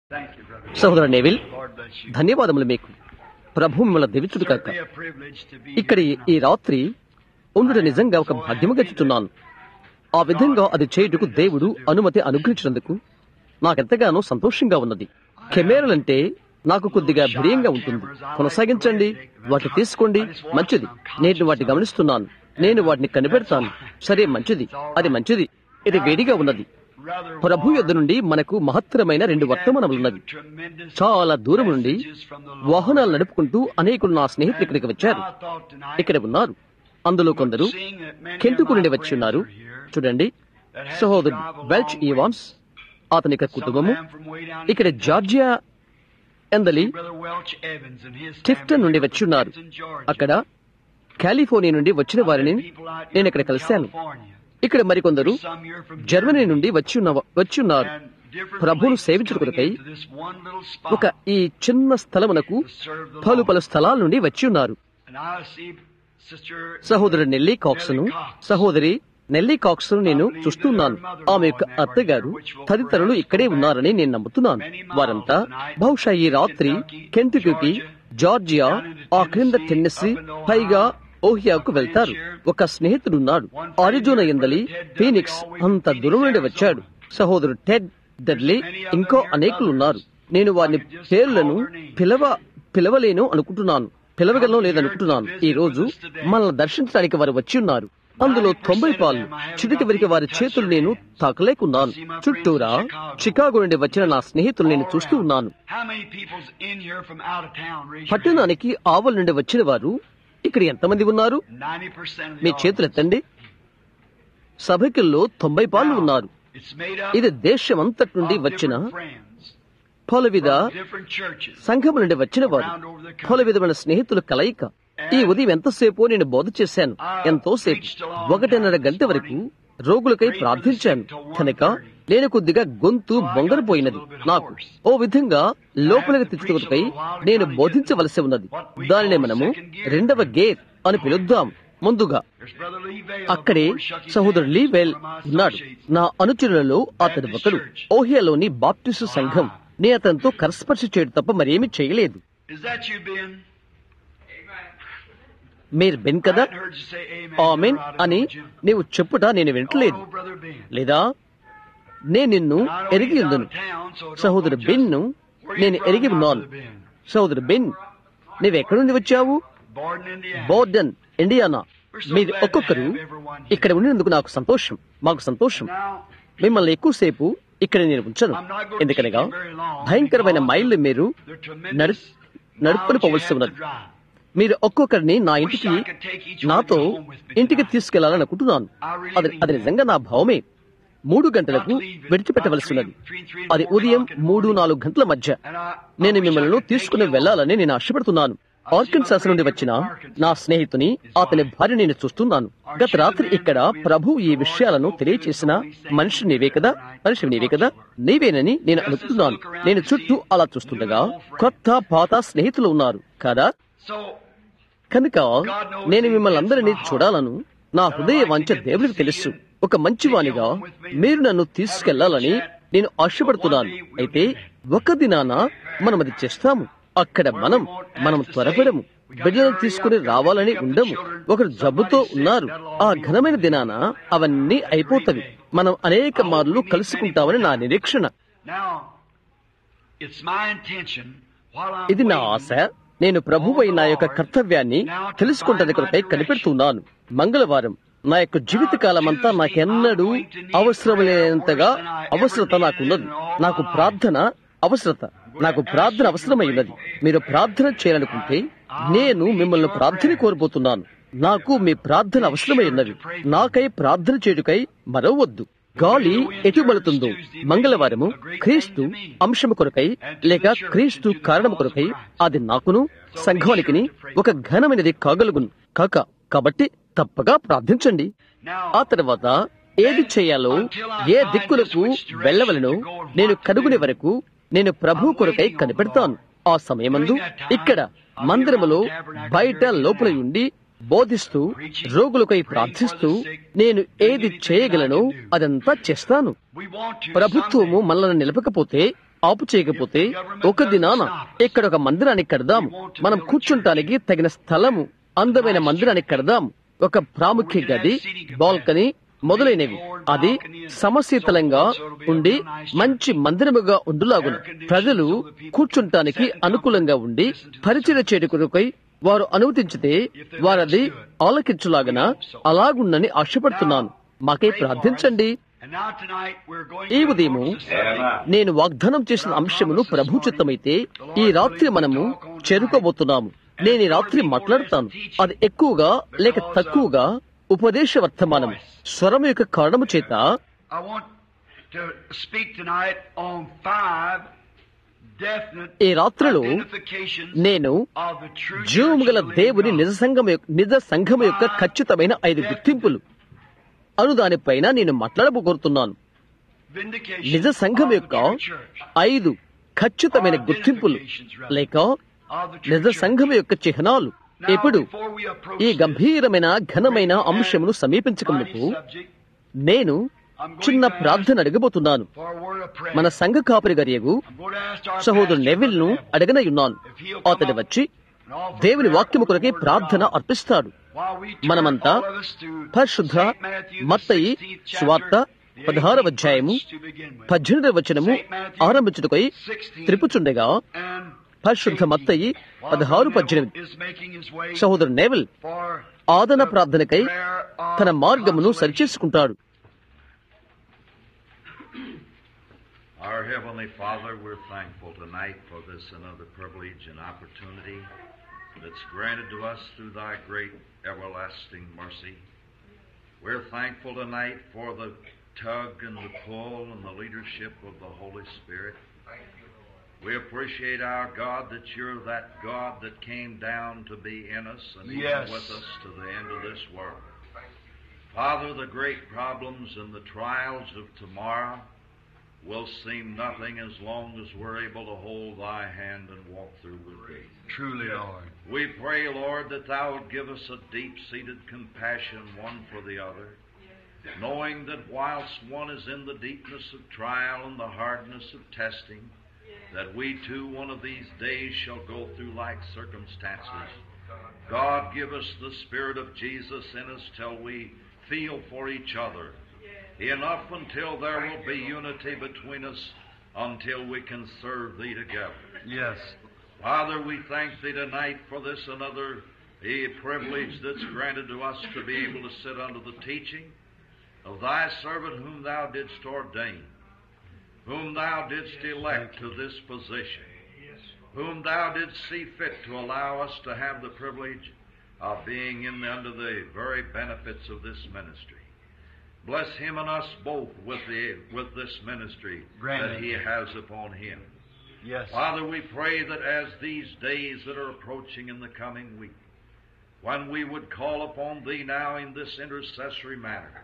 Thank you, brother. సహోదర Neville Lord bless you. ధన్యవాదములు మీకు ప్రభు మిమ్మల్ని దివిచుడు కాక Certainly a privilege to be ఇక్కడ here ఈ రాత్రి ఉండుట నిజంగా ఒక భాగ్యముగా చుట్టున్నాను ఆ విధంగా అది చేయుటకు దేవుడు అనుమతి అనుగ్రహించినందుకు నాకెంతగానో సంతోషంగా ఉన్నది కెమెరాలంటే నాకు కొద్దిగా భయంగా ఉంటుంది కొనసాగించండి వాటిని తీసుకోండి మంచిది నేను వాటిని గమనిస్తున్నాను నేను వాటిని కనిపెడతాను సరే మంచిది అది మంచిది ఇది వేడిగా ఉన్నది rather ప్రభు యొద్ద నుండి మనకు మహత్తరమైన రెండు వర్తమానములున్నవి tremendous చాలా దూరం నుండి messages from the Lord. వాహనాలు నడుపుకుంటూ అనేకులు నా స్నేహితులు ఇక్కడికి వచ్చారు I thought tonight, ఇక్కడ ఉన్నారు అందులో కొందరు seeing that many కెంటుకు of my నుండి వచ్చి friends ఉన్నారు are here, చూడండి that had to సహోదరు drive a Welch long way. Evans అతని యొక్క Some of కుటుంబము them from way down ఇక్కడ in జార్జియా ఎందలి Brother Welch Evans and his Tifton family నుండి from వచ్చి ఉన్నారు Tifton, Georgia. అక్కడ కాలిఫోర్నియా నుండి వచ్చిన వారిని People out here నేను ఇక్కడ from కలిశాను California. ఇక్కడ మరికొందరు Some here from Germany Germany. నుండి వచ్చి ఉన్న వచ్చి ఉన్నారు And different ప్రభువును places సేవించుట coming కొరకై into this one little spot ఒక ఈ చిన్న స్థలమునకు to serve the పలు Lord. పలు స్థలాల నుండి వచ్చి ఉన్నారు And I see Sister సహోదరు నెల్లీ కాక్స్ను సహోదరి నెల్లీ కాక్స్ను నేను చూస్తున్నాను ఆమె యొక్క అత్తగారు తదితరులు ఇక్కడే ఉన్నారని నేను నమ్ముతున్నాను వారంతా బహుశా ఈ రాత్రి కెంటుకి జార్జియా ఆ క్రింద టెన్నెస్సీ పైగా ఓహియాకు వెళ్తారు ఒక స్నేహితుడున్నాడు అరిజోనా ఎందలి ఫీనిక్స్ అంత దూరం నుండి వచ్చాడు సహోదరు టెడ్ డెడ్లీ ఇంకో అనేకులు ఉన్నారు నేను వారిని పేర్లను పిలవ పిలవలేను అనుకుంటున్నాను పిలవగలను లేదనుకుంటున్నాను ఈ రోజు మనల్ని దర్శించడానికి వారు వచ్చి ఉన్నారు అందులో తొంభై పాలు చిటికి వరకు వారి చేతులు నేను తాకలేకున్నాను చుట్టూరా చికాగో నుండి వచ్చిన నా స్నేహితులు నేను చూస్తూ ఉన్నాను How many people's in here from out of town? Raise your hand. పట్టణానికి ఆవుల నుండి వచ్చిన వారు ఇక్కడ ఎంతమంది ఉన్నారు 90% of మీ the చేతులు audience. ఎత్తండి సభకుల్లో తొంభై పాలు ఉన్నారు It's made up ఇది దేశమంతటి నుండి of వచ్చిన different friends పలు విధ from different churches. సంఘము నుండి వచ్చిన వారు పలు విధమైన స్నేహితుల కలయిక ఈ ఉదయం ఎంతసేపు నేను బోధ చేశాను ఎంతోసేపు ఒకటిన్నర గంట వరకు రోగులకై ప్రార్థించాను కనుక నేను కొద్దిగా గొంతు బొంగరపోయినది నాకు ఓ విధంగా లోపలికి తెచ్చుకున్నకై నేను బోధించవలసి ఉన్నది దానిని మనము రెండవ గేర్ అని పిలుద్దాం ముందుగా There's Brother Lee Vale అక్కడే over there, shook his సహోదరు hand. Lee Vayle One of my ఉన్నాడు associates. నా అనుచరులలో అతడు ఒకడు ఓహియాలోని బాప్టిస్టు సంఘం నే అతనితో కరస్పర్శ చేయడం తప్ప మరేమీ చేయలేదు Is that you, Ben? మీరు బెన్ కదా I heard you say amen. Amen You're out of అని the gym. నీవు చెప్పుట నేను వింటలేదు Oh, Brother Ben. లేదా నేను నిన్ను I know ఎరిగి he's out ఉందును of town, so don't సహోదరు go just- బెన్ను Where you నేను from ఎరిగి now, ఉన్నాను Brother Ben? సహోదరు బెన్ నీవెక్కడి నుండి వచ్చావు Borden, Indiana. బోర్డన్ ఇండియానా మీరు ఒక్కొక్కరు ఇక్కడ ఉండినందుకు నాకు సంతోషం మాకు సంతోషం Now, మిమ్మల్ని ఎక్కువసేపు ఇక్కడ నేను ఉంచను I'm not going to ఎందుకనగా keep you very long భయంకరమైన because మైళ్ళు మీరు they're నడు tremendous నడుపుని miles you పోవలసి have to ఉన్నది drive. మీరు ఒక్కొక్కరిని నా ఇంటికి Wish I could take each one నాతో of you home with me ఇంటికి tonight. తీసుకెళ్లాలని అనుకుంటున్నాను I really అది mean అది that. నిజంగా నా భావమే మూడు గంటలకు Not to leave it విడిచిపెట్టవలసి ఉన్నది about three- three and అది four ఉదయం o'clock in the మూడు morning. నాలుగు గంటల మధ్య And I- I నేను wish I మిమ్మల్ని could take తీసుకుని you home. వెళ్లాలని నేను ఆశపడుతున్నాను ఆర్కన్సాస్ నుండి వచ్చిన నా స్నేహితుని అతని భార్య నేను చూస్తున్నాను గత రాత్రి ఇక్కడ ప్రభు ఈ విషయాలను తెలియచేసిన మనిషి నీవే కదా మనిషి నీవే కదా నీవేనని నేను అనుకుంటున్నాను నేను చుట్టూ అలా చూస్తుండగా కొత్త పాత స్నేహితులు ఉన్నారు కదా So, కనుక నేను మిమ్మల్ని అందరినీ చూడాలను నా హృదయ వాంఛ దేవుడికి తెలుసు ఒక మంచివానిగా మీరు నన్ను తీసుకెళ్లాలని నేను ఆశపడుతున్నాను అయితే ఒక దినాన మనం అది చేస్తాము అక్కడ మనం మనం త్వరపడము బిడ్డలను తీసుకుని రావాలని ఉండము ఒకరు జబ్బుతో ఉన్నారు ఆ ఘనమైన దినాన అవన్నీ అయిపోతవి మనం అనేక మార్లు కలుసుకుంటామని నా నిరీక్షణ now, it's my intention while I'm ఇది నా waiting ఆశ నేను ప్రభువై నా యొక్క కర్తవ్యాన్ని తెలుసుకుంటానికి కొరకై కనిపెడుతున్నాను మంగళవారం నా యొక్క జీవిత కాలమంతా నాకెన్నడూ అవసరం లేనంతగా అవసరత నాకున్నది నాకు ప్రార్థన అవసరత నాకు ప్రార్థన అవసరమై ఉన్నది మీరు ప్రార్థన చేయాలనుకుంటే నేను మిమ్మల్ని ప్రార్థన కోరబోతున్నాను నాకు మీ ప్రార్థన అవసరమై ఉన్నది నాకై ప్రార్థన చేయుటకై మరవద్దు గాలి ఎటు మలుతుందో మంగళవారము క్రీస్తు అంశము కొరకై లేక క్రీస్తు కారణము కొరకై అది నాకును సంఘానికిని ఒక ఘనమైనది కాగలుగును కాక కాబట్టి తప్పగా ప్రార్థించండి ఆ తర్వాత ఏది చేయాలో ఏ దిక్కులకు వెళ్ళవలనో నేను కనుగొనే వరకు నేను ప్రభు కొరకై కనిపెడతాను ఆ సమయమందు ఇక్కడ మందిరములో బయట లోపల ఉండి బోధిస్తూ రోగులకై ప్రార్థిస్తూ నేను ఏది చేయగలనో అదంతా చేస్తాను We want to ప్రభుత్వము someday. మనల్ని నిలపకపోతే ఆపు చేయకపోతే ఒక దినాన ఇక్కడ ఒక మందిరాన్ని కడదాము మనం కూర్చుంటానికి తగిన స్థలము అందమైన మందిరాన్ని కడదాము ఒక ప్రాముఖ్య గది బాల్కనీ మొదలైనవి అది సమశీతలంగా ఉండి మంచి మందిరముగా ఉండులాగున ప్రజలు కూర్చుంటానికి అనుకూలంగా ఉండి పరిచయ చేటుకులకై వారు అనుమతించితే వారది ఆలకించులాగన అలాగుండని ఆశపడుతున్నాను మాకై ప్రార్థించండి And now tonight we're going ఈ to ఉదయము నేను వాగ్దానం చేసిన అంశమును ప్రభు చిత్తమైతే ఈ రాత్రి మనము చేరుకోబోతున్నాము నేను ఈ రాత్రి మాట్లాడతాను అది ఎక్కువగా లేక తక్కువగా ఉపదేశ వర్తమానం స్వరం యొక్క కారణము చేత I want to speak tonight on five definite ఈ రాత్రిలో identifications నేను of the true జీవము గల church of the దేవుని living నిజ God. సంఘం యొక్క- నిజ సంఘం యొక్క ఖచ్చితమైన ఐదు గుర్తింపులు అను దానిపైన నేను మాట్లాడబోతున్నాను Vindication నిజ సంఘం of the యొక్క true church. ఐదు ఖచ్చితమైన గుర్తింపులు లేక Of the true నిజ church. సంఘం యొక్క చిహ్నాలు Now, ఇప్పుడు before we approach ఈ this గంభీరమైన ఘనమైన అంశమును సమీపించకమునకు mighty subject, నేను చిన్న ప్రార్థన అడగబోతున్నాను for a word of prayer, మన సంఘ కాపరి గరియగు I'm going to ask our సహోదరు pastor, నెవిల్ ను Brother Neville, అడగనయున్నాను అతడు వచ్చి and offer దేవుని prayer వాక్యము for the కొరకే word of ప్రార్థన God. అర్పిస్తాడు While we turn మనమంతా all of us to పరిశుద్ధ Saint Matthew, the మత్తయి 16th chapter, సువార్త the పదహారవ 18th అధ్యాయము verse to begin with. పద్దెనిమిదవ వచనము ఆరంభించుటకై త్రిపుచుండగా And పరిశుద్ధ మత్తయి while పదహారు Neville పద్దెనిమిది is making his way సహోదరు నెవిల్ for ఆదన the ప్రార్థనకై prayer of తన మార్గమును consolation. సరిచేసుకుంటాడు Our Heavenly Father, we're thankful tonight for this another privilege and opportunity that's granted to us through Thy great everlasting mercy. We're thankful tonight for the tug and the pull and the leadership of the Holy Spirit. We appreciate our God that you're that God that came down to be in us and Yes. even with us to the end of this world. Father, the great problems and the trials of tomorrow will seem nothing as long as we're able to hold thy hand and walk through with thee. Truly, Lord. We pray, Lord, that thou would give us a deep seated compassion one for the other, knowing that whilst one is in the deepness of trial and the hardness of testing, that we too one of these days shall go through like circumstances. God, give us the Spirit of Jesus in us till we feel for each other. Enough until there will be unity between us until we can serve Thee together. Yes. Father, we thank Thee tonight for this another a privilege that's granted to us to be able to sit under the teaching of Thy servant whom Thou didst ordain, whom Thou didst elect to this position, whom Thou didst see fit to allow us to have the privilege of being in under the very benefits of this ministry. Bless him and us both with the with this ministry Grant that it. he has upon him. Yes. Father, we pray that as these days that are approaching in the coming week, when we would call upon Thee now in this intercessory manner,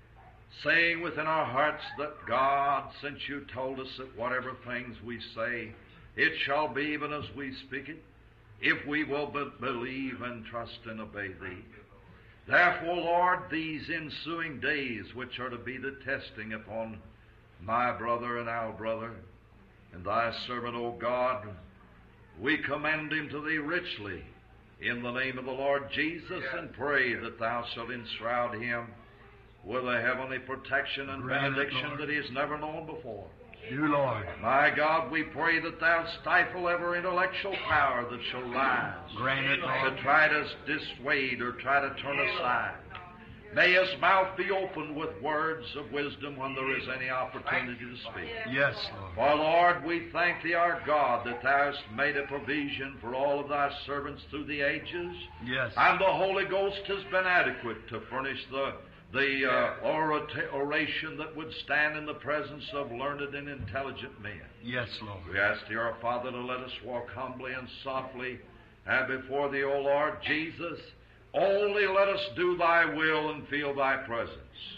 saying within our hearts that God, since You told us that whatever things we say, it shall be even as we speak it, if we will but believe and trust and obey Thee. Therefore, Lord, these ensuing days, which are to be the testing upon my brother and our brother, and thy servant, O God, we commend him to thee richly in the name of the Lord Jesus and pray that thou shalt enshroud him with a heavenly protection and Grant it, benediction Lord. that he has never known before. You, Lord. My God, we pray that thou stifle every intellectual power that shall rise Grant it, Lord. to try to dissuade or try to turn aside. May his mouth be opened with words of wisdom when there is any opportunity to speak. Yes, Lord. For Lord, we thank thee, our God, that thou hast made a provision for all of thy servants through the ages, Yes. and the Holy Ghost has been adequate to furnish the the uh, orata- oration that would stand in the presence of learned and intelligent men. Yes, Lord. We ask thee, our Father, to let us walk humbly and softly and before thee, O Lord Jesus. Only let us do thy will and feel thy presence.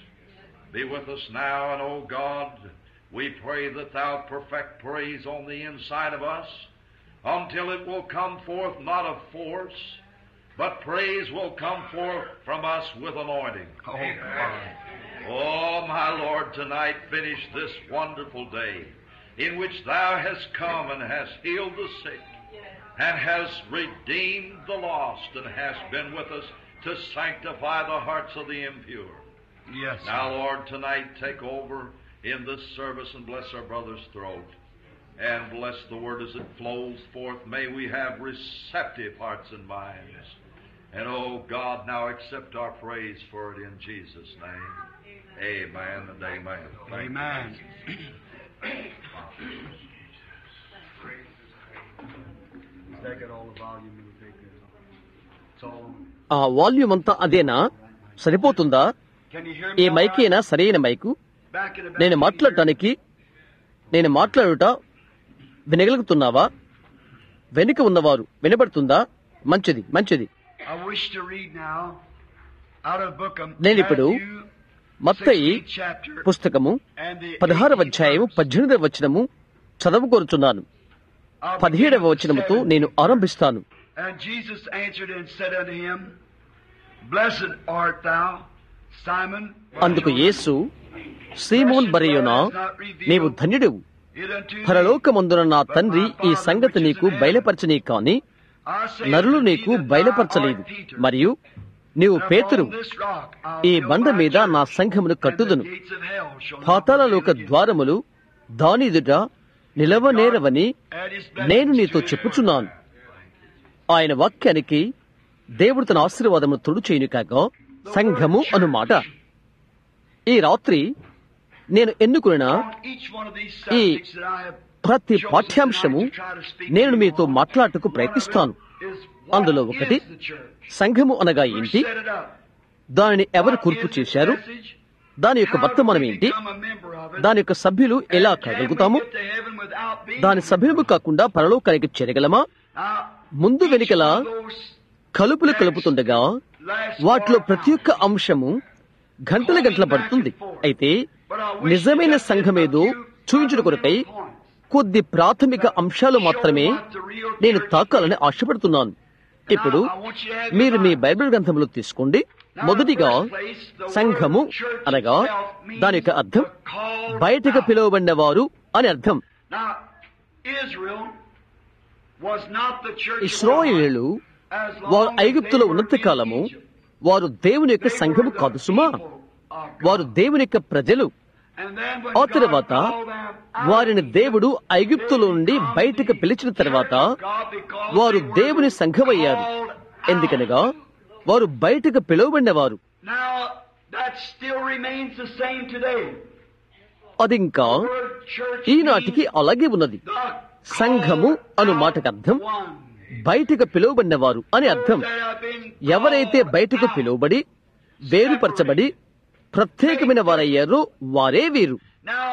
Be with us now, and O God, we pray that thou perfect praise on the inside of us until it will come forth not of force, but praise will come forth from us with anointing. Oh, Father. Oh, my Lord, tonight finish this wonderful day. in which thou hast come and hast healed the sick, and hast redeemed the lost, and hast been with us to sanctify the hearts of the impure. Yes. Now, Lord, tonight take over in this service and bless our brother's throat. And bless the word as it flows forth. May we have receptive hearts and minds. And oh God, now accept our praise for it in Jesus' name. Amen and amen. Thank you. Amen. Take it all the volume and take it. It's all. ఆ volume అంతా అదేనా సరిపోతుందా Can you hear ఈ me? all మైకేనా సరైన mike right? Back in the back. నేను మాట్లాడటానికి నేను మాట్లాడుట వినగలుగుతున్నావా వెనుక ఉన్నవారు వినబడుతుందా మంచిది మంచిది I wish to read now out of the book of నేనిప్పుడు Matthew, మత్తయి 16th chapter, పుస్తకము and the పదహారవ 18th అధ్యాయము verse. పద్దెనిమిదవ వచనము చదవకోరుచున్నాను I'll begin పదిహేడవ with వచనముతో seven. నేను ఆరంభిస్తాను And Jesus answered and said unto him, Blessed art thou, Simon. అందుకు యేసు సీమోన్ బరయునా నీవు ధన్యుడవు It unto thee. పరలోకమందున నా తండ్రి ఈ సంగతి నీకు బయలుపరచని కాని I say నరులు unto thee నీకు that thou బయలుపరచలేదు art Peter. మరియు నీవు And పేతురు upon this rock I'll ఈ build బండ my మీద church, నా సంఘమును and the కట్టుదును gates of hell shall not పాతాళలోక prevail against it. ద్వారములు దానిదుట నిలవనేరవని Add his నేను blessings నీతో to it. చెప్పుచున్నాను ఆయన వాక్యానికి దేవుడు తన ఆశీర్వాదమును తొడు చేయను కాక సంఘము అను మాట ఈ రాత్రి నేను ఎన్నుకున్న On each one of these subjects that I have ప్రతి chosen పాఠ్యాంశము tonight to try to speak నేను to you మీతో on, మాట్లాడటకు one of ప్రయత్నిస్తాను it is what అందులో is ఒకటి the church? సంఘము అనగా Who ఏంటి set it up? దానిని ఎవరు What కూర్పు is its చేశారు message? దాని యొక్క How do వర్తమానం we ఏంటి become a member of it? దాని యొక్క సభ్యులు ఎలా And can we కాగలుగుతాము get to heaven without being దాని a సభ్యులు member? కాకుండా పరలోకానికి చేరగలమా Now, ముందు each వెనుకల one of those కలుపులు కలుపుతుండగా last వాటిలో four ప్రతి ఒక్క hours. అంశము గంటల గంటల పడుతుంది అయితే But I wish నిజమైన to get సంఘమేదో a few చూపించుట కొరకై fundamental points. కొద్ది ప్రాథమిక అంశాలు మాత్రమే నేను తాకాలని ఆశపడుతున్నాను ఇప్పుడు మీరు మీ బైబిల్ గ్రంథంలో తీసుకోండి మొదటిగా సంఘము అనగా దాని యొక్క అర్థం బయటకు పిలువబడిన వారు అని అర్థం Now, Israel was not the church of ఇస్రాయేలు God as long వారు as they ఐగుప్తులో were ఉన్నంత in కాలము Egypt. వారు దేవుని యొక్క They సంఘము were the కాదు సుమా people of God. వారు దేవుని యొక్క ప్రజలు And then when ఆ God తర్వాత called them out వారిని దేవుడు ఐగుప్తులో నుండి బయటకు పిలిచిన తర్వాత వారు దేవుని సంఘమయ్యారు ఎందుకనగా వారు బయటకు పిలువబడినవారు Now, that still remains the same today. అది ఇంకా Word church ఈనాటికి means అలాగే ఉన్నది the సంఘము అను called మాటకు అర్థం out one. బయటకు పిలువబడినవారు అని అర్థం That have been ఎవరైతే called బయటకు out. పిలువబడి వేరుపరచబడి ప్రత్యేకమైన వారయ్యారో వారే వీరు Now,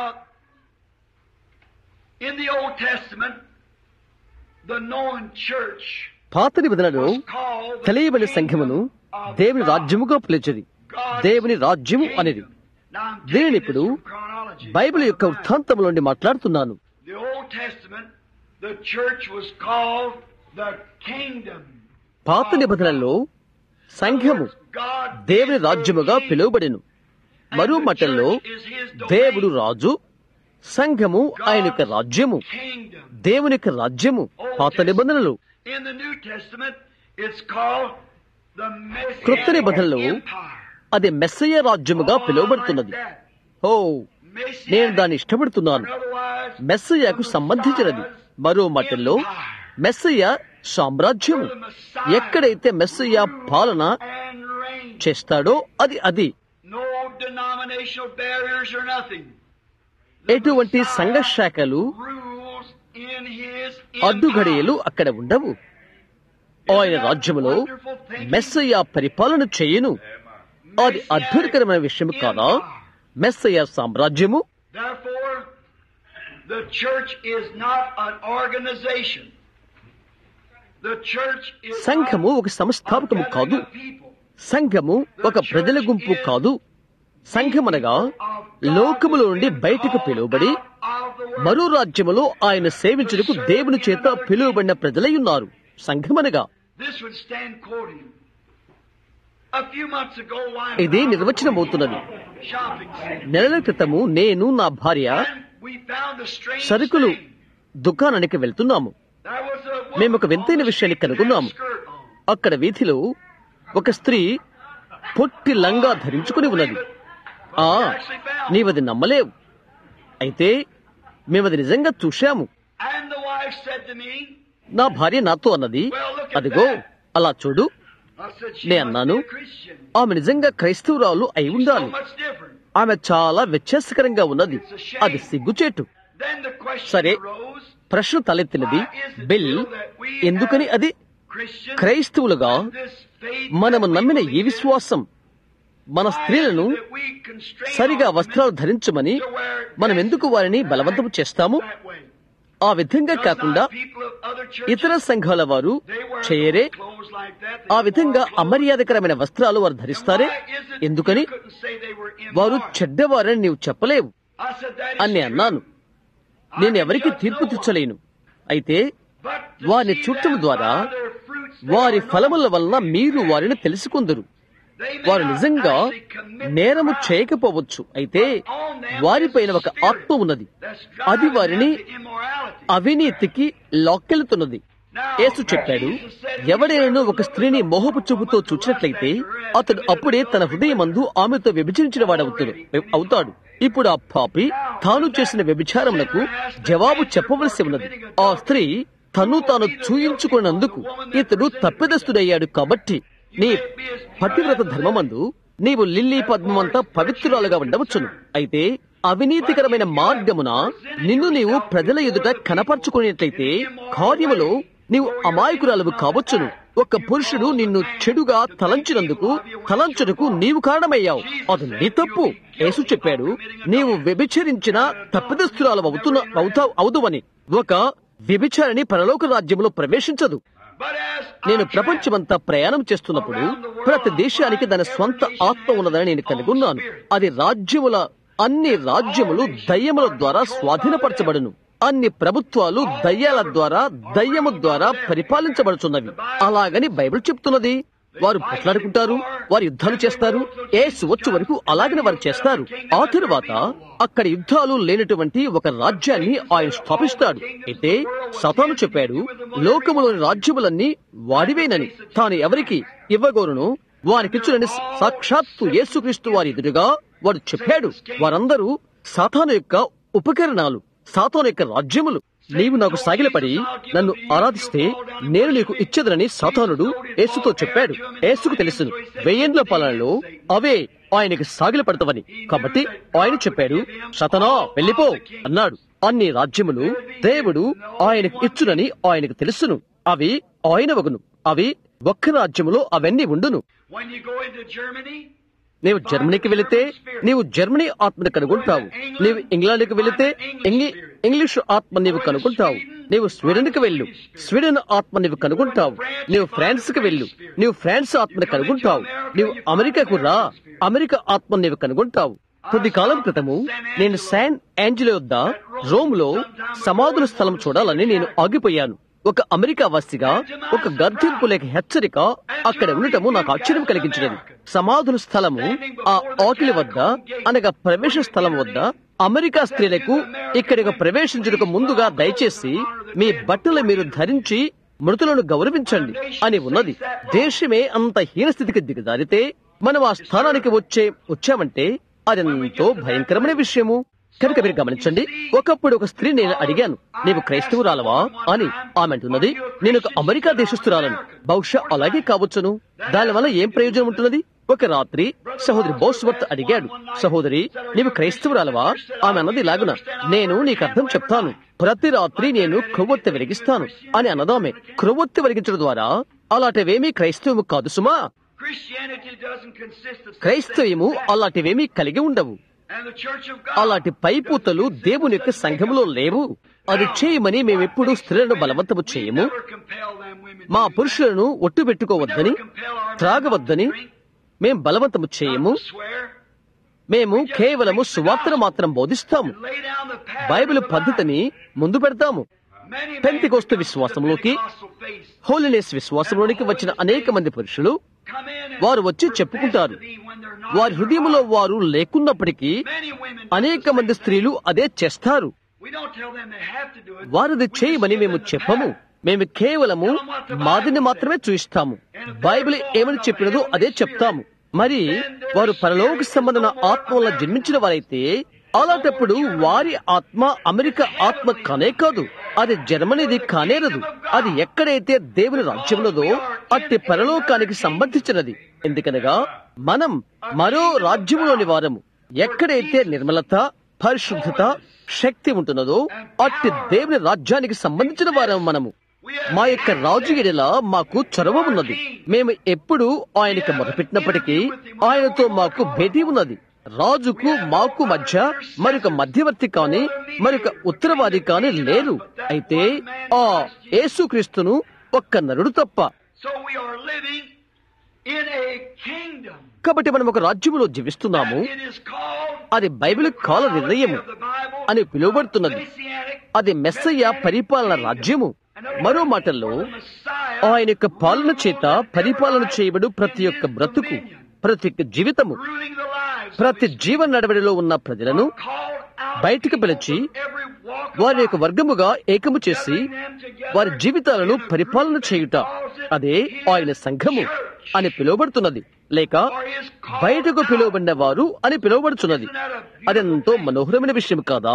in the Old Testament, the known church పాత నిబంధనలో was called the తెలియబడిన kingdom సంఘమును of దేవుని God. రాజ్యముగా పిలిచిరి God's దేవుని రాజ్యము kingdom. అనేది Now, I'm taking దీనిని this ఇప్పుడు from chronology. బైబిల్ యొక్క వృత్తాంతము నుండి మాట్లాడుతున్నాను The Old Testament, the church was called the kingdom. పాత నిబంధనల్లో సంఘము God దేవుని రాజ్యముగా పిలువబడెను మరో మటల్లో దేవుడు రాజు సంఘము ఆయన యొక్క రాజ్యము kingdom. దేవుని యొక్క రాజ్యము పాత నిబంధనలు In the New Testament, it's called the క్రొత్త Messianic నిబంధనలో Empire. అది Messiah రాజ్యముగా Oh, I పిలువబడుతున్నది like that. Oh Messianic. నేను దాన్ని ఇష్టపడుతున్నాను And otherwise, మెస్సయ్యకు the సంబంధించినది Messiah's మరో మాటల్లో empire. మెస్సయ్య సామ్రాజ్యము ఎక్కడైతే మెస్సయ్య పాలన And reign. చేస్తాడో అది అది No denominational barriers or nothing. ఎటువంటి సంఘ శాఖలు Rules in his అడ్డుగడియలు empire. అక్కడ ఉండవు ఆయన రాజ్యములో మెస్సయ్య పరిపాలన చేయను అది అద్భుతకరమైన విషయం కాదా Messiah సామ్రాజ్యము Therefore, the church is not an organization. The church is సంఘము not ఒక సంస్థాపకము a కాదు gathering of people. సంఘము ఒక ప్రజల గుంపు కాదు సంఘమనగా లోకములో నుండి బయటకు పిలువబడి మరో రాజ్యములో ఆయన సేవించుటకు దేవుని చేత పిలువబడిన ప్రజలై ఉన్నారు సంఘమనగా This would stand quoting. A few months ago, while ఇది నిర్వచనమవుతున్నది shopping center, నెలల క్రితము నేను నా భార్య and we found a strange సరుకులు thing. దుకాణానికి వెళ్తున్నాము There was a woman మేము ఒక వింతైన on the విషయాన్ని street that had a కనుగొన్నాము. skirt on. అక్కడ వీధిలో ఒక స్త్రీ పొట్టి లంగా ధరించుకుని ఉన్నది ఆ నీవది నమ్మలేవు అయితే మేమది నిజంగా చూశాము And the wife said to me, నా భార్య నాతో అన్నది అదిగో అలా చూడు I said, she నే must అన్నాను be a Christian. ఆమె నిజంగా క్రైస్తవురాలు అయి So ఉండాలి much different. ఆమె చాలా వ్యత్యాసకరంగా ఉన్నది అది సిగ్గుచేటు Then the question సరే. arose, ప్రశ్న తలెత్తినది why is it బిల్ still that we ఎందుకని as అది Christians క్రైస్తవులుగా have this faith మనము that we నమ్మిన ఈ believe in? విశ్వాసం మన Why is it స్త్రీలను that we constrain సరిగా our వస్త్రాలు ధరించమని women to wear మనం dresses ఎందుకు వారిని బలవంతం చేస్తాము that way? ఆ విధంగా Does కాకుండా not people of other churches, ఇతర సంఘాల వారు they wear చేయరే those clothes like that, ఆ they విధంగా wore clothes. అమర్యాదకరమైన వస్త్రాలు వారు ధరిస్తారే Why is it ఎందుకని you couldn't say they were వారు immoral? చెడ్డవారని నీవు చెప్పలేవు I said, that is అని true. అన్నాను I నేను can ఎవరికి judge తీర్పు no one. తెచ్చలేను అయితే But to వారిని see చూడటం them ద్వారా by their fruits, they వారి are ఫలముల known. వలన మీరు వారిని తెలుసుకుందరు They may వారు not నిజంగా actually commit నేరము crime, చేయకపోవచ్చు అయితే but on them వారిపైన is a ఒక spirit ఆత్మ ఉన్నది that's అది driving వారిని them to immorality. అవినీతికి లాక్కెళ్తున్నది Now, యేసు చెప్పాడు Jesus said, ఎవడైనా ఒక స్త్రీని మోహపు చూపుతో చూచినట్లయితే అతడు అప్పుడే తన హృదయమందు ఆమెతో వ్యభిచరించిన వాడవుతాడు అవుతాడు ఇప్పుడు ఆ పాపి తాను చేసిన వ్యభిచారములకు జవాబు చెప్పవలసి ఉన్నది ఆ స్త్రీ తను తాను చూయించుకున్నందుకు ఇతడు తప్పిదస్తుడయ్యాడు కాబట్టి నీ పతివ్రత ధర్మమందు నీవు లిల్లీ పద్మమంతా పవిత్రురాలుగా ఉండవచ్చును అయితే అవినీతికరమైన మార్గమున నిన్ను నీవు ప్రజల ఎదుట కనపరుచుకునేట్లయితే కార్యములో నీవు అమాయకురాలు కావచ్చును ఒక పురుషుడు నిన్ను చెడుగా తలంచినందుకు తలంచుటకు నీవు కారణమయ్యావు అది నీ తప్పు యేసు చెప్పాడు నీవు వ్యభిచరించిన తప్పిదస్తురాలు అవుతున్న అవుతావు అవుదువని ఒక వ్యభిచారిని పరలోక రాజ్యంలో ప్రవేశించదు But as నేను I ప్రపంచమంతా ప్రయాణం చేస్తున్నప్పుడు ప్రతి దేశానికి దాని స్వంత ఆత్మ ఉన్నదని నేను కనుగొన్నాను అది రాజ్యముల అన్ని రాజ్యములు దయ్యముల ద్వారా స్వాధీనపరచబడును అన్ని ప్రభుత్వాలు దయ్యాల ద్వారా దయ్యము ద్వారా పరిపాలించబడుతున్నవి అలాగని బైబిల్ చెప్తున్నది వారు పోట్లాడుకుంటారు వారు యుద్ధాలు చేస్తారు ఏసు వచ్చు వరకు అలాగనే వారు చేస్తారు ఆ తరువాత అక్కడ యుద్ధాలు లేనటువంటి ఒక రాజ్యాన్ని ఆయన స్థాపిస్తాడు అయితే సతాను చెప్పాడు లోకములోని రాజ్యములన్నీ వాడివేనని తాను ఎవరికి ఇవ్వగోరును వారికిచ్చునని సాక్షాత్తు యేసుక్రీస్తు వారి ఎదురుగా వాడు చెప్పాడు వారందరూ సాతాను యొక్క ఉపకరణాలు సాతాను యొక్క రాజ్యములు నీవు నాకు సాగిలపడి నన్ను ఆరాధిస్తే నేను నీకు ఇచ్చేదనని సాతానుడు యేసుతో చెప్పాడు యేసుకు తెలుసును వెయ్యేండ్ల పాలనలో అవే ఆయనకి సాగిలపడతావని కాబట్టి ఆయన చెప్పాడు సతనా వెళ్ళిపో అన్నాడు అన్ని రాజ్యములు దేవుడు ఆయనకు ఇచ్చునని ఆయనకు తెలుసును అవి ఆయన వగును అవి ఒక్క రాజ్యములో అవన్నీ ఉండును when you go into Germany, నీవు జర్మనీకి వెళితే నీవు జర్మనీ ఆత్మని కనుగొంటావు నీవు ఇంగ్లాండ్కి వెళితే ఇంగ్లీ ఇంగ్లీష్ ఆత్మ నీవు కనుగొంటావు నీవు స్వీడన్కి వెళ్ళు స్వీడన్ ఆత్మ నీవు కనుగొంటావు నీవు ఫ్రాన్స్ కి వెళ్ళు నీవు ఫ్రాన్స్ ఆత్మని కనుగొంటావు నీవు అమెరికాకు రా అమెరికా ఆత్మ నీవు కనుగొంటావు కొద్ది కాలం క్రితము నేను శాన్ ఏంజలో వద్ద రోమ్ లో సమాధుల స్థలం చూడాలని నేను ఆగిపోయాను ఒక అమెరికా వాసిగా ఒక గర్తింపు లేక హెచ్చరిక అక్కడ ఉండటము నాకు ఆశ్చర్యం కలిగించినది సమాధుల స్థలము ఆ ఆకిలి వద్ద అనగా ప్రవేశ స్థలం వద్ద అమెరికా స్త్రీలకు ఇక్కడికి ప్రవేశించుటకు ముందుగా దయచేసి మీ బట్టలు మీరు ధరించి మృతులను గౌరవించండి అని ఉన్నది దేశమే అంత హీనస్థితికి దిగజారితే మనం ఆ స్థానానికి వచ్చే వచ్చామంటే అదెంతో భయంకరమైన విషయము కనుక మీరు గమనించండి ఒకప్పుడు ఒక స్త్రీ నేను అడిగాను నీవు క్రైస్తవురాలవా అని ఆమె అంటున్నది నేను ఒక అమెరికా దేశస్తురాలను బహుశా అలాగే కావచ్చును దానివల్ల ఏం ప్రయోజనం ఉంటున్నది ఒక రాత్రి సహోదరి బోస్వర్త్ అడిగాడు సహోదరి నీవు క్రైస్తవురాలవా ఆమె అన్నది లాగున నేను నీకు అర్థం చెప్తాను ప్రతి రాత్రి నేను క్రొవ్వొత్తి వెలిగిస్తాను అని అన్నదామె క్రొవ్వొత్తి వెలిగించడం ద్వారా అలాంటివేమీ క్రైస్తవము కాదు సుమా Christianity doesn't consist of such క్రైస్తవ్యము things as that. అలాంటివేమీ కలిగి ఉండవు And the Church of God అలాంటి పైపూతలు దేవుని యొక్క సంఘములో లేవు అది చేయమని మేమెప్పుడు స్త్రీలను బలవంతము We చేయము never compel them women to మా do that. పురుషులను ఒట్టు పెట్టుకోవద్దని We never compel our men త్రాగవద్దని not to drink, మేం బలవంతము చేయము not to swear, మేము కేవలము సువార్తను మాత్రం బోధిస్తాము and lay down the pattern Bible of the పద్ధతిని ముందు పెడతాము Bible. Many men Pentecost come to the విశ్వాసంలోకి Pentecostal faith హోలీనెస్ విశ్వాసంలోనికి వచ్చిన అనేక మంది పురుషులు వారు వచ్చి చెప్పుకుంటారు వారి హృదయంలో వారు లేకున్నప్పటికీ అనేక మంది స్త్రీలు అదే చేస్తారు వారిది చేయమని మేము చెప్పము మేము కేవలము మాదిని మాత్రమే చూయిస్తాము బైబిల్ ఏమని చెప్పినదో అదే చెప్తాము మరి వారు పరలోక సంబంధమైన ఆత్మ వల్ల జన్మించిన వారైతే అలాంటప్పుడు వారి ఆత్మ అమెరికా ఆత్మ కానే కాదు అది జర్మనీది కానేరదు అది ఎక్కడైతే దేవుని రాజ్యములదో అట్టి పరలోకానికి సంబంధించినది ఎందుకనగా మనం మరో రాజ్యములోని వారము ఎక్కడైతే నిర్మలత పరిశుద్ధత శక్తి ఉంటున్నదో అట్టి దేవుని రాజ్యానికి సంబంధించిన వారం మనము మా యొక్క రాజు ఎడల మాకు చొరవ ఉన్నది మేము ఎప్పుడు ఆయనకి మొదపెట్టినప్పటికీ ఆయనతో మాకు భేటీ ఉన్నది రాజుకు మాకు మధ్య మరొక మధ్యవర్తి కాని మరొక ఉత్తరవాది కాని లేరు అయితే ఆ యేసుక్రీస్తును ఒక్క నరుడు తప్ప కాబట్టి మనం ఒక రాజ్యములో జీవిస్తున్నాము అది బైబిల్ కాల నిర్ణయము అని పిలువబడుతున్నది అది మెస్సయ్య పరిపాలన రాజ్యము మరో మాటల్లో ఆయన యొక్క పాలన చేత పరిపాలన చేయబడు ప్రతి ఒక్క బ్రతుకు ప్రతి ఒక్క జీవితము ప్రతి జీవన నడవడిలో ఉన్న ప్రజలను బయటికి పిలిచి వారి యొక్క వర్గముగా ఏకము చేసి వారి జీవితాలను పరిపాలన చేయుట అదే ఆయన సంఘము అని పిలువబడుతున్నది లేక బయటకు పిలువబడిన వారు అని పిలువబడుతున్నది అదెంతో మనోహరమైన విషయం కాదా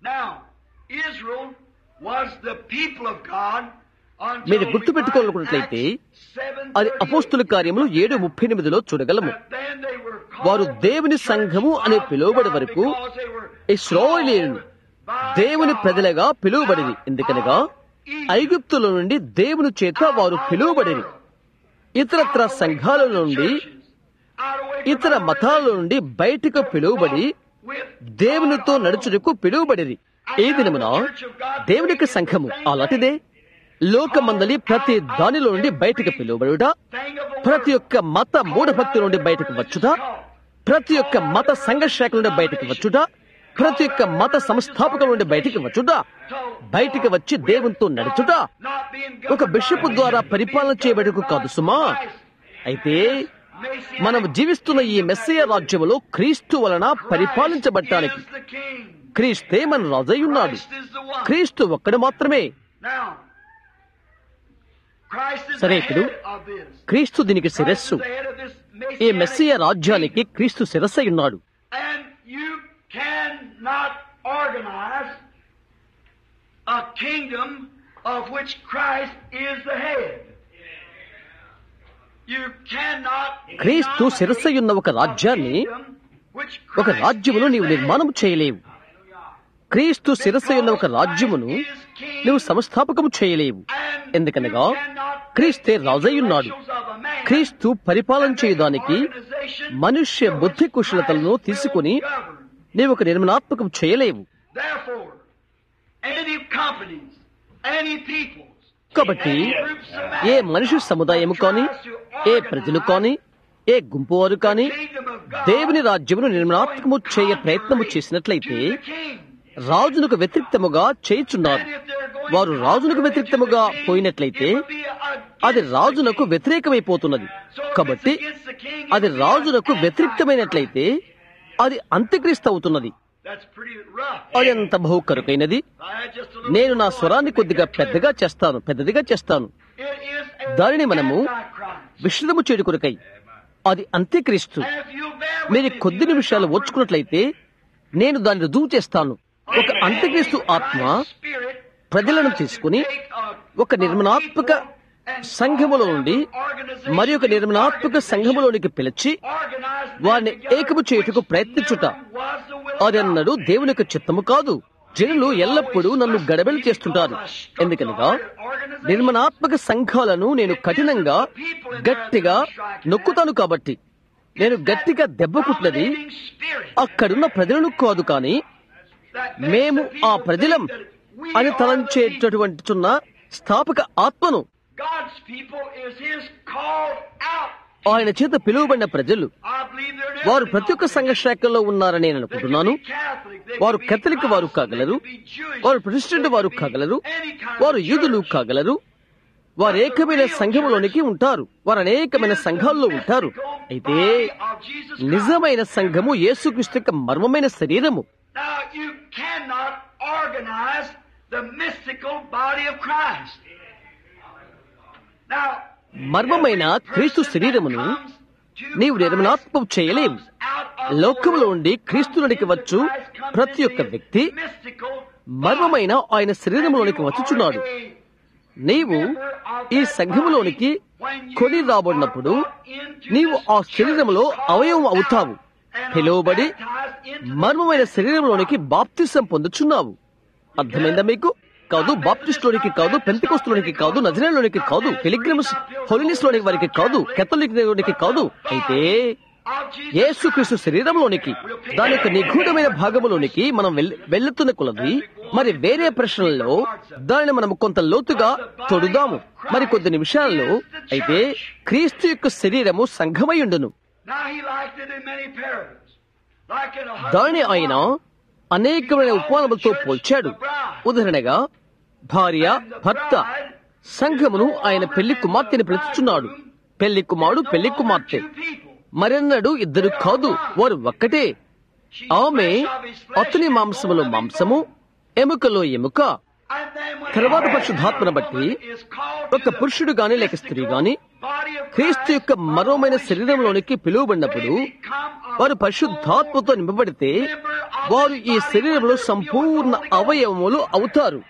మీరు గుర్తు పెట్టుకోవాలనుకున్నట్లయితే అది అపోస్తుల కార్యములు ఏడు ముప్పై ఎనిమిదిలో చూడగలము వారు దేవుని సంఘము అని పిలువబడే వరకు ఇస్రాయేలీయులు దేవుని ప్రజలుగా పిలువబడింది ఎందుకనగా ఐగుప్తుల నుండి దేవుని చేత వారు పిలువబడిరి ఇతరత్ర సంఘాల నుండి ఇతర మతాల నుండి బయటకు పిలువబడి దేవునితో నడుచుటకు పిలువబడిరి ఈ దినమున దేవుని యొక్క సంఘము అలాంటిదే లోకమందలి ప్రతి దానిలో నుండి బయటకు పిలువబడుట ప్రతి ఒక్క మత మూఢభక్తి నుండి బయటకు వచ్చుట ప్రతి ఒక్క మత సంఘర్షాల నుండి బయటకు వచ్చుట ప్రతి ఒక్క మత సంస్థాపకుల నుండి బయటికి వచ్చుట బయటికి వచ్చి దేవునితో నడుచుట ఒక బిషప్ ద్వారా పరిపాలన చేయబడకు కాదు సుమా అయితే మనం జీవిస్తున్న ఈ మెస్సయ రాజ్యములో క్రీస్తు వలన పరిపాలించబడటానికి క్రీస్తే మన రాజై ఉన్నాడు క్రీస్తు ఒక్కడు మాత్రమే సరే ఇప్పుడు క్రీస్తు దీనికి శిరస్సు ఈ మెస్సియ రాజ్యానికి క్రీస్తు శిరస్సై ఉన్నాడు cannot organize a kingdom of which Christ is the head. You cannot క్రీస్తు శిరస్సయున్న ఒక రాజ్యాన్ని ఒక రాజ్యమును నీవు నిర్మాణం చేయలేవు క్రీస్తు శిరస్సయున్న ఒక రాజ్యమును నువ్వు సంస్థాపకము చేయలేవు ఎందుకనగా క్రీస్తే రాజయ్యున్నాడు క్రీస్తు పరిపాలన చేయడానికి మనుష్య బుద్ధి కుశలతలను తీసుకుని నీవు ఒక నిర్మాణాత్మకం చేయలేవు కాబట్టి ఏ మనిషి సముదాయము కాని ఏ ప్రజలు కాని ఏ గుంపు వారు కాని దేవుని రాజ్యమును నిర్మాణాత్మకము చేయ ప్రయత్నము చేసినట్లయితే రాజునకు వ్యతిరిక్తముగా చేయుచున్నారు వారు రాజునకు వ్యతిరిక్తముగా పోయినట్లయితే అది రాజునకు వ్యతిరేకమైపోతున్నది కాబట్టి అది రాజునకు వ్యతిరిక్తమైనట్లయితే అది అంత్యక్రీస్తు అవుతున్నది అది ఎంత బహు కరుకైనది నేను నా స్వరాన్ని కొద్దిగా పెద్దగా చేస్తాను పెద్దదిగా చేస్తాను దానిని మనము విషదము చేడు కొరకై అది అంత్యక్రీస్తు మీరు కొద్ది నిమిషాలు ఓర్చుకున్నట్లయితే నేను దాన్ని రుజువు చేస్తాను ఒక అంత్యక్రీస్తు ఆత్మ ప్రజలను తీసుకుని ఒక నిర్మాణాత్మక సంఘములో నుండి మరి ఒక నిర్మాణాత్మక సంఘములోనికి పిలిచి వారిని ఏకము చేయుటకు ప్రయత్నించుట అదన్నడు దేవుని యొక్క చిత్తము కాదు జనులు ఎల్లప్పుడూ నన్ను గడబెలు చేస్తుంటారు ఎందుకనగా నిర్మాణాత్మక సంఘాలను నేను కఠినంగా గట్టిగా నొక్కుతాను కాబట్టి నేను గట్టిగా దెబ్బ కుట్టినది అక్కడున్న ప్రజలను కాదు కానీ మేము ఆ ప్రజలం అని తలంచేటటువంటి చున్న స్థాపక ఆత్మను ఆయన చేత పిలువబడిన ప్రజలు వారు ప్రతి ఒక్క సంఘ శాఖల్లో ఉన్నారని నేను అనుకుంటున్నాను వారు కథలిక్ వారు కాగలరు వారు ప్రతిష్ఠిత వారు కాగలరు వారు యూదులు కాగలరు వారు ఏకమైన సంఘములోనికి ఉంటారు వారు అనేకమైన సంఘాల్లో ఉంటారు అయితే నిజమైన సంఘము యేసుక్రీస్తు యొక్క మర్మమైన శరీరము Now you cannot organize the mystical body of Christ. Now, మర్మమైన క్రీస్తు శరీరమును నీవు నిర్మలాత్మం చేయలేవు లోకములో ఉండి క్రీస్తులోనికి వచ్చు ప్రతి ఒక్క వ్యక్తి మర్మమైన ఆయన శరీరంలోనికి వచ్చుచున్నాడు నీవు ఈ సంఘములోనికి కొని రాబడినప్పుడు నీవు ఆ శరీరములో అవయవం అవుతావు పిలువబడి మర్మమైన శరీరంలోనికి బాప్తిసం పొందుచున్నావు అర్థమైందా మీకు కాదు బాప్టిస్ట్లోనికి కాదు పెంతికోస్తులోనికి కాదు నజరేలోనికి కాదు టెలిగ్రామ్స్ హోలినిస్ లోనికి వారికి కాదు కెథలిక్ లోనికి కాదు అయితే యేసుక్రీస్తు శరీరంలోనికి దాని యొక్క నిగూఢమైన భాగములోనికి మనం వెళ్- వెళ్ళుతున్న కొలది మరి వేరే ప్రశ్నల్లో దానిని మనం కొంత లోతుగా తొడుదాము మరి కొద్ది నిమిషాల్లో అయితే క్రీస్తు యొక్క శరీరము సంఘమయుండును Now he liked it in many parables. Like in a husband దాని ఆయన అనేకమైన ఉపమానములతో పోల్చాడు ఉదాహరణగా భార్య భర్త సంఘమును ఆయన పెళ్లి కుమార్తెని పిలుచుచున్నాడు పెళ్లి కుమారుడు పెళ్లి కుమార్తె మరెన్నడు ఇద్దరు కాదు వారు ఒక్కటే ఆమె అతని మాంసములో మాంసము ఎముకలో ఎముక తర్వాత పరిశుద్ధాత్మను బట్టి ఒక పురుషుడు గాని లేక స్త్రీ గాని క్రీస్తు యొక్క మరోమైన శరీరంలోనికి పిలువబడినప్పుడు వారు పరిశుద్ధాత్మతో నింపబడితే వారు ఈ శరీరంలో సంపూర్ణ అవయవములు అవుతారు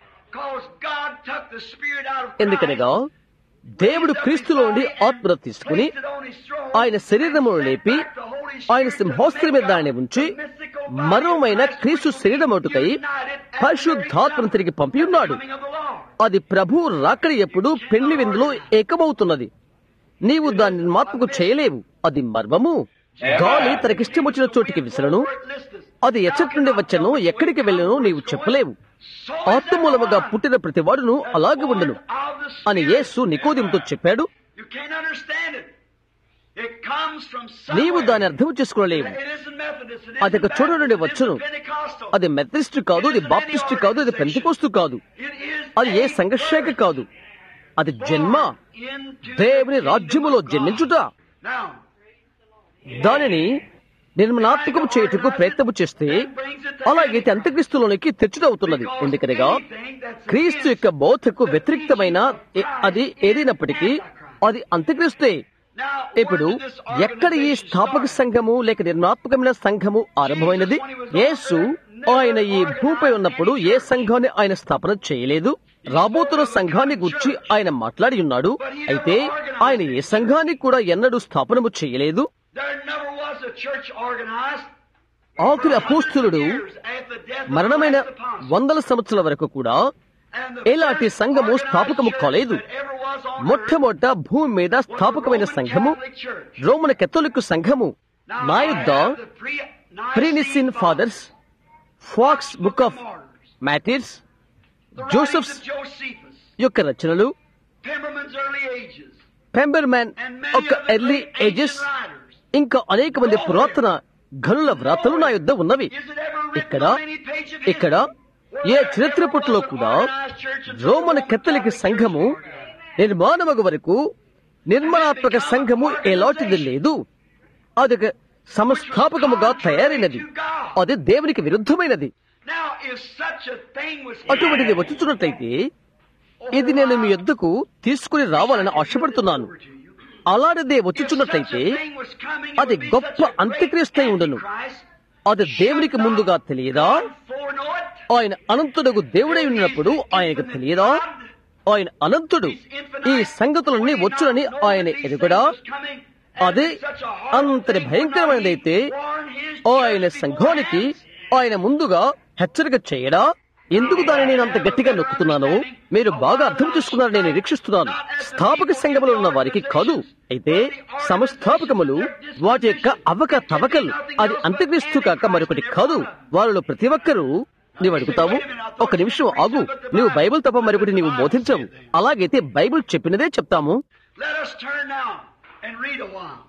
ఎందుకనగా దేవుడు క్రీస్తులో నుండి ఆత్మను తీసుకుని ఆయన శరీరమును లేపి ఆయన సింహాస్త్రం మీద దానిని ఉంచి మరోమైన క్రీస్తు శరీరమోటుకై పరిశుద్ధాత్మను తిరిగి పంపి ఉన్నాడు అది ప్రభు రాకడి ఎప్పుడు పెళ్లి విందులో ఏకమవుతున్నది నీవు దాన్ని మార్పుకు చేయలేవు అది మర్మము గాలి తనకిష్టం వచ్చిన చోటికి విసరను అది ఎచ్చటి నుండి వచ్చను ఎక్కడికి వెళ్ళను నీవు చెప్పలేవు ఆత్మమూలముగా పుట్టిన ప్రతివాడును అలాగే ఉండను అని యేసు నికోదింతో చెప్పాడు You can't understand it. It comes from నీవు somewhere. దాని అర్థం చేసుకోలేవు It isn't Methodist. It అది isn't ఒక చోటు నుండి Baptist, it వచ్చును isn't Pentecostal. అది మెథడిస్ట్ కాదు అది బాప్టిస్ట్ కాదు అది పెంతికోస్తు కాదు It is అది ఏ a సంఘర్షేక birth కాదు అది జన్మ into దేవుని the kingdom రాజ్యములో of God. జన్మించుట Now, దానిని నిర్మలాత్మకము చేయుటకు ప్రయత్నము చేస్తే అలాగైతే అంత్యక్రీస్తులోనికి తెచ్చుడవుతున్నది ఎందుకనగా క్రీస్తు యొక్క బోధకు వ్యతిరేక్తమైన ఏ- అది ఏదైనప్పటికీ అది అంత్యక్రీస్తే now, ఇప్పుడు where did this ఎక్కడ ఈ organization స్థాపక start? సంఘము లేక నిర్మాత్మకమైన సంఘము ఆరంభమైనది యేసు ఆయన ఈ భూపై ఉన్నప్పుడు ఏ సంఘాన్ని ఆయన స్థాపన చేయలేదు రాబోతున్న సంఘాన్ని గురించి ఆయన మాట్లాడి ఉన్నాడు అయితే ఆయన ఏ సంఘాన్ని కూడా ఎన్నడూ స్థాపనము చేయలేదు There never was a church organized. ఆఖరి అపోస్తులుడు Years after the death of మరణమైన Christ upon us. వందల సంవత్సరాల వరకు కూడా And the ఎలాంటి first సంఘము organized స్థాపకము church కాలేదు that ever was on earth మొట్టమొదట భూమి మీద was the స్థాపకమైన Roman సంఘము Catholic Church. రోమన్ కెథోలిక్ సంఘము Now, నా I యుద్ధ have the pre- Nicene ప్రీనిసిన్ fathers pox book of Martyrs. మ్యాటిర్స్ The Joseph's writings of Josephus, యొక్క రచనలు Pemberman's early ages, Pemberman and many ఒక of the early great ages ancient writers. ఇంకా అనేక మంది పురాతన ఘనుల వ్రాతలు నా యుద్ధ ఉన్నవి Is it ever written ఇక్కడ on any page of ఇక్కడ history? ఏ Where చరిత్ర ever పుటలో was an కూడా organized church until the Roman Roman Catholic Catholic Church సంఘము was organized? నిర్మాణమగు వరకు నిర్మాణాత్మక సంఘము ఎలాంటిది లేదు అది ఒక సంస్థాపకముగా తయారైనది అది దేవునికి విరుద్ధమైనది Now, if such a thing was అటువంటిది వచ్చుచున్నట్లయితే ఇది నేను మీ యొద్దకు తీసుకుని రావాలని ఆశపడుతున్నాను అలాంటిదే వచ్చుచున్నట్లయితే అది గొప్ప అంత్యక్రీస్తై ఉండును అది దేవునికి ముందుగా తెలియదా ఆయన అనంతుడకు దేవుడై ఉన్నప్పుడు ఆయనకు తెలియదా ఆయన అనంతుడు ఈ సంగతులన్నీ వచ్చునని ఆయన ఎదుగుడా అదే అంతటి భయంకరమైనదైతే ఆయన సంఘానికి ఆయన ముందుగా హెచ్చరిక చేయడా ఎందుకు దాన్ని నేను అంత గట్టిగా నొక్కుతున్నాను మీరు బాగా అర్థం చేసుకున్నారని నేను నిరీక్షిస్తున్నాను స్థాపక సంఘములో ఉన్న వారికి కాదు అయితే సమస్థాపకములు వాటి యొక్క అవక తవకలు అది అంత్యక్రీస్తు కాక మరొకటి కాదు వారిలో ప్రతి ఒక్కరూ నీవు అడుగుతావు ఒక నిమిషం ఆగు నువ్వు బైబిల్ తప్ప మరొకటి నీవు బోధించవు అలాగైతే బైబిల్ చెప్పినదే చెప్తాము Let us turn now and read a while.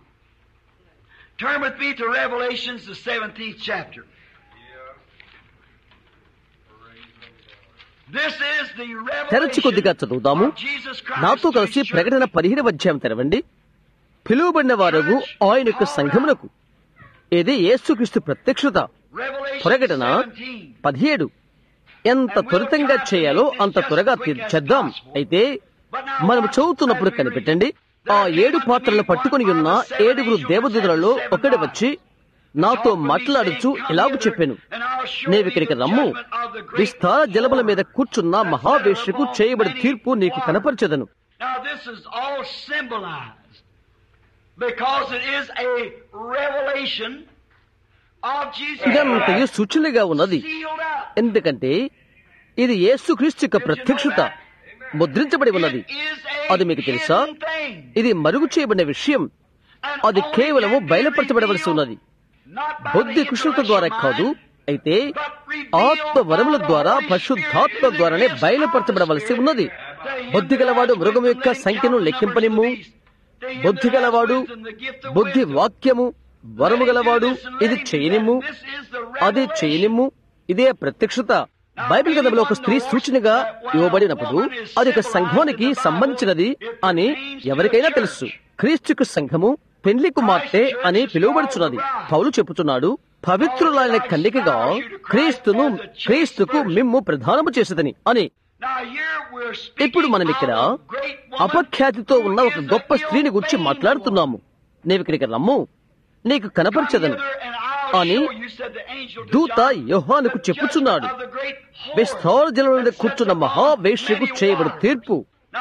Turn with me to Revelations, the 17th chapter. This is the తెరచి కొద్దిగా revelation చదువుదాము of Jesus Christ నాతో to కలిసి his church. ప్రకటన పదిహేను అధ్యాయం తెరవండి పిలువబడిన వారు ఆయన యొక్క సంఘమునకు ఇది యేసుక్రీస్తు ప్రత్యక్షత Revelation ప్రకటన 17. పదిహేడు ఎంత త్వరితంగా చేయాలో అంత త్వరగా తీర్చేద్దాం అయితే మనం చదువుతున్నప్పుడు కనిపెట్టండి ఆ ఏడు పాత్రలు పట్టుకుని ఉన్న ఏడుగురు దేవదూతలలో ఒకటి వచ్చి నాతో మాట్లాడుచు ఇలాగ చెప్పాను నీవిక్కడికి రమ్ము విస్తార జలముల మీద కూర్చున్న మహావేశ్యకు చేయబడి తీర్పు నీకు కనపరచదను Now this is all symbolized because it is a revelation of Jesus ఇదంతయు Christ సూచనగా ఉన్నది sealed up. ఎందుకంటే ఇది యేసుక్రీస్తు యొక్క ప్రత్యక్షత ముద్రించబడి ఉన్నది It is a అది మీకు తెలుసా hidden thing. ఇది మరుగు చేయబడిన విషయం And అది only కేవలము can be బయలుపరచబడవలసి revealed ఉన్నది not by బుద్ధి the కుశలత ద్వారా intellectual కాదు mind, అయితే ఆత్మ వరముల ద్వారా పరిశుద్ధాత్మ ద్వారానే బయలుపరచబడవలసి ఉన్నది బుద్ధి గలవాడు మృగం యొక్క సంఖ్యను లెక్కింపనిమ్ము బుద్ధి గలవాడు బుద్ధి వాక్యము వరము గలవాడు ఇది చేయనిమ్ము అది చేయనిమ్ము ఇదే ప్రత్యక్షత బైబిల్ గ్రంథంలో ఒక స్త్రీ సూచనగా ఇవ్వబడినప్పుడు అది ఒక సంఘానికి సంబంధించినది అని ఎవరికైనా తెలుసు క్రీస్తుకు సంఘము పెండ్లి కుమార్తె అని పిలువబడుచున్నది పౌలు చెప్పుచున్నాడు పవిత్రులైన కన్నికగా క్రీస్తును క్రీస్తుకు మిమ్ము ప్రధానము చేసేదని అని ఇప్పుడు మనం ఇక్కడ అపఖ్యాతితో ఉన్న ఒక గొప్ప స్త్రీని గురించి మాట్లాడుతున్నాము నీవు ఇక్కడికి రమ్ము నీకు కనపరచదను అని దూత యోహానుకు చెప్పుచున్నాడు విస్తార జలం మీద కూర్చున్న మహావేశ్యకు చేయబడి తీర్పు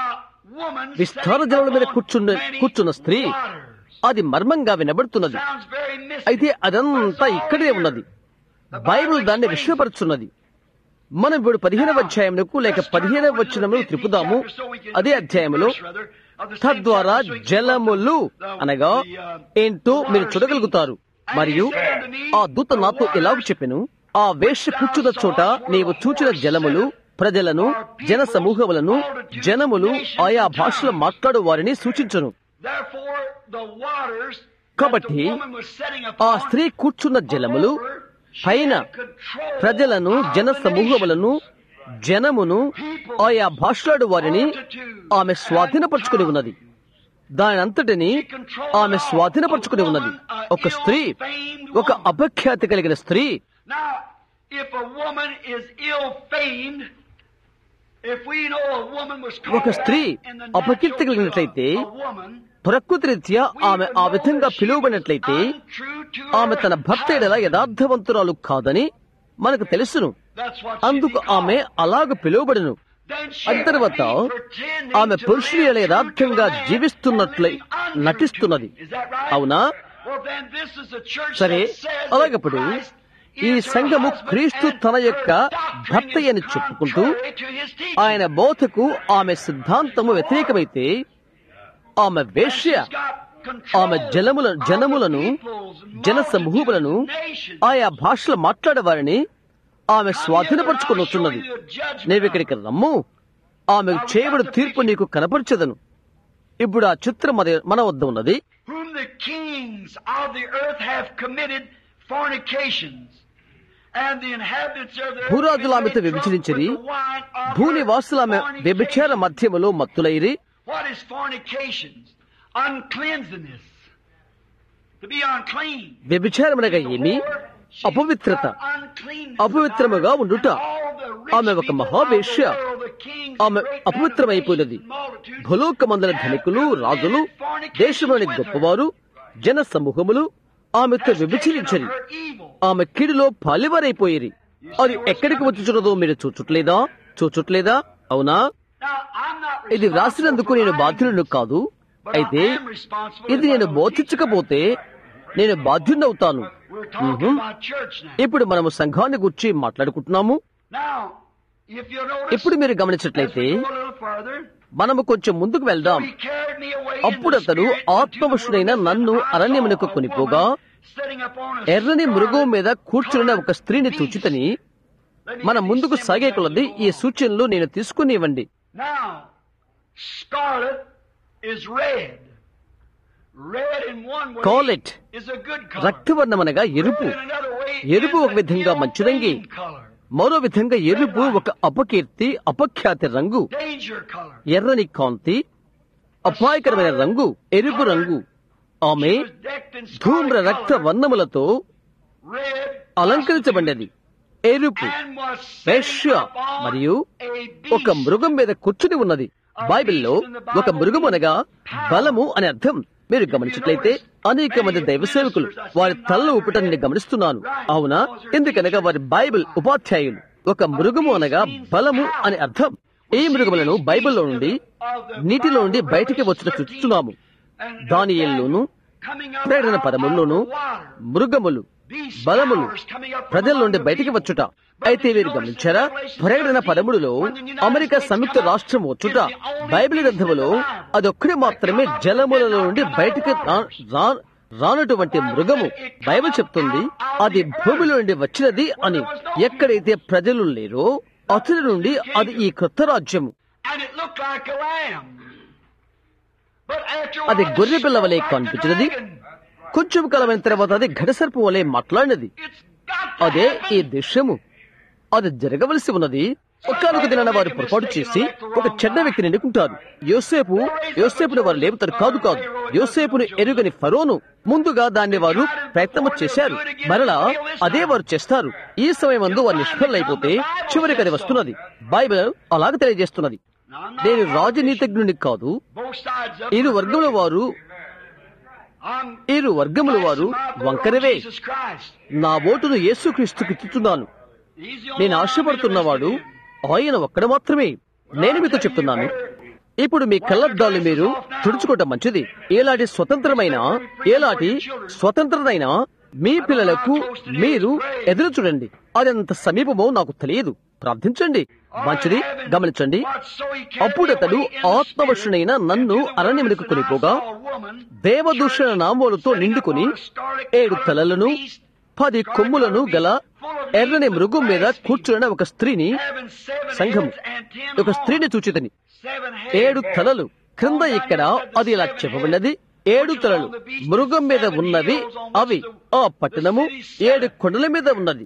విస్తార జలం మీద కూర్చున్న కూర్చున్న స్త్రీ అది మర్మంగా వినబడుతున్నది అయితే అదంతా ఇక్కడే ఉన్నది బైబిల్ దాన్ని విశ్వపరుచున్నది మనం ఇప్పుడు పదిహేనవ అధ్యాయములకు లేక పదిహేనవ వచనములు త్రిపుదాము అదే అధ్యాయములో తద్వారా జలములు అనగా ఏంటో మీరు చూడగలుగుతారు మరియు ఆ దూత నాతో ఎలాగ చెప్పెను ఆ వేష కూర్చున్న చోట నీవు చూచిన జలములు ప్రజలను జన సమూహములను జనములు ఆయా భాషలో మాట్లాడు వారిని సూచించను కాబట్టి ఆ స్త్రీ కూర్చున్న జలములు పైన ప్రజలను జన సమూహములను జనమును ఆయా భాషలాడు వారిని ఆమె స్వాధీనపరుచుకుని ఉన్నది దాని అంతటిని ఆమె స్వాధీనపరుచుకుని ఉన్నది ఒక స్త్రీ ఒక అపఖ్యాతి కలిగిన స్త్రీ Now, if a woman is ill famed, if we know a woman was ఒక స్త్రీ in the అపకీర్తి కలిగినట్లయితే natural to a woman, ప్రకృతి రీత్యా ఆమె ఆ విధంగా పిలువబడినట్లయితే ఆమె తన భర్త ఎడల యథార్థవంతురాలు కాదని మనకు తెలుసును అందుకు ఆమె అలాగ పిలువబడును అది తర్వాత ఆమె పురుషుని ఎడల యథార్థంగా జీవిస్తున్నట్లై నటిస్తున్నది అవునా సరే అలాగప్పుడు ఈ సంఘము క్రీస్తు తన యొక్క భర్త అని చెప్పుకుంటూ ఆయన బోధకు ఆమె సిద్ధాంతము వ్యతిరేకమైతే ఆమె వేశ్య ఆమె జలముల జనములను జన సమూహములను ఆయా భాషలు మాట్లాడేవారిని ఆమె స్వాధీనపరుచుకుని వస్తున్నది నీవిక్కడికి రమ్ము ఆమె చేయబడి తీర్పు నీకు కనపరచదను ఇప్పుడు ఆ చిత్రం మన- మన వద్ద ఉన్నది whom the kings of the earth have committed fornications. And the inhabitants of the earth భూరాజులు have ఆమెతో been made drunk వ్యభిచరించిరి with the wine of her భూనివాసులు ఆమె fornication. వ్యభిచార మధ్యములో మత్తులైరి What is fornications? Uncleanliness. To be unclean. వ్యభిచారమునగా ఏమి అపవిత్రత అపవిత్రముగా ఉండుట ఆమె ఒక మహావేశ్య ఆమె అపవిత్రమైపోయినది భూలోకమందల ధనికులు రాజులు దేశంలోని గొప్పవారు జన సమూహములు ఆమెతో వ్యభిచరించరి ఆమె కిడిలో పాలివారైపోయిరి అది ఎక్కడికి వచ్చుచున్నదో మీరు చూచుట్లేదా చూచుట్లేదా అవునా ఇది వ్రాసినందుకు నేను బాధ్యులను కాదు అయితే ఇది నేను బోధించకపోతే నేను బాధ్యున్నవుతాను మ్మ్. ఇప్పుడు మనము సంఘాన్ని గురించి మాట్లాడుకుంటున్నాము ఇప్పుడు మీరు గమనించినట్లయితే మనము కొంచెం ముందుకు వెళ్దాం అప్పుడు అతడు ఆత్మవశుడైన నన్ను అరణ్యమునకు కొనిపోగా ఎర్రని మృగం మీద కూర్చున్న ఒక స్త్రీని చూచితని మన ముందుకు సాగే కొలది ఈ సూచనలు నేను తీసుకుని ఇవ్వండి Now, scarlet is red. Red in one way Scarlet. is a good color. రక్తవర్ణమనగా ఎరుపు Red in another way ఎరుపు is ఒక విధంగా a మంచిదంగి. ill-famed color. మరో విధంగా ఎరుపు ఒక అపకీర్తి అపఖ్యాతి రంగు danger color. ఎర్రని కాంతి అపాయకరమైన రంగు ఎరుపు రంగు ఆమె She was decked in ధూమ్ర scarlet రక్త color, వర్ణములతో red, అలంకరించబడినది ఎరుపు and was వేశ్య sitting upon మరియు a ఒక beast. మృగం మీద కూర్చుని ఉన్నది బైబిల్లో ఒక మృగం అనగా బలము అని అర్థం మీరు గమనించినట్లయితే అనేక మంది దైవ సేవకులు వారి తలలో ఊపటం నేను గమనిస్తున్నాను అవునా ఎందుకనగా వారి బైబిల్ ఉపాధ్యాయులు ఒక మృగము అనగా బలము అని అర్థం ఈ మృగములను బైబిల్లో నుండి నీటిలో నుండి బయటికి వచ్చిన చూస్తున్నాము దానియేల్లోను ప్రేరణ పదముల్లోను మృగములు బలములు ప్రజల నుండి బయటికి వచ్చుట అయితే వీరు గమనించారా ప్రకటన పదములలో అమెరికా సంయుక్త రాష్ట్రం వచ్చుట బైబిల్ గ్రంథములో అదొక్కడి మాత్రమే జలములలో నుండి బయటికి రా- రా- రానటువంటి మృగము బైబిల్ చెప్తుంది అది భూమిలో నుండి వచ్చినది అని ఎక్కడైతే ప్రజలు లేరో అతని నుండి అది ఈ కొత్త రాజ్యము And it looked like a lamb. But after a అది while, గొర్రె it పిల్ల వలె spoke like a కనిపించినది dragon. కొంచెం కాలమైన తర్వాత అది ఘటసర్పం వలె మాట్లాడినది It's got to అదే ఈ happen. దృశ్యము అది జరగవలసి ఉన్నది ఒక్కనొక దినాన వారు పొరపాటు చేసి ఒక చెడ్డ వ్యక్తిని ఎన్నుకుంటారు యోసేపు యోసేపుని వారు లేపుతారు కాదు కాదు యోసేపును ఎరుగని ఫరోను ముందుగా దాన్ని వారు ప్రయత్నం చేశారు మరలా అదే వారు చేస్తారు ఈ సమయం అందు వారు నిష్ఫలైపోతే చివరికి అది వస్తున్నది బైబిల్ అలాగ తెలియజేస్తున్నది Now, I'm not నేను రాజనీతిజ్ఞుని కాదు both sides of ఇరు it. వర్గముల వారు I'm ఇరు వర్గముల వారు placing my vote on వంకరవే Jesus Christ. నా ఓటును యేసుక్రీస్తుకి ఇచ్చుతున్నాను He's the only నేను one I'm ఆశపడుతున్నవాడు interested ఆయన ఒక్కడ మాత్రమే నేను మీతో చెప్తున్నాను ఇప్పుడు మీ కళ్ళద్దాలు మీరు తుడుచుకోవటం మంచిది ఏలాంటి స్వతంత్రమైన ఏలాంటి స్వతంత్రమైన మీ పిల్లలకు మీరు ఎదురు చూడండి అదంత సమీపమో నాకు తెలియదు ప్రార్థించండి మంచిది గమనించండి అప్పుడు అతడు ఆత్మవశునైన నన్ను అరణ్యములకు కొనిపోగా దేవదూషణ నామములతో నిండుకుని ఏడు తలలను పది కొమ్ములను గల ఎర్రని మృగం మీద కూర్చున్న ఒక స్త్రీని సంఘము ఒక స్త్రీని చూచితని ఏడు తలలు క్రింద ఇక్కడ అది ఇలా చెప్పబడినది ఏడు తలలు మృగం మీద ఉన్నవి అవి ఆ పట్టణము ఏడు కొండల మీద ఉన్నది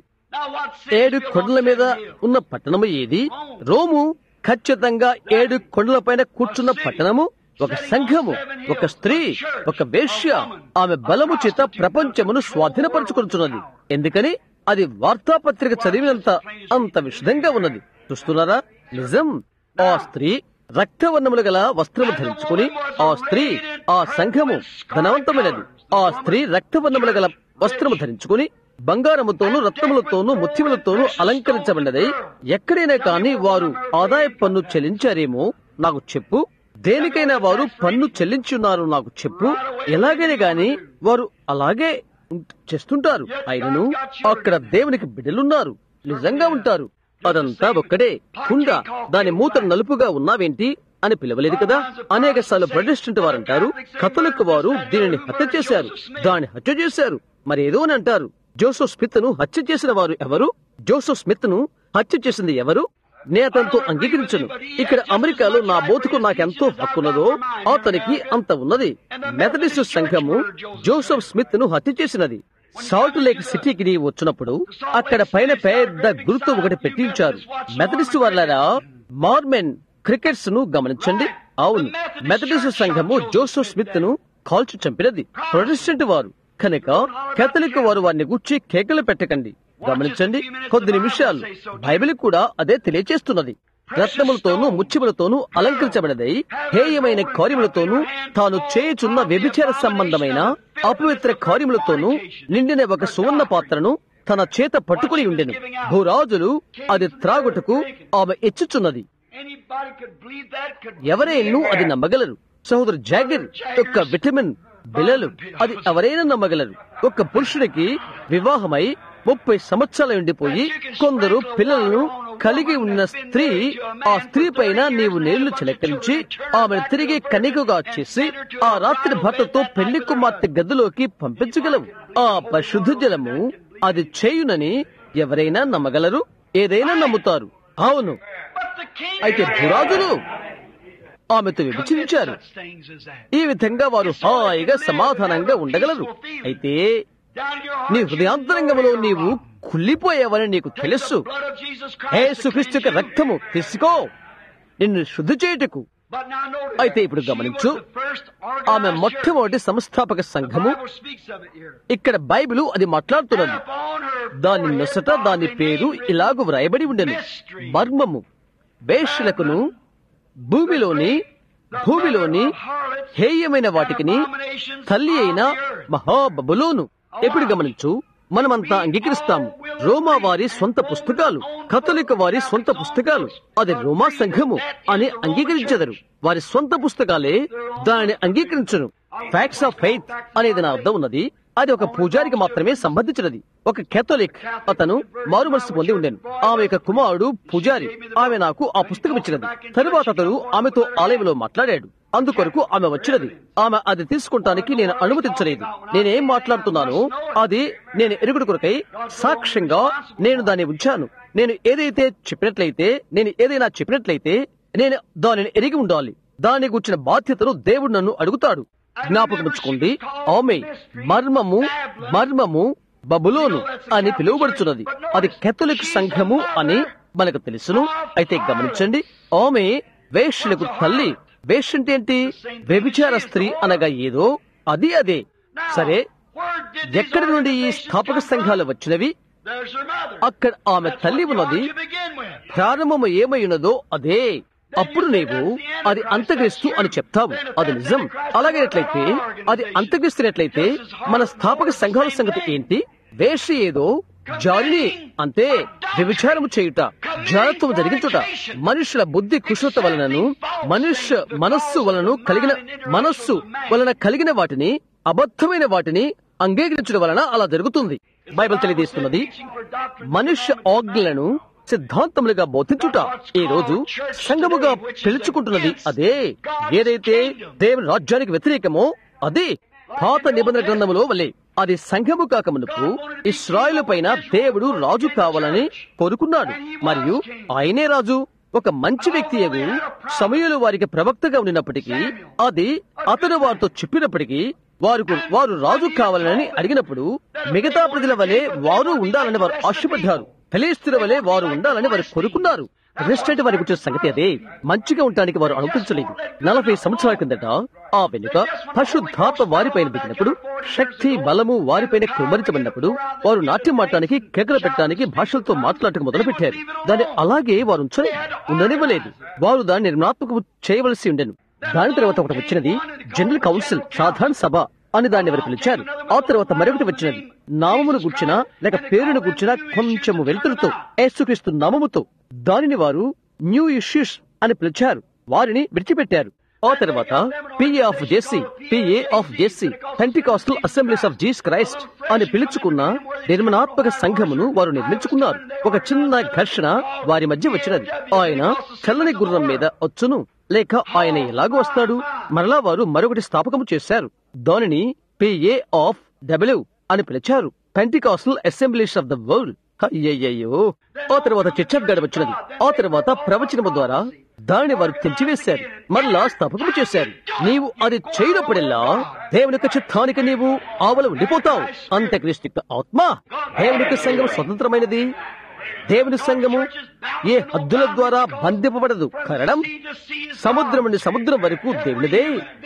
ఏడు కొండల మీద ఉన్న పట్టణము ఏది రోము ఖచ్చితంగా ఏడు కొండల పైన కూర్చున్న పట్టణము ఒక సంఘము ఒక స్త్రీ ఒక వేశ్య ఆమె బలము చేత ప్రపంచమును స్వాధీనపరుచుకుంటున్నది ఎందుకని అది వార్తాపత్రిక చదివినంత అంత విషదంగా ఉన్నది చూస్తున్నారా నిజం ఆ స్త్రీ రక్తవర్ణములు గల వస్త్రము ధరించుకుని ఆ స్త్రీ ఆ సంఘము ధనవంతమైనది ఆ స్త్రీ రక్తవర్ణములు గల వస్త్రము ధరించుకుని బంగారముతోనూ రత్నములతోనూ ముత్యములతోనూ అలంకరించబడినదై ఎక్కడైనా కాని వారు ఆదాయ పన్ను చెల్లించారేమో నాకు చెప్పు దేనికైనా వారు పన్ను చెల్లించున్నారు నాకు చెప్పు ఎలాగైనా గాని వారు అలాగే ఉం- చేస్తుంటారు అయినను అక్కడ దేవునికి బిడ్డలున్నారు నిజంగా ఉంటారు అదంతా ఒక్కడే కుండ దాని మూత నలుపుగా ఉన్నావేంటి అని పిలవలేదు కదా అనేక సార్లు ప్రొటెస్టెంట్ వారు అంటారు కథలకు వారు దీనిని హత్య చేశారు దాన్ని హత్య చేశారు మరి ఏదో అని అంటారు జోసెఫ్ స్మిత్ ను హత్య చేసిన వారు ఎవరు జోసెఫ్ స్మిత్ ను హత్య చేసింది ఎవరు నే అతనితో అంగీకరించను ఇక్కడ అమెరికాలో నా బోతుకు నాకెంతో హక్కున్నదో అతనికి అంత ఉన్నది మెథడిస్ట్ సంఘము జోసెఫ్ స్మిత్ ను హత్య చేసినది సాల్ట్ లేక్ సిటీకి నీవు వచ్చినప్పుడు అక్కడ పైన పెద్ద గుర్తు ఒకటి పెట్టించారు మెథడిస్ట్ వాళ్ళరా మార్మెన్ క్రికెట్స్ ను గమనించండి అవును మెథడిస్ట్ సంఘము జోసెఫ్ స్మిత్ ను కాల్చి చంపినది ప్రొటెస్టెంట్ వారు కనుక కేథలిక్ వారు వారిని గుచ్చి కేకలు పెట్టకండి గమనించండి కొద్ది నిమిషాలు బైబిల్ కూడా అదే తెలియచేస్తున్నది రత్నములతోనూ ముత్యములతోనూ అలంకరించబడినదై హేయమైన కార్యములతోనూ తాను చేయుచున్న వ్యభిచార సంబంధమైన అపవిత్ర కార్యములతోనూ నిండిన ఒక సువర్ణ పాత్రను తన చేత పట్టుకుని ఉండెను భూరాజులు అది త్రాగుటకు ఆమె ఇచ్చుచున్నది Anybody could believe that, could ఎవరైనా అది నమ్మగలరు సహోదరు జాగిర్ యొక్క విటమిన్ బిలలు అది ఎవరైనా నమ్మగలరు ఒక పురుషుడికి వివాహమై ముప్పై సంవత్సరాలు ఉండిపోయి కొందరు పిల్లలను కలిగి ఉన్న స్త్రీ ఆ స్త్రీ పైన నీవు నీళ్లు చిలకరించి ఆమెను తిరిగి కనికగా చేసి ఆ రాత్రి భర్తతో పెళ్లి కుమార్తె గదిలోకి పంపించగలవు ఆ పరిశుద్ధ జలము అది చేయునని ఎవరైనా నమ్మగలరు ఏదైనా నమ్ముతారు అవును But the king అయితే భూరాజులు ఆమెతో విభజించారు such things as that. ఈ విధంగా వారు హాయిగా సమాధానంగా ఉండగలరు అయితే Down in your నీ heart, హృదయాంతరంగంలో నీవు కుళ్ళిపోయావని నీకు తెలుసు యేసుక్రీస్తు యొక్క రక్తము తీసుకో నిన్ను శుద్ధి చేయుటకు అయితే ఇప్పుడు గమనించు ఆమె మొట్టమొదటి సంస్థాపక సంఘము ఇక్కడ బైబిల్ అది మాట్లాడుతున్నది దాని నొసట దాని పేరు ఇలాగు వ్రాయబడి ఉండెను మర్మము వేషలకును భూమిలోని భూమిలోని హేయమైన వాటికిని తల్లి అయిన మహాబబులోను ఎప్పుడు గమనించు మనమంతా అంగీకరిస్తాము రోమా వారి సొంత పుస్తకాలు కథలిక వారి సొంత పుస్తకాలు అది రోమా సంఘము అని అంగీకరించెదరు వారి సొంత పుస్తకాలే దానిని అంగీకరించరు ఫ్యాక్ట్స్ ఆఫ్ ఫెయిత్ అనేది నా వద్ద ఉన్నది అది ఒక పూజారికి మాత్రమే సంబంధించినది ఒక కేథలిక్ అతను మారు మనసు పొంది ఉండేను ఆమె యొక్క కుమారుడు పూజారి ఆమె నాకు ఆ పుస్తకం ఇచ్చినది తరువాత అతను ఆమెతో ఆలయంలో మాట్లాడాడు అందుకొరకు ఆమె వచ్చినది ఆమె అది తీసుకుంటానికి నేను అనుమతించలేదు నేనేం మాట్లాడుతున్నానో అది నేను ఎరుగుడు కొరకై సాక్ష్యంగా నేను దాన్ని ఉంచాను నేను ఏదైతే చెప్పినట్లయితే నేను ఏదైనా చెప్పినట్లయితే నేను దానిని ఎరిగి ఉండాలి దాని గురించిన బాధ్యతను దేవుడు నన్ను అడుగుతాడు జ్ఞాపకముచ్చుకోండి ఆమె మర్మము మర్మము బబులోను అని పిలువబడుచున్నది అది కెథలిక్ సంఘము అని మనకు తెలుసును అయితే గమనించండి ఆమె వేష్యులకు తల్లి వేష్ అంటే ఏంటి వ్యభిచార స్త్రీ అనగా ఏదో అది అదే సరే ఎక్కడి నుండి ఈ స్థాపక సంఘాలు వచ్చినవి అక్కడ ఆమె తల్లి ఉన్నది ప్రారంభము ఏమై ఉన్నదో అదే అప్పుడు నీవు అది అంతగ్రిస్తూ అని చెప్తావు అది నిజం అలాగేనట్లయితే అది అంతగ్రిస్తున్నట్లయితే మన స్థాపక సంఘాల సంగతి ఏంటి వేష ఏదో జాలిని అంతే వ్యభిచారము చేయుట జాగ్రత్తం జరిగించుట మనుషుల బుద్ధి కుశలత వలనను మనుష్య మనస్సు వలన కలిగిన మనస్సు వలన కలిగిన వాటిని అబద్ధమైన వాటిని అంగీకరించడం వలన అలా జరుగుతుంది బైబిల్ తెలియజేస్తున్నది మనుష్య ఆజ్ఞలను సిద్ధాంతములుగా బోధించుట ఈ రోజు సంఘముగా పిలుచుకుంటున్నది అదే ఏదైతే దేవుని రాజ్యానికి వ్యతిరేకమో అదే పాత నిబంధన గ్రంథములో వలె అది సంఘము కాక మునుపు ఇస్రాయిల్ పైన దేవుడు రాజు కావాలని కోరుకున్నాడు మరియు ఆయనే రాజు ఒక మంచి వ్యక్తి ఎగు సమయంలో వారికి ప్రవక్తగా ఉండినప్పటికీ అది అతను వారితో చెప్పినప్పటికీ వారు వారు రాజు కావాలని అడిగినప్పుడు మిగతా ప్రజల వలె వారు ఉండాలని వారు ఆశపడ్డారు ఫిలిస్తీన్ల వలె వారు ఉండాలని వారు కోరుకున్నారు ప్రెసిడెంట్ వారి గురించిన సంగతి అదే మంచిగా ఉండటానికి వారు అనుమతించలేదు నలభై సంవత్సరాల కిందట ఆ వెనుక పరిశుద్ధాత్మ వారిపైన దిగినప్పుడు శక్తి బలము వారిపైన కుమ్మరించబడినప్పుడు వారు నాట్యం ఆడటానికి కేకలు పెట్టడానికి భాషలతో మాట్లాడటం మొదలుపెట్టారు దాన్ని అలాగే వారు ఉంచని ఉండనివ్వలేదు వారు దాన్ని నిర్మాత్మకం చేయవలసి ఉండెను దాని తర్వాత ఒకటి వచ్చినది జనరల్ కౌన్సిల్ సాధారణ సభ అని దాన్ని ఎవరు పిలిచారు ఆ తర్వాత మరొకటి వచ్చినది నామమును గుర్చిన లేక పేరును గుర్చిన కొంచెము వెలుతురుతో యేసుక్రీస్తు నామముతో దానిని వారు న్యూ ఇష్యూస్ అని పిలిచారు వారిని విడిచిపెట్టారు ఆ తర్వాత PA of JC PA of JC Pentecostal Assemblies of Jesus Christ అని పిలుచుకున్న నిర్మాణాత్మక సంఘమును వారు నిర్మించుకున్నారు ఒక చిన్న ఘర్షణ వారి మధ్య వచ్చినది ఆయన చల్లని గుర్రం మీద వచ్చును లేక ఆయన ఎలాగో వస్తాడు మరలా వారు మరొకటి స్థాపకము చేశారు దానిని పిఏ ఆఫ్ డబ్ల్యూ అని పిలిచారు Pentecostal Assemblies of the world అయ్యయ్యో ఆ తర్వాత చర్చ్ గడ వచ్చినది ఆ తర్వాత ప్రవచనము ద్వారా దానిని వారు తెంచివేశారు మరలా స్థాపకము చేశారు నీవు అది చేయనప్పుడల్లా దేవుని యొక్క చిత్తానికి నీవు ఆవల ఉండిపోతావు అంత్యక్రీస్తు యొక్క ఆత్మ దేవుని యొక్క సంఘం స్వతంత్రమైనది దేవుని సంఘము ఏ హద్దుల ద్వారా బంధింపబడదు కారణం సముద్రం నుండి సముద్రం వరకు దేవునిదే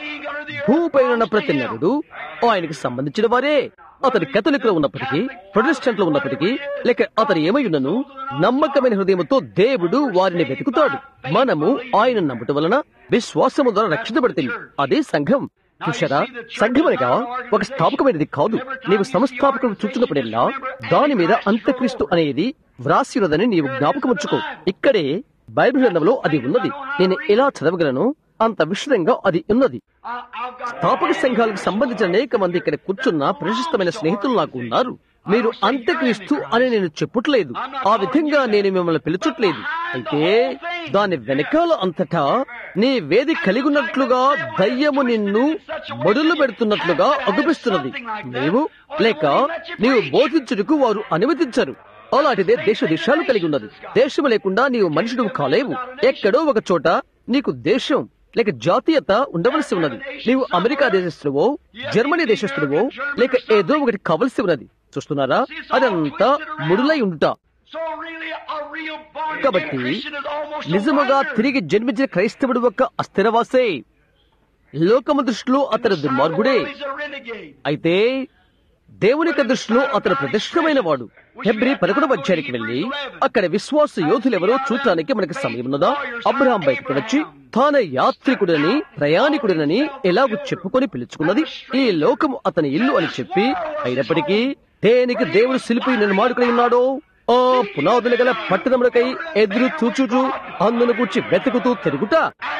భూమిపై ఉన్న ప్రతి నరుడు ఆయనకి సంబంధించిన వారే అతని కథలికలో ఉన్నప్పటికీ ప్రొటెస్టెంట్ లో ఉన్నప్పటికీ లేక అతను ఏమై ఉన్నను నమ్మకమైన హృదయంతో దేవుడు వారిని వెతుకుతాడు మనము ఆయన నమ్మటం వలన విశ్వాసము ద్వారా రక్షించబడుతుంది అదే సంఘం చూశారా సంఘమనగా ఒక స్థాపకమైనది కాదు నీవు సంస్థాపకం చూచున్నప్పుడెల్లా దాని మీద అంత్యక్రీస్తు అనేది వ్రాసినదని నీవు జ్ఞాపకముచ్చుకో ఇక్కడే బైబిల్ గ్రంథంలో అది ఉన్నది నేను ఎలా చదవగలను అంత విషదంగా అది ఉన్నది స్థాపక సంఘాలకు సంబంధించిన అనేక మంది ఇక్కడ కూర్చున్న ప్రశస్తమైన స్నేహితులు నాకు ఉన్నారు మీరు అంత్యక్రీస్తు అని నేను చెప్పుట్లేదు ఆ విధంగా నేను మిమ్మల్ని పిలుచుట్లేదు అయితే దాని వెనకాల అంతటా నీ వేది కలిగి ఉన్నట్లుగా దయ్యము నిన్ను మొదలు పెడుతున్నట్లుగా అగుపిస్తున్నది నీవు లేక నీవు బోధించుటకు వారు అనుమతించరు అలాంటిదే దేశ దేశాలు కలిగి ఉన్నది దేశం లేకుండా నీవు మనుషుడు కాలేవు ఎక్కడో ఒక చోట నీకు దేశం లేక జాతీయత ఉండవలసి ఉన్నది నీవు అమెరికా దేశస్తుడువో జర్మనీ దేశస్తుడువో లేక ఏదో ఒకటి కావలసి ఉన్నది చూస్తున్నారా అదంతా ముడులై ఉండుట So really, a real born again కాబట్టి Christian is almost a నిజముగా wanderer. తిరిగి జన్మించిన క్రైస్తవుడు ఒక అస్థిరవాసే లోకము దృష్టిలో అతను దుర్మార్గుడే He's a renegade. అయితే దేవుని యొక్క దృష్టిలో అతను ప్రతిష్టమైన వాడు హెబ్రి పదకొండవ అధ్యాయానికి వెళ్లి అక్కడ విశ్వాస యోధులెవరో చూడటానికి మనకి సమయం ఉన్నదా అబ్రహాం బయటకు వచ్చి తానే యాత్రికుడని ప్రయాణికుడనని ఎలాగూ చెప్పుకొని పిలుచుకున్నది ఈ లోకం అతని ఇల్లు అని చెప్పి అయినప్పటికీ దేనికి దేవుడు శిల్పి నిర్మాణుకుడై ఉన్నాడో ఆ పునాదులు గల పట్టణములకై ఎదురు చూచుచు అందును కూర్చి వెతుకుతూ తిరుగుట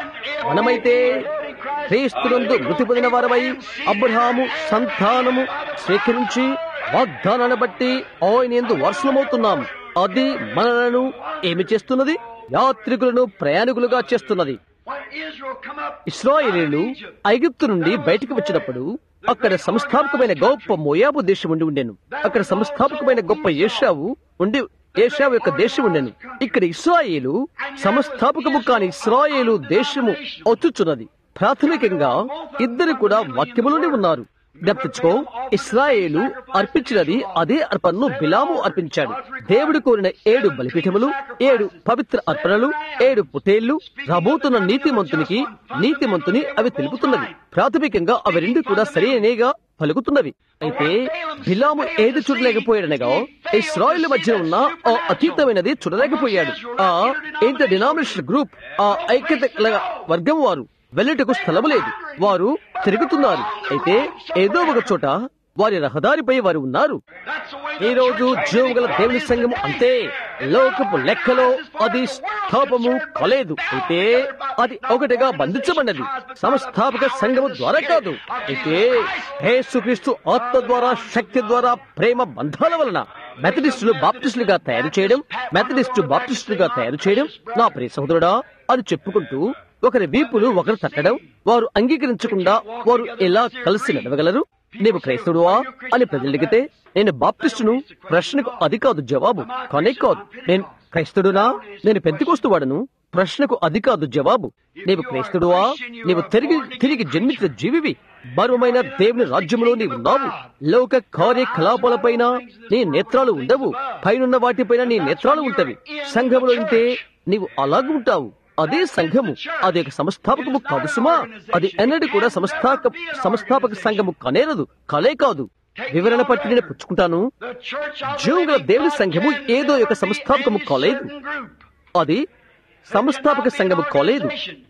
మనమైతే క్రీస్తునందు మృతి పొందిన వారమై అబ్రహాము సంతానము స్వీకరించి వాగ్దానాన్ని బట్టి ఆయన ఎందు వర్షమవుతున్నాం అది మనలను ఏమి చేస్తున్నది యాత్రికులను ప్రయాణికులుగా చేస్తున్నది When Israel come up ఇస్రాయేలీలు ఐగుప్తు నుండి బయటకు వచ్చినప్పుడు అక్కడ సంస్థాపకమైన గొప్ప మోయాబు దేశం ఉండి ఉండెను అక్కడ సంస్థాపకమైన గొప్ప ఏషావు ఉండి ఏషావు యొక్క దేశం ఉండెను ఇక్కడ ఇస్రాయేలు సంస్థాపకము కాని ఇస్రాయేలు దేశము వచ్చుచున్నది ప్రాథమికంగా ఇద్దరు కూడా వాక్యములోనే ఉన్నారు జ్ఞప్తించుకో ఇస్రాయేలు అర్పించినది అదే అర్పణను బిలాము అర్పించాడు దేవుడు కోరిన ఏడు బలిపీఠములు ఏడు పవిత్ర అర్పణలు ఏడు పుటేళ్లు రాబోతున్న నీతిమంతునికి నీతిమంతుని అవి తెలుపుతున్నవి ప్రాథమికంగా అవి రెండు కూడా సరైనగా పలుకుతున్నవి అయితే బిలాము ఏది చూడలేకపోయాడనగా ఇస్రాయిల్ మధ్య ఉన్న ఆ అతీతమైనది చూడలేకపోయాడు ఆ ఇంటర్ డినామినేషన్ గ్రూప్ ఆ ఐక్యత గల వర్గం వారు వెళ్ళటకు స్థలము లేదు వారు తిరుగుతున్నారు అయితే ఏదో ఒక చోట వారి రహదారిపై వారు ఉన్నారు That's the way ఈ రోజు జీవం గల దేవుని సంఘం అంతే లోకపు లెక్కలో అది స్థాపము కాలేదు అయితే అది ఒకటిగా బంధించబడినది సంస్థాపక సంఘము ద్వారా కాదు అయితే యేసుక్రీస్తు ఆత్మ ద్వారా శక్తి ద్వారా ప్రేమ బంధాల వలన మెథడిస్టులు బాప్టిస్టులుగా తయారు చేయడం మెథడిస్టు బాప్టిస్టులుగా తయారు చేయడం నా ప్రియ సహోదరుడా అని చెప్పుకుంటూ ఒకరి వీపులు ఒకరు తట్టడం వారు అంగీకరించకుండా వారు ఎలా కలిసి నడవగలరు నీవు క్రైస్తవుడువా అని ప్రజలు అడిగితే నేను బాప్టిస్టును ప్రశ్నకు అది కాదు జవాబు కానే కాదు నేను క్రైస్తవుడునా నేను పెంతికొస్తువాడను ప్రశ్నకు అది కాదు జవాబు నీవు క్రైస్తవుడువా నీవు తిరిగి తిరిగి జన్మించిన జీవివి బరువమైన దేవుని రాజ్యంలో నీవు ఉన్నావు లోక కార్యకలాపాలపైన నీ నేత్రాలు ఉండవు పైనున్న వాటిపైన నీ నేత్రాలు ఉంటవి సంఘములో ఉంటే నీవు అలాగూ ఉంటావు అదే సంఘము అది ఒక సంస్థాపకము కాదు సుమా అది ఎన్నడూ కూడా సంస్థాపక సంస్థాపక సంఘము కనేరదు కలే కాదు వివరణ పట్టి నేను పుచ్చుకుంటాను the church of the జీవుగల living దేవుని God సంఘము can't ఏదో ఒక be సంస్థాపకము any కాలేదు certain group. అది సంస్థాపక సంఘము కాలేదు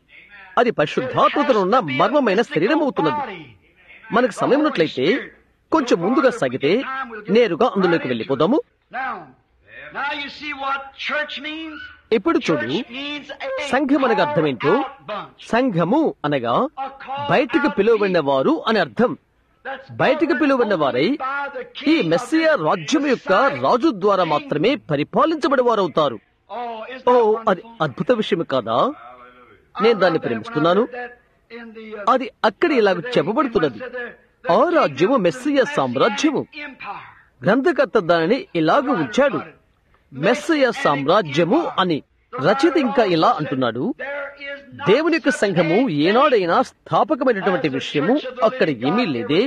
అది పరిశుద్ధాత్మతలో ఉన్న మర్మమైన శరీరం అవుతున్నది మనకు సమయం ఉన్నట్లయితే కొంచెం ముందుగా సాగితే నేరుగా అందులోకి వెళ్ళిపోదాము Now, now you see what church means? ఇప్పుడు చూడు Church means a సంఘం అనగా అర్థం ఏంటో called out bunch. సంఘము అనగా బయటికి పిలువబడిన వారు అని అర్థం That's బయటికి పిలువబడిన వారై by the ఈ king of మెస్సియా this రాజ్యం యొక్క Messiah. రాజు ద్వారా మాత్రమే పరిపాలించబడి వారవుతారు Oh, is ఓ that అది wonderful? అద్భుత విషయం కాదా నేను దాన్ని ప్రేమిస్తున్నాను అది అక్కడ ఇలాగ చెప్పబడుతున్నది ఆ రాజ్యము మెస్సియా సామ్రాజ్యము గ్రంథకర్త దానిని ఇలాగ ఉంచాడు మెస్సయ సామ్రాజ్యము అని రచయిత ఇంకా ఇలా అంటున్నాడు దేవుని యొక్క సంఘము ఏనాడైనా స్థాపకమైనటువంటి విషయము అక్కడ ఏమీ లేదే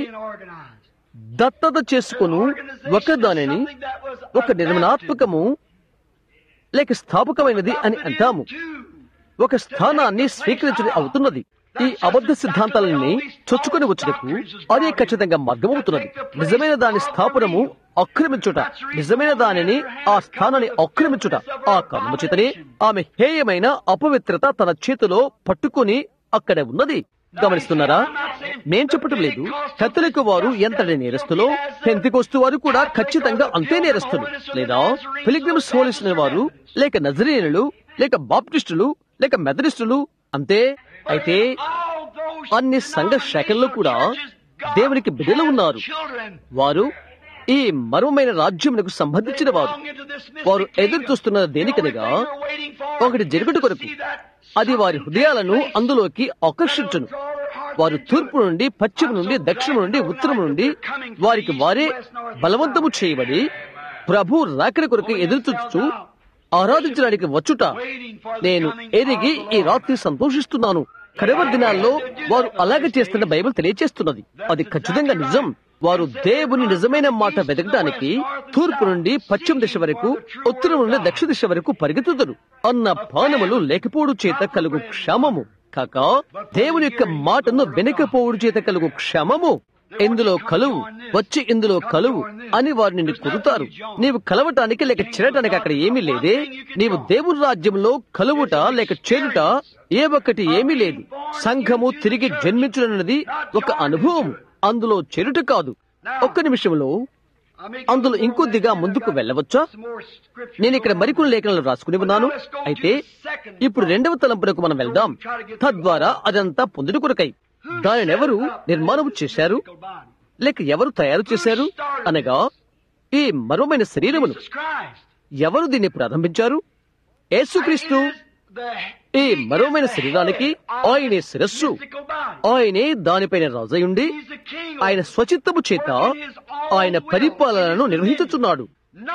దత్తత చేసుకును ఒక దానిని ఒక నిర్మాణాత్మకము లేక స్థాపకమైనది అని అంటాము ఒక స్థానాన్ని స్వీకరించడం అవుతున్నది ఈ అబద్ధ సిద్ధాంతాలని చొచ్చుకొని వచ్చుటకు అదే ఖచ్చితంగా మార్గమవుతున్నది నిజమైన దాని స్థాపనము ఆక్రమించుట నిజమైన దానిని ఆ స్థానాన్ని ఆక్రమించుట ఆ కారణము చేతనే ఆమె హేయమైన అపవిత్రత తన చేతిలో పట్టుకుని అక్కడ ఉన్నది గమనిస్తున్నారా మేం చెప్పటం లేదు కత్తలిక వారు ఎంతటి నేరస్తులో పెంతికొస్తు వారు కూడా ఖచ్చితంగా అంతే నేరస్తులు లేదా పిలిగ్రిమ్స్ పోలీసుల వారు లేక నజరీనులు లేక బాప్టిస్టులు లేక మెథడిస్టులు అంతే అయితే అన్ని సంఘ శాఖల్లో కూడా దేవునికి బిడ్డలు ఉన్నారు వారు ఈ మర్మమైన రాజ్యమునకు సంబంధించిన వారు వారు ఎదురు చూస్తున్న దేనికనగా ఒకటి జరుగుట కొరకు అది వారి హృదయాలను అందులోకి ఆకర్షించును వారు తూర్పు నుండి పశ్చిమ నుండి దక్షిణ నుండి ఉత్తరం నుండి వారికి వారే బలవంతము చేయబడి ప్రభు రాకడ కొరకు ఎదురు చూస్తూ ఆరాధించడానికి వచ్చుట నేను ఎదిగి ఈ రాత్రి సంతోషిస్తున్నాను కడవ దినాల్లో వారు అలాగే చేస్తున్న బైబిల్ తెలియచేస్తున్నది అది ఖచ్చితంగా నిజం వారు దేవుని నిజమైన మాట వెతకడానికి తూర్పు నుండి పశ్చిమ దిశ వరకు ఉత్తరం నుండి దక్షిణ దిశ వరకు పరిగెత్తుదురు అన్న పానములు లేకపోవడం చేత కలుగు క్షమము కాక దేవుని యొక్క మాటను వెనకపోవడం చేత కలుగు క్షమము ఇందులో కలువు వచ్చి ఇందులో కలువు అని వారు నిన్ను కురుతారు నీవు కలవటానికి లేక చేరటానికి అక్కడ ఏమీ లేదే నీవు దేవుని రాజ్యంలో కలువుట లేక చేరుట ఏ ఒక్కటి ఏమీ లేదు సంఘము తిరిగి జన్మించడన్నది ఒక అనుభవం అందులో చేరుట కాదు ఒక్క నిమిషంలో అందులో ఇంకొద్దిగా ముందుకు వెళ్ళవచ్చా నేను ఇక్కడ మరికొన్ని లేఖనాలు రాసుకుని ఉన్నాను అయితే ఇప్పుడు రెండవ తలంపునకు మనం వెళ్దాం తద్వారా అదంతా పొందుడు కొరకై దానిని ఎవరు నిర్మాణం చేశారు లేక ఎవరు తయారు చేశారు అనగా ఈ మరోమైన శరీరమును ఎవరు దీన్ని ప్రారంభించారు యేసుక్రీస్తు ఈ మరోమైన శరీరానికి ఆయనే శిరస్సు ఆయనే దానిపైన రాజయుండి ఆయన స్వచిత్తము చేత ఆయన పరిపాలనను నిర్వహించుచున్నాడు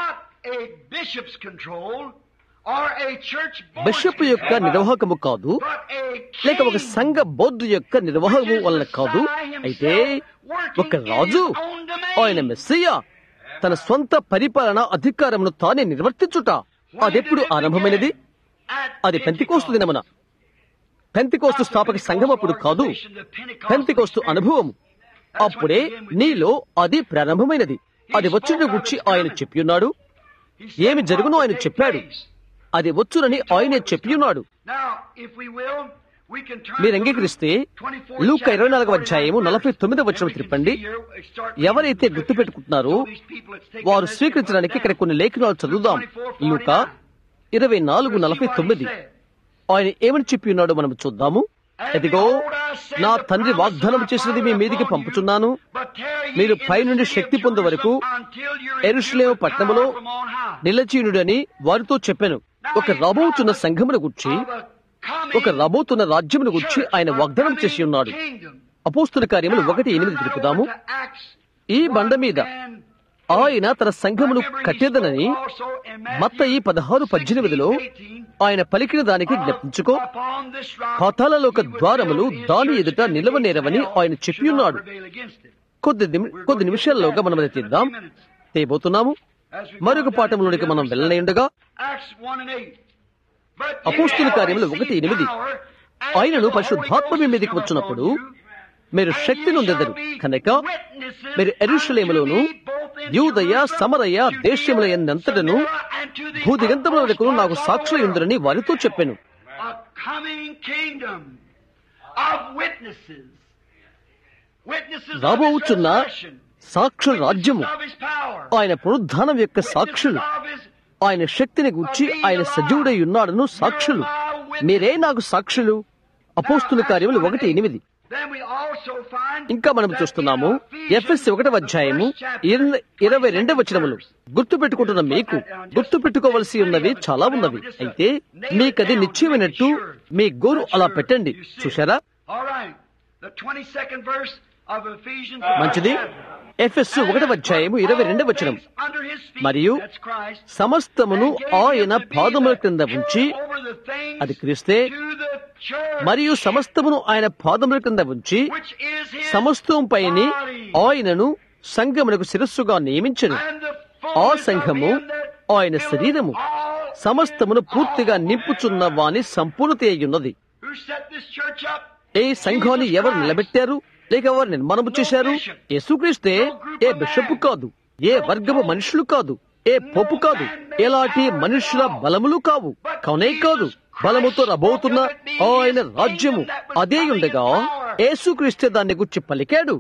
బిషప్ యొక్క నిర్వాహకము కాదు లేక ఒక సంఘ బౌద్ధు యొక్క నిర్వాహకము వలన కాదు అయితే ఒక రాజు ఆయన మెస్సయ్య తన సొంత పరిపాలన అధికారమును తానే నిర్వర్తించుట అదెప్పుడు ఆరంభమైనది అది పెంతికోస్తు దినమున పెంతికోస్తు స్థాపక సంఘం అప్పుడు కాదు పెంతికోస్తు అనుభవం అప్పుడే నీలో అది ప్రారంభమైనది అది వచ్చిన గుర్చి ఆయన చెప్పి ఉన్నాడు ఏమి జరుగునో ఆయన చెప్పాడు అది వచ్చునని ఆయనే చెప్పి ఉన్నాడు మీరు అంగీకరిస్తే లూక ఇరవై నాలుగవ అధ్యాయము నలభై తొమ్మిదవ వచ్చిన తిప్పండి ఎవరైతే గుర్తు పెట్టుకుంటున్నారో వారు స్వీకరించడానికి ఇక్కడ కొన్ని లేఖనాలు చదువుదాం లూక ఇరవై నాలుగు నలభై తొమ్మిది ఆయన ఏమని చెప్పి ఉన్నాడో మనం చూద్దాము ఎదిగో నా తండ్రి వాగ్దానం చేసినది మీ మీదికి పంపుచున్నాను మీరు పైనుండి శక్తి పొందే వరకు ఎరుషులేము పట్టణములో నిలచీనుడని వారితో చెప్పాను ఒక రాబోతున్న సంఘమును గుర్చి ఒక రాబోతున్న రాజ్యమును గుర్చి ఆయన వాగ్దానం చేసి ఉన్నాడు అపోస్తుల కార్యములు ఒకటి ఎనిమిది తిరుపుదాము ఈ బండ మీద ఆయన తన సంఘమును కట్టేదనని మత్త ఈ పదహారు పద్దెనిమిదిలో ఆయన పలికిన దానికి జ్ఞప్తించుకో పాతాలలోక ద్వారములు దాని ఎదుట నిలవనేరవని ఆయన చెప్పి ఉన్నాడు కొద్ది కొద్ది నిమిషాల్లోగా మనం అది తీద్దాం తేబోతున్నాము మరొక పాఠంలోనికి మనం వెళ్ళనేయుండగా అపోస్తుల కార్యములు ఒకటి ఎనిమిది ఆయనను పరిశుద్ధాత్మ మీ మీదకి వచ్చినప్పుడు మీరు శక్తి నొందెదరు కనుక మీరు ఎరుషలేములోను యూదయ సమరయ దేశముల ఎందంతటను భూదిగంతముల వరకు నాకు సాక్షులు ఉందరని వారితో చెప్పాను రాబోచున్న సాక్షుల రాజ్యము ఆయన పునరుద్ధానం యొక్క సాక్షులు ఆయన శక్తిని గుర్చి ఆయన సజీవుడై ఉన్నాడను సాక్షులు మీరే నాకు సాక్షులు అపోస్తుల కార్యములు ఒకటి ఎనిమిది ఇంకా మనం చూస్తున్నాము ఎఫ్ఎస్ ఒకటవ అధ్యాయము ఇరవై రెండవ వచనములు గుర్తు పెట్టుకుంటున్న మీకు గుర్తు పెట్టుకోవలసి ఉన్నవి చాలా ఉన్నవి అయితే మీకది నిశ్చయమైనట్టు మీ గోరు అలా పెట్టండి చూశారా మంచిది ఎఫ్ఎస్ ఒకటవ అధ్యాయము ఇరవై రెండవ వచనం మరియు సమస్తమును ఆయన పాదముల క్రింద ఉంచి అది క్రీస్తే మరియు సమస్తమును ఆయన పాదముల క్రింద ఉంచి సమస్తం పైని ఆయనను సంఘమునకు శిరస్సుగా నియమించను ఆ సంఘము ఆయన శరీరము సమస్తమును పూర్తిగా నింపుచున్న వాని సంపూర్ణత అయ్యున్నది ఏ సంఘాన్ని ఎవరు నిలబెట్టారు లేక ఎవరు నిర్మాణము చేశారు యేసుక్రీస్తే ఏ బిషప్ కాదు ఏ వర్గము మనుషులు కాదు ఏ పోపు కాదు ఎలాంటి మనుషుల బలములు కావు కౌనే కాదు బలముతో రబోతున్న ఆయన రాజ్యము అదే ఉండగా యేసుక్రీస్తే దాన్ని గుర్చి పలికాడు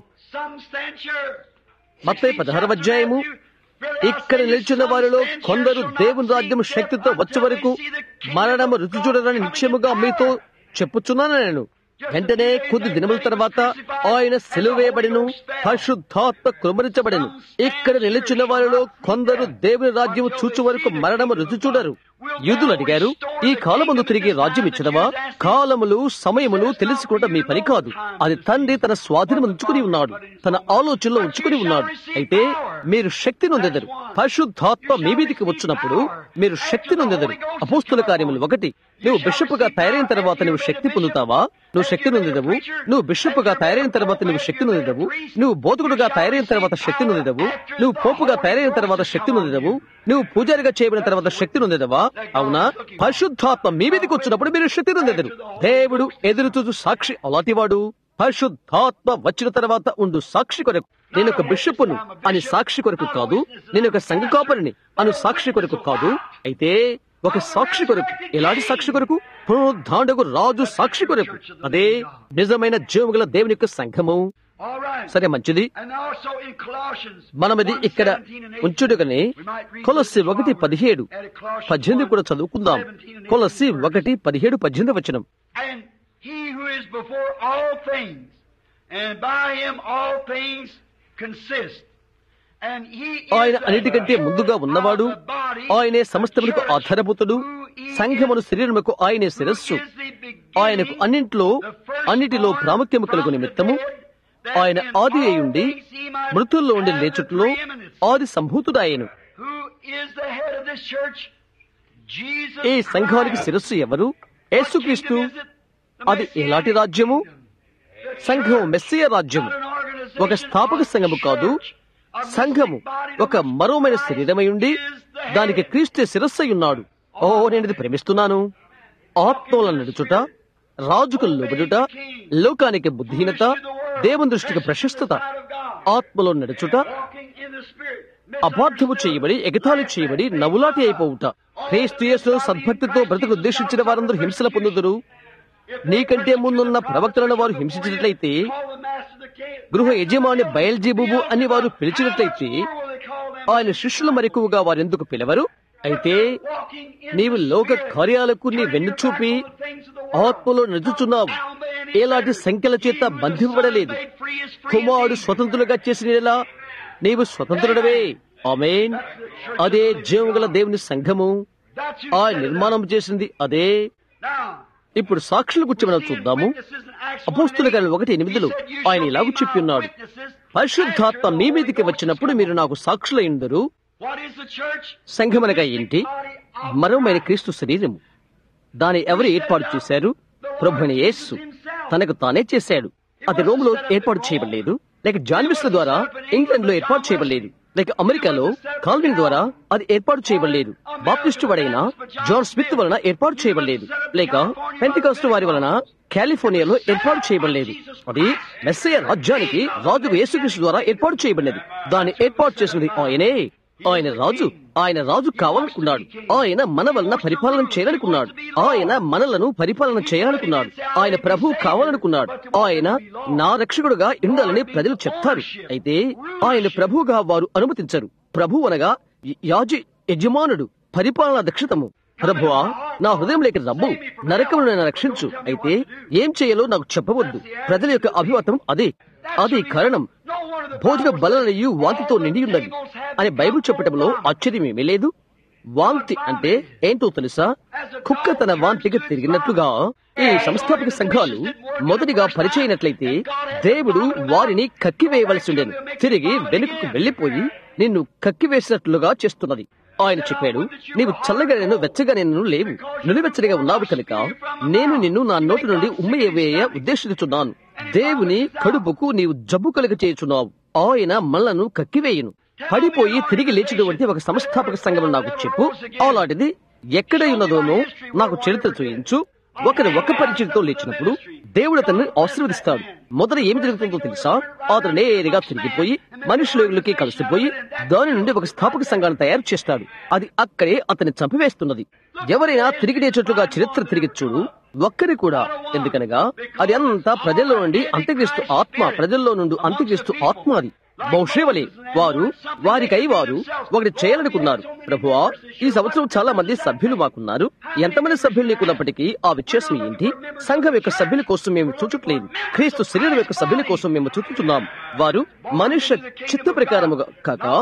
మత్తయి పదహారవ అధ్యాయము ఇక్కడ నిలిచిన వారిలో కొందరు దేవుని రాజ్యం శక్తితో వచ్చే వరకు మరణము రుచి చూడరని నిశ్చయముగా మీతో చెప్పుచున్నాను నేను వెంటనే కొద్ది దినముల తర్వాత ఆయన సెలువేయబడిను పరిశుద్ధాత్మ కుమరించబడిను ఇక్కడ నిలిచిన వారిలో కొందరు దేవుని రాజ్యము చూచు వరకు మరణము రుచి చూడరు యూదులు అడిగారు ఈ కాలమందు తిరిగి రాజ్యం ఇచ్చడమా కాలములు సమయములు తెలుసుకోవడం మీ పని కాదు అది తండ్రి తన స్వాధీనం ఉంచుకుని ఉన్నాడు తన ఆలోచనలో ఉంచుకుని ఉన్నాడు అయితే మీరు శక్తి నొందెదరు పరిశుద్ధాత్మ మీ మీదికి వచ్చినప్పుడు మీరు శక్తి నొందెదరు అపోస్తుల కార్యములు ఒకటి నువ్వు బిషప్గా తయారైన తర్వాత నువ్వు శక్తి పొందుతావా నువ్వు శక్తి నొందెదవు నువ్వు బిషప్గా తయారైన తర్వాత నువ్వు శక్తి నొందెదవు నువ్వు బోధకుడుగా తయారైన తర్వాత శక్తి నొందెదవు నువ్వు పోపుగా తయారైన తర్వాత శక్తి నొందెదవు నువ్వు పూజారిగా చేయబడిన తర్వాత శక్తి నొందెదవా అవునా పరిశుద్ధాత్మ మీ మీదకి వచ్చినప్పుడు మీరు శక్తి నొందెదరు దేవుడు ఎదురు చూచు సాక్షి అలాంటివాడు పరిశుద్ధాత్మ వచ్చిన తర్వాత ఉండు సాక్షి కొరకు నేను ఒక బిషప్పును అని సాక్షి కొరకు కాదు నేను ఒక సంఘ కాపరిని అను సాక్షి కొరకు కాదు అయితే ఒక సాక్షి కొరకు ఎలాంటి సాక్షి కొరకు పునరుద్ధాండకు రాజు సాక్షి కొరకు అదే నిజమైన జీవముగల దేవుని యొక్క సంఘము All right. సరే మంచిది And also in Colossians మనమది ఇక్కడ 1:17 and 18, ఉంచుడుగానే we might read కొలసి this ఒకటి one పదిహేడు at Colossians పద్దెనిమిది 1, కూడా చదువుకుందాం 17 and 18 కొలసి verse. ఒకటి పదిహేడు పద్దెనిమిది వచనం And he who is before all things, and by him all things consist. And he is ఆయన the అన్నిటికంటే head ముందుగా ఉన్నవాడు of the body, ఆయనే సమస్తములకు the church, ఆధారభూతుడు who is సంఘమును శరీరముకు ఆయనే who శిరస్సు is the beginning, ఆయనకు అన్నింట్లో the firstborn అన్నిటిలో ప్రాముఖ్యము కలుగు from the నిమిత్తము dead, that ఆయన in ఆది all అయ్యుండి things he might మృతుల్లో ఉండి have the లేచుట్లో preeminence. ఆది సంభూతుడాయను Who is the head of this church? Jesus ఈ సంఘానికి Christ. శిరస్సు ఎవరు What యేసుక్రీస్తు kingdom is it? The అది Messianic ఎలాంటి రాజ్యము kingdom. The సంఘం church, మెస్సియ రాజ్యము not an organization ఒక స్థాపక of సంఘము కాదు church, a mystic సంఘము body ఒక of మరోమైన Christ శరీరమై ఉండి is the head. దానికి క్రీస్తే శిరస్సై ఉన్నాడు ఓ నేను ఇది ప్రేమిస్తున్నాను ఆత్మల నడుచుట రాజుకు లోబడుట లోకానికి బుద్ధిహీనత దేవుని దృష్టికి ప్రశస్తత ఆత్మలో నడుచుట Walking in the Spirit. అబార్థము చేయబడి ఎగతాళి చేయబడి నవ్వులాటి అయిపోవుట క్రీస్తు యేసులో సద్భక్తితో బ్రతుకు ఉద్దేశించిన వారందరూ హింసల పొందుదురు నీకంటే ముందున్న ప్రవక్తలను వారు హింసించినట్లయితే గృహ యజమాని బయల్జీబుబు అని వారు పిలిచినట్లయితే ఆయన శిష్యులు మరెక్కువగా వారెందుకు పిలవరు అయితే నీవు లోక కార్యాలకు నీ వెన్ను చూపి ఆత్మలో నడుచుచున్నావు ఎలాంటి సంఖ్యల చేత బంధింపబడలేదు కుమారుడు స్వతంత్రులుగా చేసిన నీవు స్వతంత్రుడవే ఆమేన్ అదే జీవగల దేవుని సంఘము ఆ నిర్మాణం చేసింది అదే ఇప్పుడు సాక్షుల గురించి మనం చూద్దాము అపోస్తుల గారి ఒకటి ఎనిమిదిలో ఆయన ఇలాగూ చెప్పి ఉన్నాడు పరిశుద్ధాత్మ మీ మీదికి వచ్చినప్పుడు మీరు నాకు సాక్షులైందరు సంఘమనగా ఏంటి మరోమైన క్రీస్తు శరీరము దాని ఎవరు ఏర్పాటు చేశారు ప్రభుని యేస్సు తనకు తానే చేశాడు అది రోములో ఏర్పాటు చేయబడలేదు లేక జాన్విస్ల ద్వారా ఇంగ్లాండ్ లో ఏర్పాటు చేయబడలేదు లేక అమెరికాలో కాల్విన్ ద్వారా అది ఏర్పాటు చేయబడలేదు బాప్టిస్టు వాడైన జాన్ స్మిత్ వలన ఏర్పాటు చేయబడలేదు లేక పెంతికాస్టు వారి వలన కాలిఫోర్నియాలో ఏర్పాటు చేయబడలేదు అది మెస్సయ రాజ్యానికి రాజుకు యేసుక్రీస్తు ద్వారా ఏర్పాటు చేయబడినది దాన్ని ఏర్పాటు చేసినది ఆయనే ఆయన రాజు ఆయన రాజు కావాలనుకున్నాడు ఆయన మన వలన పరిపాలన చేయాలనుకున్నాడు ఆయన మనలను పరిపాలన చేయాలనుకున్నాడు ఆయన ప్రభు కావాలనుకున్నాడు ఆయన నా రక్షకుడుగా ఉండాలని ప్రజలు చెప్తారు అయితే ఆయన ప్రభువుగా వారు అనుమతించరు ప్రభు అనగా యాజి యజమానుడు పరిపాలనా దక్షతము ప్రభువా నా హృదయంలోకి రమ్ము నరకమును నన్ను రక్షించు అయితే ఏం చేయాలో నాకు చెప్పవద్దు ప్రజల యొక్క అభిమతం అదే అది కారణం భోజన బలనయు వాంతితో నిండి ఉన్నది అని బైబిల్ చెప్పటంలో ఆశ్చర్యమేమీ లేదు వాంతి అంటే ఏంటో తెలుసా కుక్క తన వాంతికి తిరిగినట్లుగా ఈ సంస్థాపక సంఘాలు మొదటిగా పరిచయనట్లయితే దేవుడు వారిని కక్కివేయవలసి ఉండేది తిరిగి వెనుకకు వెళ్లిపోయి నిన్ను కక్కివేసినట్లుగా చేస్తున్నది ఆయన చెప్పాడు నీవు చల్లగా నేను వెచ్చగా నేను లేవు నులివెచ్చడిగా ఉన్నావు కనుక నేను నిన్ను నా నోటి నుండి ఉమ్మయ్యవేయ ఉద్దేశించున్నాను దేవుని కడుపుకు నీవు జబ్బు కలుగ చేయుచున్నావు ఆయన మళ్ళను కక్కివేయును పడిపోయి తిరిగి లేచినటువంటి ఒక సంస్థాపక సంఘం నాకు చెప్పు అలాంటిది ఎక్కడ ఉన్నదోనో నాకు చరిత్ర చూయించు ఒకరు ఒక పరిచయంతో లేచినప్పుడు దేవుడు అతన్ని ఆశీర్వదిస్తాడు మొదట ఏమి జరుగుతుందో తెలుసా అతను నేరుగా తిరిగిపోయి మనుషులకి కలిసిపోయి దాని నుండి ఒక స్థాపక సంఘాన్ని తయారు చేస్తాడు అది అక్కడే అతన్ని చంపివేస్తున్నది ఎవరైనా తిరిగి లేచేట్లుగా చరిత్ర తిరిగి చూడు ఒక్కరి కూడా ఎందుకనగా అది అంతా ప్రజల్లో నుండి అంత్యక్రీస్తు ఆత్మ ప్రజల్లో నుండి అంత్యక్రీస్తు ఆత్మ అది బహుశేవలే వారు వారికై వారు ఒకటి చేయాలనుకున్నారు ప్రభువా ఈ సంవత్సరం చాలా మంది సభ్యులు మాకున్నారు ఎంతమంది సభ్యులు నీకున్నప్పటికీ ఆ వ్యత్యాసం ఏంటి సంఘం యొక్క సభ్యుల కోసం మేము చూచట్లేదు క్రీస్తు శరీరం యొక్క సభ్యుల కోసం మేము చూచుతున్నాం వారు మనుష్య చిత్త ప్రకారముగా కాక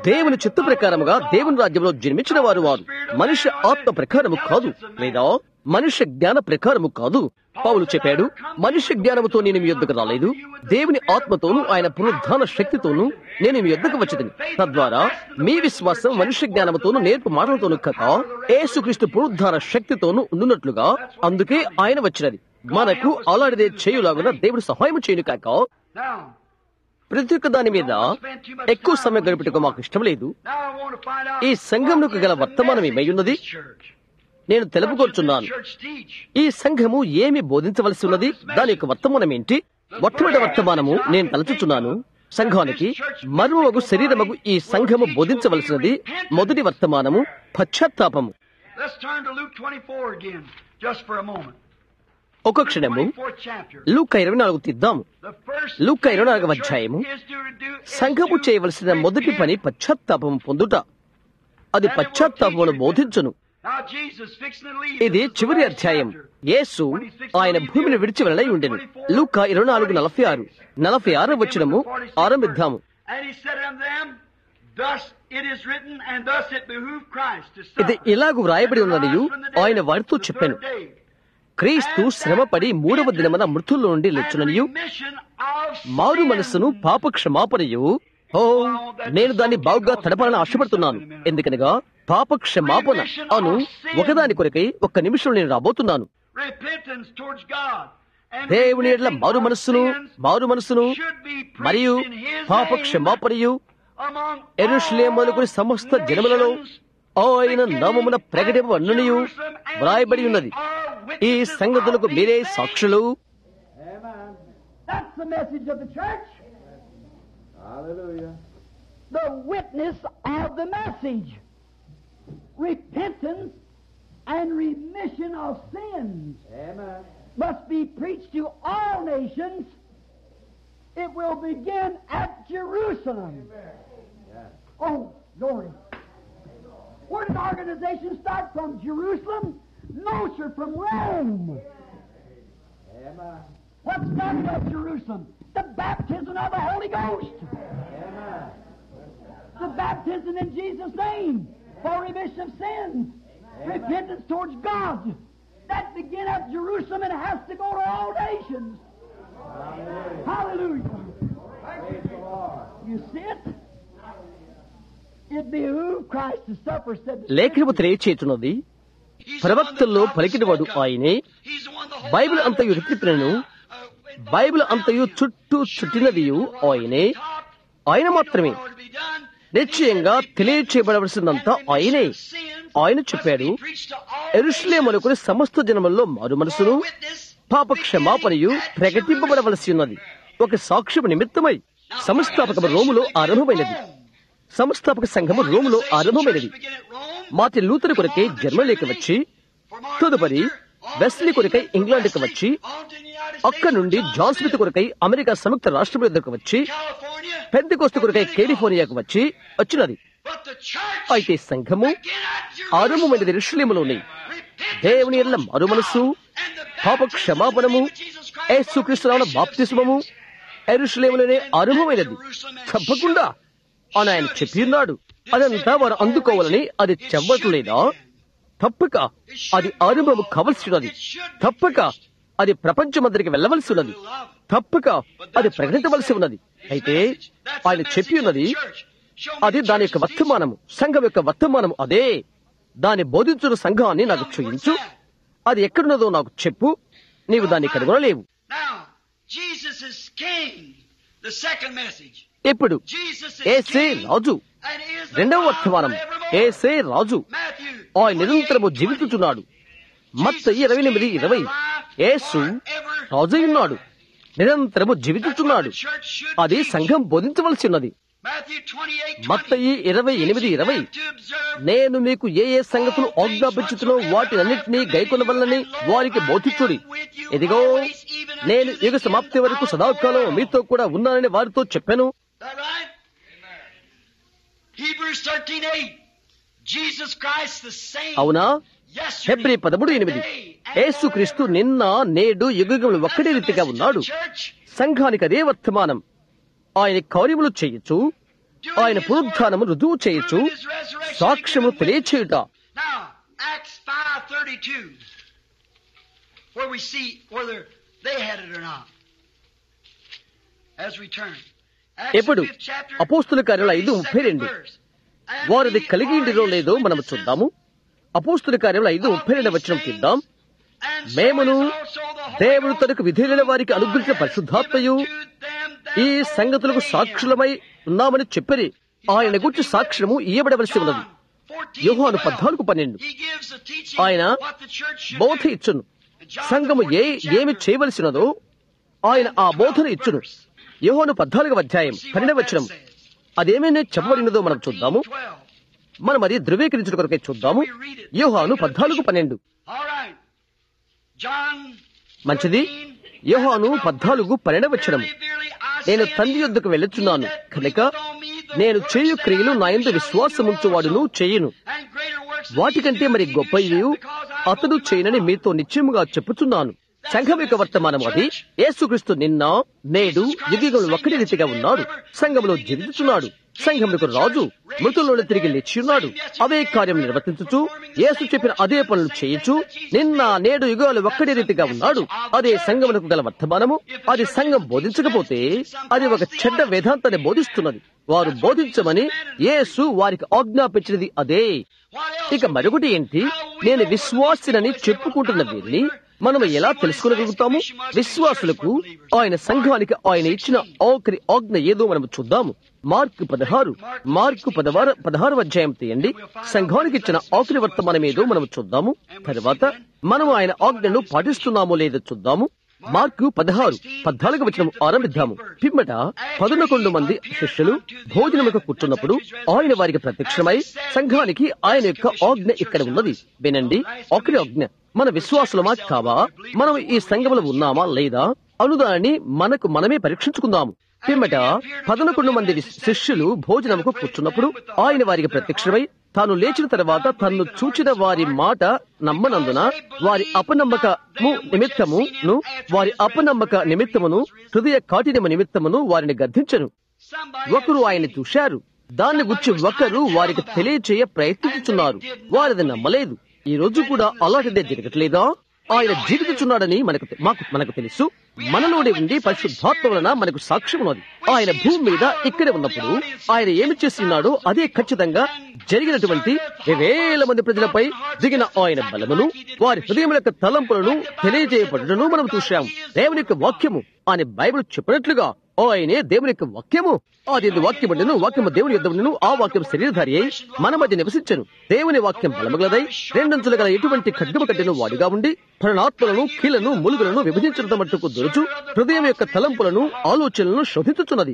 దేవుని చిత్త ప్రకారముగా దేవుని రాజ్యంలో జన్మించిన వారు వారు మనుష్య ఆత్మ ప్రకారము కాదు లేదా మనుష్య జ్ఞాన ప్రకారము కాదు పౌలు చెప్పాడు మనుష్య జ్ఞానముతో నేను మీ యొద్దకు రాలేదు దేవుని ఆత్మతోనూ ఆయన పునరుద్ధాన శక్తితోనూ నేను మీ యొద్దకు వచ్చింది తద్వారా మీ విశ్వాసం మనుష్య జ్ఞానముతోనూ నేర్పు మాటలతోనూ కాక ఏసుక్రీస్తు పునరుద్ధాన శక్తితోనూ ఉండున్నట్లుగా అందుకే ఆయన వచ్చినది మనకు అలాంటిదే చేయులాగున దేవుడు సహాయం చేయను కాక Now, ప్రతి ఒక్క దాని మీద ఎక్కువ సమయం గడుపుటకు మాకు ఇష్టం లేదు now I want to find out ఈ సంఘమునకు గల what is the వర్తమానం message ఏమై ఉన్నది? of this church. నేను What should తెలుపుకొచ్చున్నాను this church teach? ఈ సంఘము ఏమి బోధించవలసి ఉన్నది దాని యొక్క వర్తమానం ఏంటి మొట్టమొదటి వర్తమానము నేను తలచుచున్నాను సంఘానికి మరువగు శరీరమగు ఈ సంఘము బోధించవలసినది మొదటి వర్తమానము పశ్చాత్తాపము Let's turn to Luke 24 again, just for a moment. ఒక క్షణము 24th chapter. లూక ఇరవై నాలుగు తీద్దాము The first లూకా thing ఇరవై నాలుగవ the church అధ్యాయము is to do is సంఘము to చేయవలసిన మొదటి పని repent. పశ్చాత్తాపము పొందుట అది పశ్చాత్తాపమును బోధించును Now Jesus fixing to leave. ఇది This is the చివరి last అధ్యాయం chapter. యేసు ఆయన భూమిని విడిచి వెళ్ళై ఉండెను లూక ఇరవై నాలుగు నలభై ఆరు నలభై ఆరో వచ్చినము ఆరంభిద్దాము And he said unto them, Thus it is written, and thus it behooved Christ to ఇది suffer. ఇలాగు వ్రాయబడి and to ఉన్నదియు rise from the dead ఆయన వారితో the చెప్పాను third day. క్రీస్తు శ్రమపడి మూడవ దినమున మృతుల్లో నుండి లేచుననియు remission of మారు sin. మనస్సును పాప క్షమాపణయు ఓ నేను దాన్ని బాగుగా తడపాలని ఆశపడుతున్నాను ఎందుకనగా పాప క్షమాపణ అను ఒకదాని కొరకై ఒక్క నిమిషం నేను రాబోతున్నాను Repentance towards God. And దేవుని ఎడ్ల repenting మారు of మనస్సును sins మారు మనస్సును should be preached మరియు in his పాప name క్షమాపణయు among ఎరుషులేములకు all సమస్త జనములలో nations, ఆయన నామమున ప్రకటింపనునియు వ్రాయబడి ఉన్నది ఈ సంగతులకు మీరే సాక్షులు That's the message of the church. Hallelujah. The witness of the message. Repentance and remission of sins Amen. must be preached to all nations. It will begin at Jerusalem. Oh, glory. Where did organization start from? Jerusalem? No, sir, from Rome. Amen. What started at Jerusalem? The baptism of the Holy Ghost. Amen. The baptism in Jesus' name for remission of sins. Repentance towards God. That began at Jerusalem and has to go to all nations. Hallelujah. Praise the Lord. You see it? It behooved Christ to suffer, said the లేఖనము తెలియచేతున్నది ప్రవక్తల్లో పలికినవాడు ఆయనే Bible అంతయు రిత్తిపినను Bible అంతయు చుట్టూ చుట్టినదియు ఆయనే ఆయన మాత్రమే నిశ్చయంగా తెలియచేయబడవలసిందంతా ఆయనే ఆయన చెప్పాడు ఎరుషులేమనుకుని సమస్త జనముల్లో మారు మనసును పాప క్షమాపణయు ప్రకటింపబడవలసి ఉన్నది ఒక సాక్ష్యము నిమిత్తమై సంస్థాపకము రోములో ఆరంభమైనది సంస్థాపక సంఘము రోములో ఆరంభమైనది మార్టిన్ లూథర్ కొరకై జర్మనీకి వచ్చి తదుపరి వెస్లీ కొరకై ఇంగ్లాండ్కి వచ్చి అక్క నుండి జాన్ స్మిత్ కొరకై అమెరికా సంయుక్త రాష్ట్రం యొద్దకు వచ్చి పెద్దకోస్తు కొరకై కేలిఫోర్నియాకు వచ్చి వచ్చినది అయితే సంఘము ఆరంభమైనది ఋషులేములోని దేవుని ఎల్ల మరు మనస్సు పాప క్షమాపణము యేసుక్రీస్తునామ బాప్తిస్మము ఎరుషులేములోనే ఆరంభమైనది తప్పకుండా అని ఆయన చెప్పి ఉన్నాడు అదంతా వారు అందుకోవాలని అది చెప్పట్లేదా తప్పక అది ఆరంభము కావలసి ఉన్నది తప్పక అది ప్రపంచమందరికి వెళ్ళవలసి ఉన్నది తప్పక అది ప్రకటించవలసి ఉన్నది అయితే ఆయన చెప్పి ఉన్నది అది దాని యొక్క వర్తమానము సంఘం యొక్క వర్తమానము అదే దాన్ని బోధించున్న సంఘాన్ని నాకు చూయించు అది ఎక్కడున్నదో నాకు చెప్పు నీవు దాన్ని కనుగొనలేవు Now, Jesus is king. The second message. ఇప్పుడు Jesus is ఏసే king Raju and is the రెండవ God వర్తమానం forevermore. ఏసే రాజు Matthew ఆయన నిరంతరము 28, జీవించుచున్నాడు మత్త ఇరవై ఎనిమిది ఇరవై యేసు రాజు ఉన్నాడు నిరంతరము జీవించుచున్నాడు అది సంఘం బోధించవలసి ఉన్నది Matthew 28, మత్తయి ఇరవై ఎనిమిది ఇరవై నేను మీకు ఏ ఏ సంగతులు ఆజ్ఞాపించుతున్నో వాటినన్నింటినీ గైకొనవల్లని వారికి బోధించుడి ఇదిగో నేను యుగ సమాప్తి వరకు సదాకాలం మీతో కూడా ఉన్నానని వారితో చెప్పాను That right? Hebrews 13, 8. Jesus Christ the same. అవునా Yesterday, హెబ్రి పదమూడు ఎనిమిది today, and యేసుక్రీస్తు నిన్న నేడు యుగములు ఒక్కడే రీతిగా ఉన్నాడు Church, సంఘానికి అదే వర్తమానం ఆయన కార్యములు చేయొచ్చు ఆయన పునరుద్ధానము రుజువు చేయొచ్చు సాక్ష్యము తెలియచేయుట Now, Acts 5.32, where we see whether they had it or not. As we turn. Acts ఎప్పుడు? fifth chapter, అపోస్తుల కార్యాలు ఐదు ముప్పై రెండు. 32nd verse. And వారిది we కలిగి are ఉండిరో his లేదో మనం witnesses చూద్దాము అపోస్తుల కార్యాలు ఐదు ముప్పై రెండు వచ్చిన చూద్దాం మేమును దేవుడు తనకు విధేయులైన వారికి అనుగ్రహించిన పరిశుద్ధాత్మయు ఈ సంగతులకు సాక్షులమై ఉన్నామని చెప్పరి ఆయన గురించి సాక్ష్యము ఇయ్యబడవలసి ఉన్నది యోహాను పద్నాలుగు పన్నెండు ఆయన బోధ ఇచ్చును సంఘము ఏ ఏమి చేయవలసినదో ఆయన ఆ బోధన ఇచ్చును యోహాను పద్నాలుగవ అధ్యాయం పన్నెండవ వచనం అదేమైనా చెప్పబడినదో మనం చూద్దాము మనం అది ధృవీకరించిన కొరకే చూద్దాము యోహాను పద్నాలుగు పన్నెండు మంచిది యోహాను పద్నాలుగు పన్నెండవ వచనం నేను తండ్రి యొద్దకు వెళ్ళుచున్నాను కనుక నేను చేయు క్రియలు నా యందు విశ్వాసముంచువాడును చేయును వాటికంటే మరి గొప్ప అతడు చేయనని మీతో నిశ్చయముగా చెప్పుచున్నాను సంఘం యొక్క వర్తమానం అది యేసుక్రీస్తు నిన్న నేడు యుగములు ఒక్కడి రీతిగా ఉన్నాడు సంఘంలో జీవించుచున్నాడు సంఘములకు రాజు మృతుల్లో తిరిగి లేచి ఉన్నాడు అవే కార్యం నిర్వర్తించుచు యేసు చెప్పిన అదే పనులు చేయొచ్చు నిన్న నేడు యుగాలు ఒక్కడి రీతిగా ఉన్నాడు అదే సంఘములకు గల వర్తమానము అది సంఘం బోధించకపోతే అది ఒక చెడ్డ వేదాంతాన్ని బోధిస్తున్నది వారు బోధించమని యేసు వారికి ఆజ్ఞాపించినది అదే ఇక మరొకటి ఏంటి నేను విశ్వాసినని చెప్పుకుంటున్న వీరిని మనం ఎలా తెలుసుకోగలుగుతాము విశ్వాసులకు ఆయన సంఘానికి ఆయన ఇచ్చిన ఆఖరి ఆజ్ఞ ఏదో మనం చూద్దాము మార్కు పదహారు మార్కు పదహారు పదహారు అధ్యాయం తీయండి సంఘానికి ఇచ్చిన ఆఖరి వర్తమానం ఏదో మనం చూద్దాము తర్వాత మనం ఆయన ఆజ్ఞను పాటిస్తున్నామో లేదో చూద్దాము మార్కు పదహారు పద్నాలుగు వచనం ఆరంభిద్దాము పిమ్మట పదకొండు మంది శిష్యులు భోజనముకు కూర్చున్నప్పుడు ఆయన వారికి ప్రత్యక్షమై సంఘానికి ఆయన యొక్క ఆజ్ఞ ఇక్కడ ఉన్నది వినండి ఒకరి ఆజ్ఞ మన విశ్వాసులమా కావా మనం ఈ సంఘంలో ఉన్నామా లేదా అనుదాన్ని మనకు మనమే పరీక్షించుకుందాము పిమ్మట పదకొండు మంది శిష్యులు భోజనముకు కూర్చున్నప్పుడు ఆయన వారికి ప్రత్యక్షమై తాను లేచిన తర్వాత తన్ను చూచిన వారి మాట నమ్మనందున వారి అపనమ్మకము నిమిత్తమును వారి అపనమ్మక నిమిత్తమును హృదయ కాఠిన్యము నిమిత్తమును వారిని గద్దించను ఒకరు ఆయన చూశారు దాన్ని గురించి ఒకరు వారికి తెలియచేయ ప్రయత్నించుచున్నారు వారిది నమ్మలేదు ఈ రోజు కూడా అలాంటిదే జరగట్లేదా ఆయన జీవించున్నాడని మనకు మాకు మనకు తెలుసు మనలోనే ఉండి పరిశుద్ధాత్మ వలన మనకు సాక్ష్యం ఉన్నది ఆయన భూమి మీద ఇక్కడే ఉన్నప్పుడు ఆయన ఏమి చేస్తున్నాడో అదే ఖచ్చితంగా జరిగినటువంటి వేల మంది ప్రజలపై దిగిన ఆయన బలమును వారి హృదయం యొక్క తలంపులను తెలియజేయబడును మనం చూశాం దేవుని యొక్క వాక్యము అని బైబిల్ చెప్పినట్లుగా ఆయనే దేవుని యొక్క వాక్యము అది వాక్యం ఉండను వాక్యము దేవుని యుద్ధ ఉండను ఆ వాక్యం శరీరధారి అయి మన మధ్య నివసించను దేవుని వాక్యం బలమగలదై రెండంచుల గల ఎటువంటి ఖడ్గము కట్టెను వాడిగా ఉండి ప్రణాత్మలను కీలను ములుగులను విభజించడం మట్టుకు దొరుచు హృదయం యొక్క తలంపులను ఆలోచనలను శోధించుచున్నది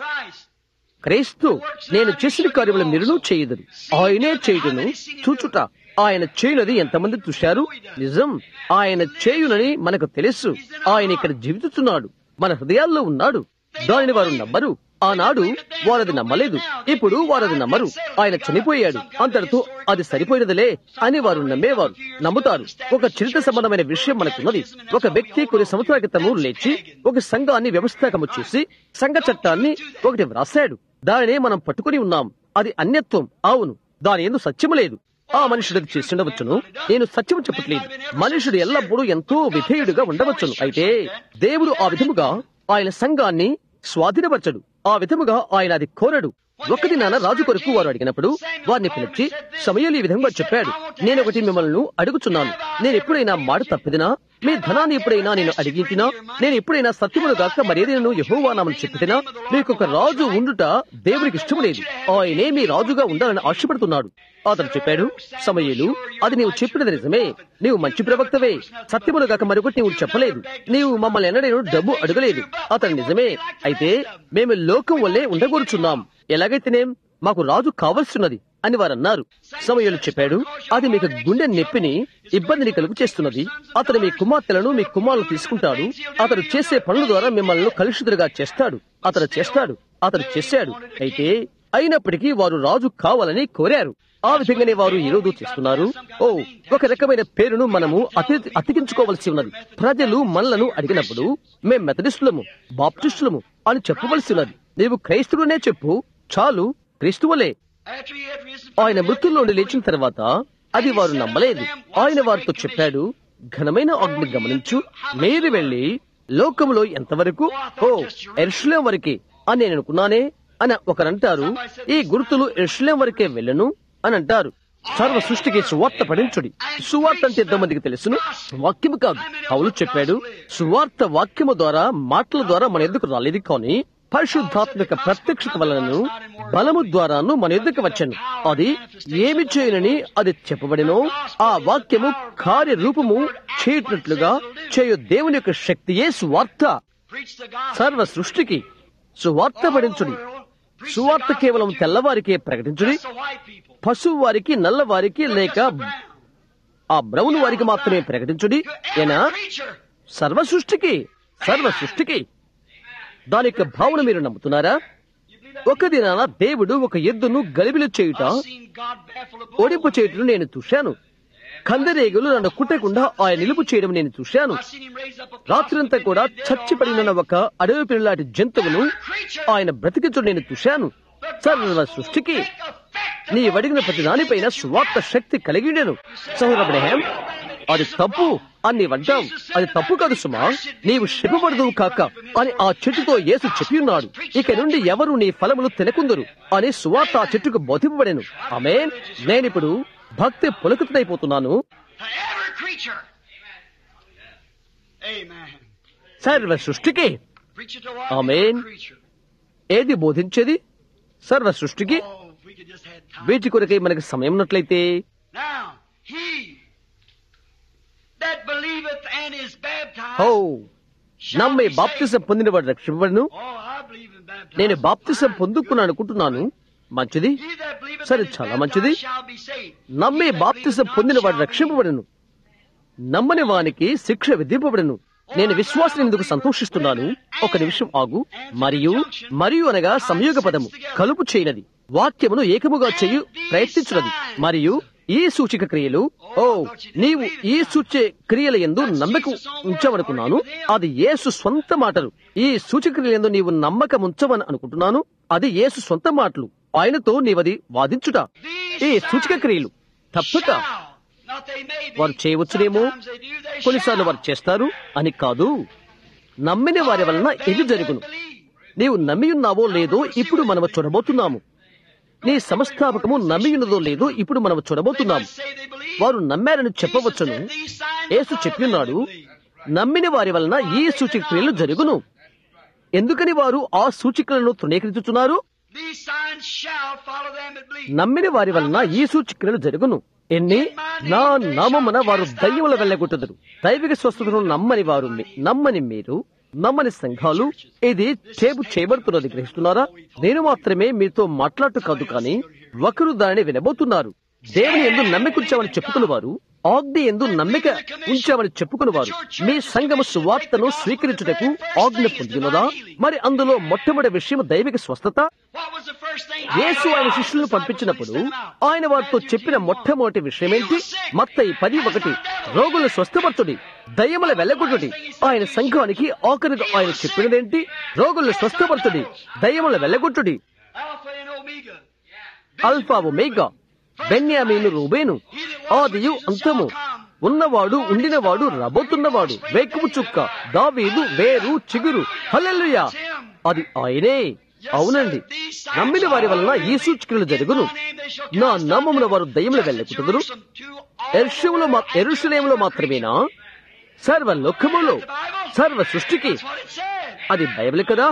క్రైస్తు నేను చేసిన కార్యములు మీరును చేయదురు ఆయనే చేయుటను చూచుట ఆయన చేయునది ఎంతమంది చూశారు నిజం ఆయన చేయునని మనకు తెలుసు ఆయన ఇక్కడ జీవిస్తున్నాడు మన హృదయాల్లో ఉన్నాడు దానిని వారు నమ్మరు ఆనాడు వారది నమ్మలేదు ఇప్పుడు వారది నమ్మరు ఆయన చనిపోయాడు అంతటితో అది సరిపోయినదిలే అని వారు నమ్మేవారు నమ్ముతారు ఒక చరిత్ర సంబంధమైన విషయం మనకున్నది ఒక వ్యక్తి కొన్ని సంవత్సరాల క్రితము లేచి ఒక సంఘాన్ని వ్యవస్థాకము చేసి సంఘ చట్టాన్ని ఒకటి వ్రాసాడు దానినే మనం పట్టుకుని ఉన్నాం అది అన్యత్వం అవును దాని ఎందు సత్యము లేదు ఆ మనుషుడికి చేస్తుండవచ్చును నేను సత్యం చెప్పట్లేదు మనుషుడు ఎల్లప్పుడూ ఎంతో విధేయుడుగా ఉండవచ్చును అయితే దేవుడు ఆ విధముగా ఆయన సంఘాన్ని స్వాధీనపరచడు ఆ విధముగా ఆయన అది కోరడు ఒకటి నాన్న రాజు కొరకు వారు అడిగినప్పుడు వారిని పిలిచి సమయాలు ఈ విధంగా చెప్పాడు నేను ఒకటి మిమ్మల్ని అడుగుచున్నాను నేను ఎప్పుడైనా మాట తప్పిదినా మీ ధనాన్ని ఎప్పుడైనా నేను అడిగించినా నేను ఎప్పుడైనా సత్యములు గాక మరేదైనా యహోవానామని చెప్పినా మీకు ఒక రాజు ఉండుట దేవునికి ఇష్టం లేదు ఆయనే మీ రాజుగా ఉండాలని ఆశపడుతున్నాడు అతను చెప్పాడు సమయలు అది నీవు చెప్పినది నిజమే నీవు మంచి ప్రవక్తవే సత్యములు గాక మరొకటి నీవు చెప్పలేదు నీవు మమ్మల్ని ఎన్నడేను డబ్బు అడగలేదు అతను నిజమే అయితే మేము లోకం వల్లే ఉండగోరుచున్నాం ఎలాగైతేనేం మాకు రాజు కావలసినది అని వారు అన్నారు సమయంలో చెప్పాడు అది మీకు గుండె నొప్పిని ఇబ్బందిని కలుగు చేస్తున్నది అతను మీ కుమార్తెలను మీ కుమారులు తీసుకుంటాడు అతడు చేసే పనుల ద్వారా మిమ్మల్ని కలుషితులుగా చేస్తాడు అతడు చేస్తాడు అతడు చేశాడు అయితే అయినప్పటికీ వారు రాజు కావాలని కోరారు ఆ విధంగానే వారు ఈ రోజు చేస్తున్నారు ఓ ఒక రకమైన పేరును మనము అతి అతికించుకోవలసి ఉన్నది ప్రజలు మనలను అడిగినప్పుడు మేం మెథడిస్టులము బాప్టిస్టులము అని చెప్పవలసి ఉన్నది నీవు క్రైస్తుడునే చెప్పు చాలు క్రీస్తువలే After he had risen from ఆయన the dead, మృతుల్లో నుండి లేచిన తర్వాత అది వారు నమ్మలేదు ఆయన వారితో చెప్పాడు ఘనమైన అగ్ని గమనించు మీరు వెళ్లి లోకములో ఎంతవరకు ఓ ఎర్షులేం వరకే అని నేను అనుకున్నానే అని ఒకరంటారు ఈ గుర్తులు ఎర్షులేం వరకే వెళ్ళను అని అంటారు సర్వ సృష్టికి సువార్త పడించుడి సువార్త అంటే ఎంతమందికి తెలుసును వాక్యము కాదు పౌలు చెప్పాడు సువార్త వాక్యము ద్వారా మాటల ద్వారా మన ఎదుకు రాలేదు కానీ పరిశుద్ధాత్మక ప్రత్యక్షత వలనను బలము ద్వారాను మన ఎదుకు వచ్చాను అది ఏమి చేయనని అది చెప్పబడినో ఆ వాక్యము కార్యరూపము చేయట్లుగా చేయు దేవుని యొక్క శక్తియే సువార్త preach the gospel. సర్వ సృష్టికి సువార్త పడించుడి సువార్త కేవలం తెల్లవారికే ప్రకటించుడి Just the white people. పశువు వారికి నల్లవారికి లేక Just the brown. ఆ బ్రౌన్ వారికి మాత్రమే ప్రకటించుడి To ఏనా every creature. సర్వ సృష్టికి సర్వ సృష్టికి దాని యొక్క భావన మీరు నమ్ముతున్నారా You believe that? ఒక దినాన దేవుడు ఒక ఎద్దును గలిబిలు చేయుట I've seen God baffle a bull. ఓడింపు చేయుటను నేను చూశాను కందరేగులు నన్ను కుట్టకుండా ఆయన నిలుపు చేయడం నేను చూశాను I've seen him raise up a రాత్రంతా కూడా చచ్చిపడిన ఒక అడవి పిల్లలాంటి జంతువును ఆయన బ్రతికించడం నేను చూశాను సర్వ సృష్టికి నీ అడిగిన ప్రతి దానిపైన స్వార్థ శక్తి కలిగి ఉండెను సహోదర అబ్రహాం అది తప్పు అని నీవంటావు అది తప్పు కాదు సుమా నీవు శిపబడదువు కాక అని ఆ చెట్టుతో యేసు చెప్పి ఉన్నాడు ఇక నుండి ఎవరు నీ ఫలములు తినకుందరు అని సువార్త ఆ చెట్టుకు బోధింపబడెను ఆమె నేనిప్పుడు భక్తి పులకితైపోతున్నాను To every creature. Amen. సర్వ సృష్టికి Preach it to what? Amen. Every creature. ఏది బోధించేది సర్వ సృష్టికి Oh, if we could just had time. వీటి కొరకై మనకి సమయం ఉన్నట్లయితే Now, he that believeth and is baptized. Oh shall నమ్మే be బాప్తిసం saved. పొందినవాడు రక్షింపబడును Oh, I believe in baptism. నేను బాప్తిసం పొందుకున్నాను అనుకుంటున్నాను మంచిది He that believeth సరే and is చాలా baptized మంచిది shall be saved. నమ్మే He that బాప్తిసం believeth పొందినవాడు not shall రక్షింపబడును నమ్మని వానికి శిక్ష విధింపబడును నేను విశ్వాసం ఎందుకు సంతోషిస్తున్నాను ఒక నిమిషం ఆగు మరియు మరియు అనగా సంయోగ పదము కలుపు చేయనది వాక్యమును ఏకముగా చేయు ప్రయత్నించున్నది మరియు ఈ సూచిక క్రియలు ఓ నీవు ఈ సూచే క్రియల ఎందు నమ్మకం ఉంచమనుకున్నాను అది యేసు స్వంత మాటలు ఈ సూచిక క్రియల ఎందు నీవు నమ్మకం ఉంచమని అనుకుంటున్నాను అది యేసు సొంత మాటలు ఆయనతో నీవది వాదించుట ఈ సూచిక క్రియలు తప్పక shall. Not they may be. వారు చేయవచ్చునేమో Sometimes they do, they కొన్నిసార్లు shall. వారు చేస్తారు అని కాదు నమ్మిన వారి వలన ఇది జరుగును నీవు నమ్మి ఉన్నావో లేదో ఇప్పుడు మనము చూడబోతున్నాము నీ సంస్థాపకము నమ్మి ఉన్నదో లేదో ఇప్పుడు మనము చూడబోతున్నాము Say they believe. వారు నమ్మారని చెప్పవచ్చును Jesus said, "These signs Yesu will follow చెప్పిన్నాడు them that believe." నమ్మిన వారి వలన ఈ సూచిక క్రియలు జరుగును ఎందుకని వారు ఆ సూచికలను తృణీకరించుతున్నారు These signs shall follow them that believe. నమ్మిన వారి వలన ఈ సూచికలు జరుగును ఎన్ని నా నామమున వారు దయ్యముల వెళ్ళగొట్టుదురు దైవిక స్వస్థతను నమ్మని వారు మీ- నమ్మని మీరు నమ్మని సంఘాలు ఇది చేపు చేయబడుతున్నది గ్రహిస్తున్నారా నేను మాత్రమే మీతో మాట్లాడటం కాదు కానీ ఒకరు దానిని వినబోతున్నారు దేవుని ఎందు నమ్మిక ఉంచామని చెప్పుకునేవారు ఆజ్ఞ ఎందు నమ్మిక ఉంచామని చెప్పుకునేవారు మీ సంఘము సువార్తను స్వీకరించుటకు ఆజ్ఞ పొందినదా మరి అందులో మొట్టమొదటి విషయం దైవిక స్వస్థత What was the first thing? యేసు ఆయన శిష్యులను పంపించినప్పుడు ఆయన వారితో చెప్పిన మొట్టమొదటి విషయం ఏంటి మత్తయి పది ఒకటి రోగులు స్వస్థపరచుడి దయ్యముల వెళ్ళగొట్టుడి ఆయన సంఘానికి ఆఖరిగా ఆయన చెప్పినదేంటి రోగులు స్వస్థపరచుడి దయ్యముల వెళ్ళగొట్టుడి Alpha and Omega. Alpha omega బెన్యామీను రూబేను ఆదియు అంతము ఉన్నవాడు ఉండినవాడు రాబోతున్నవాడు వేకుపు చుక్క దావీదు వేరు చిగురు హల్లెలూయా అది ఆయనే అవునండి నమ్మిన వారి వలన ఈ సూచికలు జరుగును నా నామమున వారు దయ్యములు వెళ్ళకుతుదురు ఎరుషులో ఎరుషులేములో మాత్రమేనా సర్వ లోకములో సర్వ సృష్టికి అది బైబిల్ కదా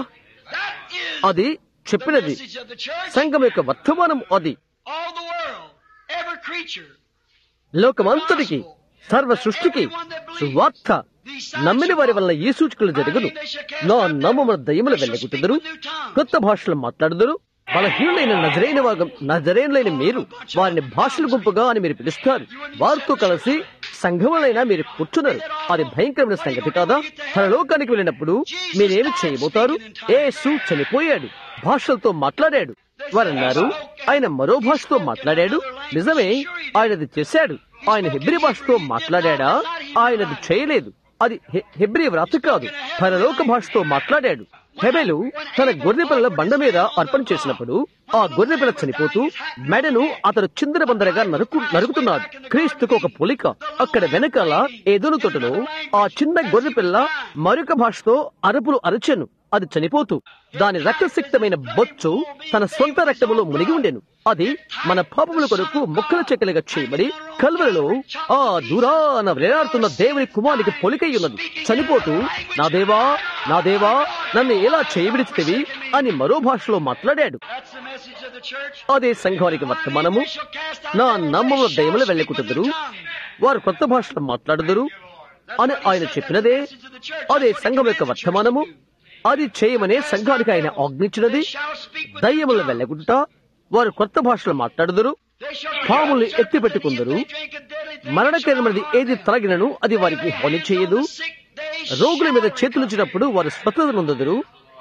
అది చెప్పినది సంఘం యొక్క వర్తమానం అది All the world, every creature, లోకమంతటికి సర్వ సృష్టికి సువార్త నమ్మిన వారి వలన ఈ సూచికలు జరుగును నా నామమున దయ్యములు వెళ్ళగొట్టుదురు కొత్త భాషలు మాట్లాడుదురు బలహీనులైన నజరైన వాగం నజరేనులైన మీరు వారిని భాషల గుంపుగా అని మీరు పిలుస్తారు వారితో కలిసి సంఘములైనా మీరు కూర్చున్నారు అది భయంకరమైన సంగతి కాదా తన లోకానికి వెళ్ళినప్పుడు మీరేమి చేయబోతారు ఏసు చనిపోయాడు భాషలతో మాట్లాడాడు వారన్నారు ఆయన మరో భాషతో మాట్లాడాడు నిజమే ఆయనది చేశాడు ఆయన హెబ్రి భాషతో మాట్లాడా ఆయనది చేయలేదు అది హె- హెబ్రీ వ్రాత కాదు పరలోక భాషతో మాట్లాడాడు హెబెలు తన గొర్రె పిల్లల బండ మీద అర్పణ చేసినప్పుడు ఆ గొర్రె పిల్ల చనిపోతూ మెడను అతడు చిందరబందరగా నరుకు నరుకుతున్నాడు క్రీస్తుకు ఒక పోలిక అక్కడ వెనకాల ఎదురు తోటలో ఆ చిన్న గొర్రె పిల్ల మరొక భాషతో అరుపులు అరచెను అది చనిపోతూ దాని రక్తసిక్తమైన బొచ్చు తన సొంత రక్తములో మునిగి ఉండెను అది మన పాపముల కొరకు ముక్కల చెక్కలుగా చేయబడి కల్వలలో ఆ దూరాన వేలాడుతున్న దేవుని కుమారునికి పొలికై ఉన్నది చనిపోతూ నా దేవా నా దేవా నన్ను ఎలా చేయబిడిచితివి అని మరో భాషలో మాట్లాడాడు That's the message of the church. అదే సంఘానికి వర్తమానము నా నమ్మముల దయములు వెళ్ళకుటదురు వారు కొత్త భాషలో మాట్లాడుదురు అని ఆయన చెప్పినదే అదే సంఘం యొక్క వర్తమానము అది చేయమనే సంఘానికి ఆయన ఆజ్ఞించినది దయ్యముల వెళ్ళగుట వారు కొత్త భాషలో మాట్లాడుదురు పాములు ఎత్తి పెట్టుకుందరు మరణకరమైనది ఏది త్రాగినను అది వారికి హాని చేయదు రోగుల మీద చేతులుంచినప్పుడు వారు స్వతంత్ర నొందుదురు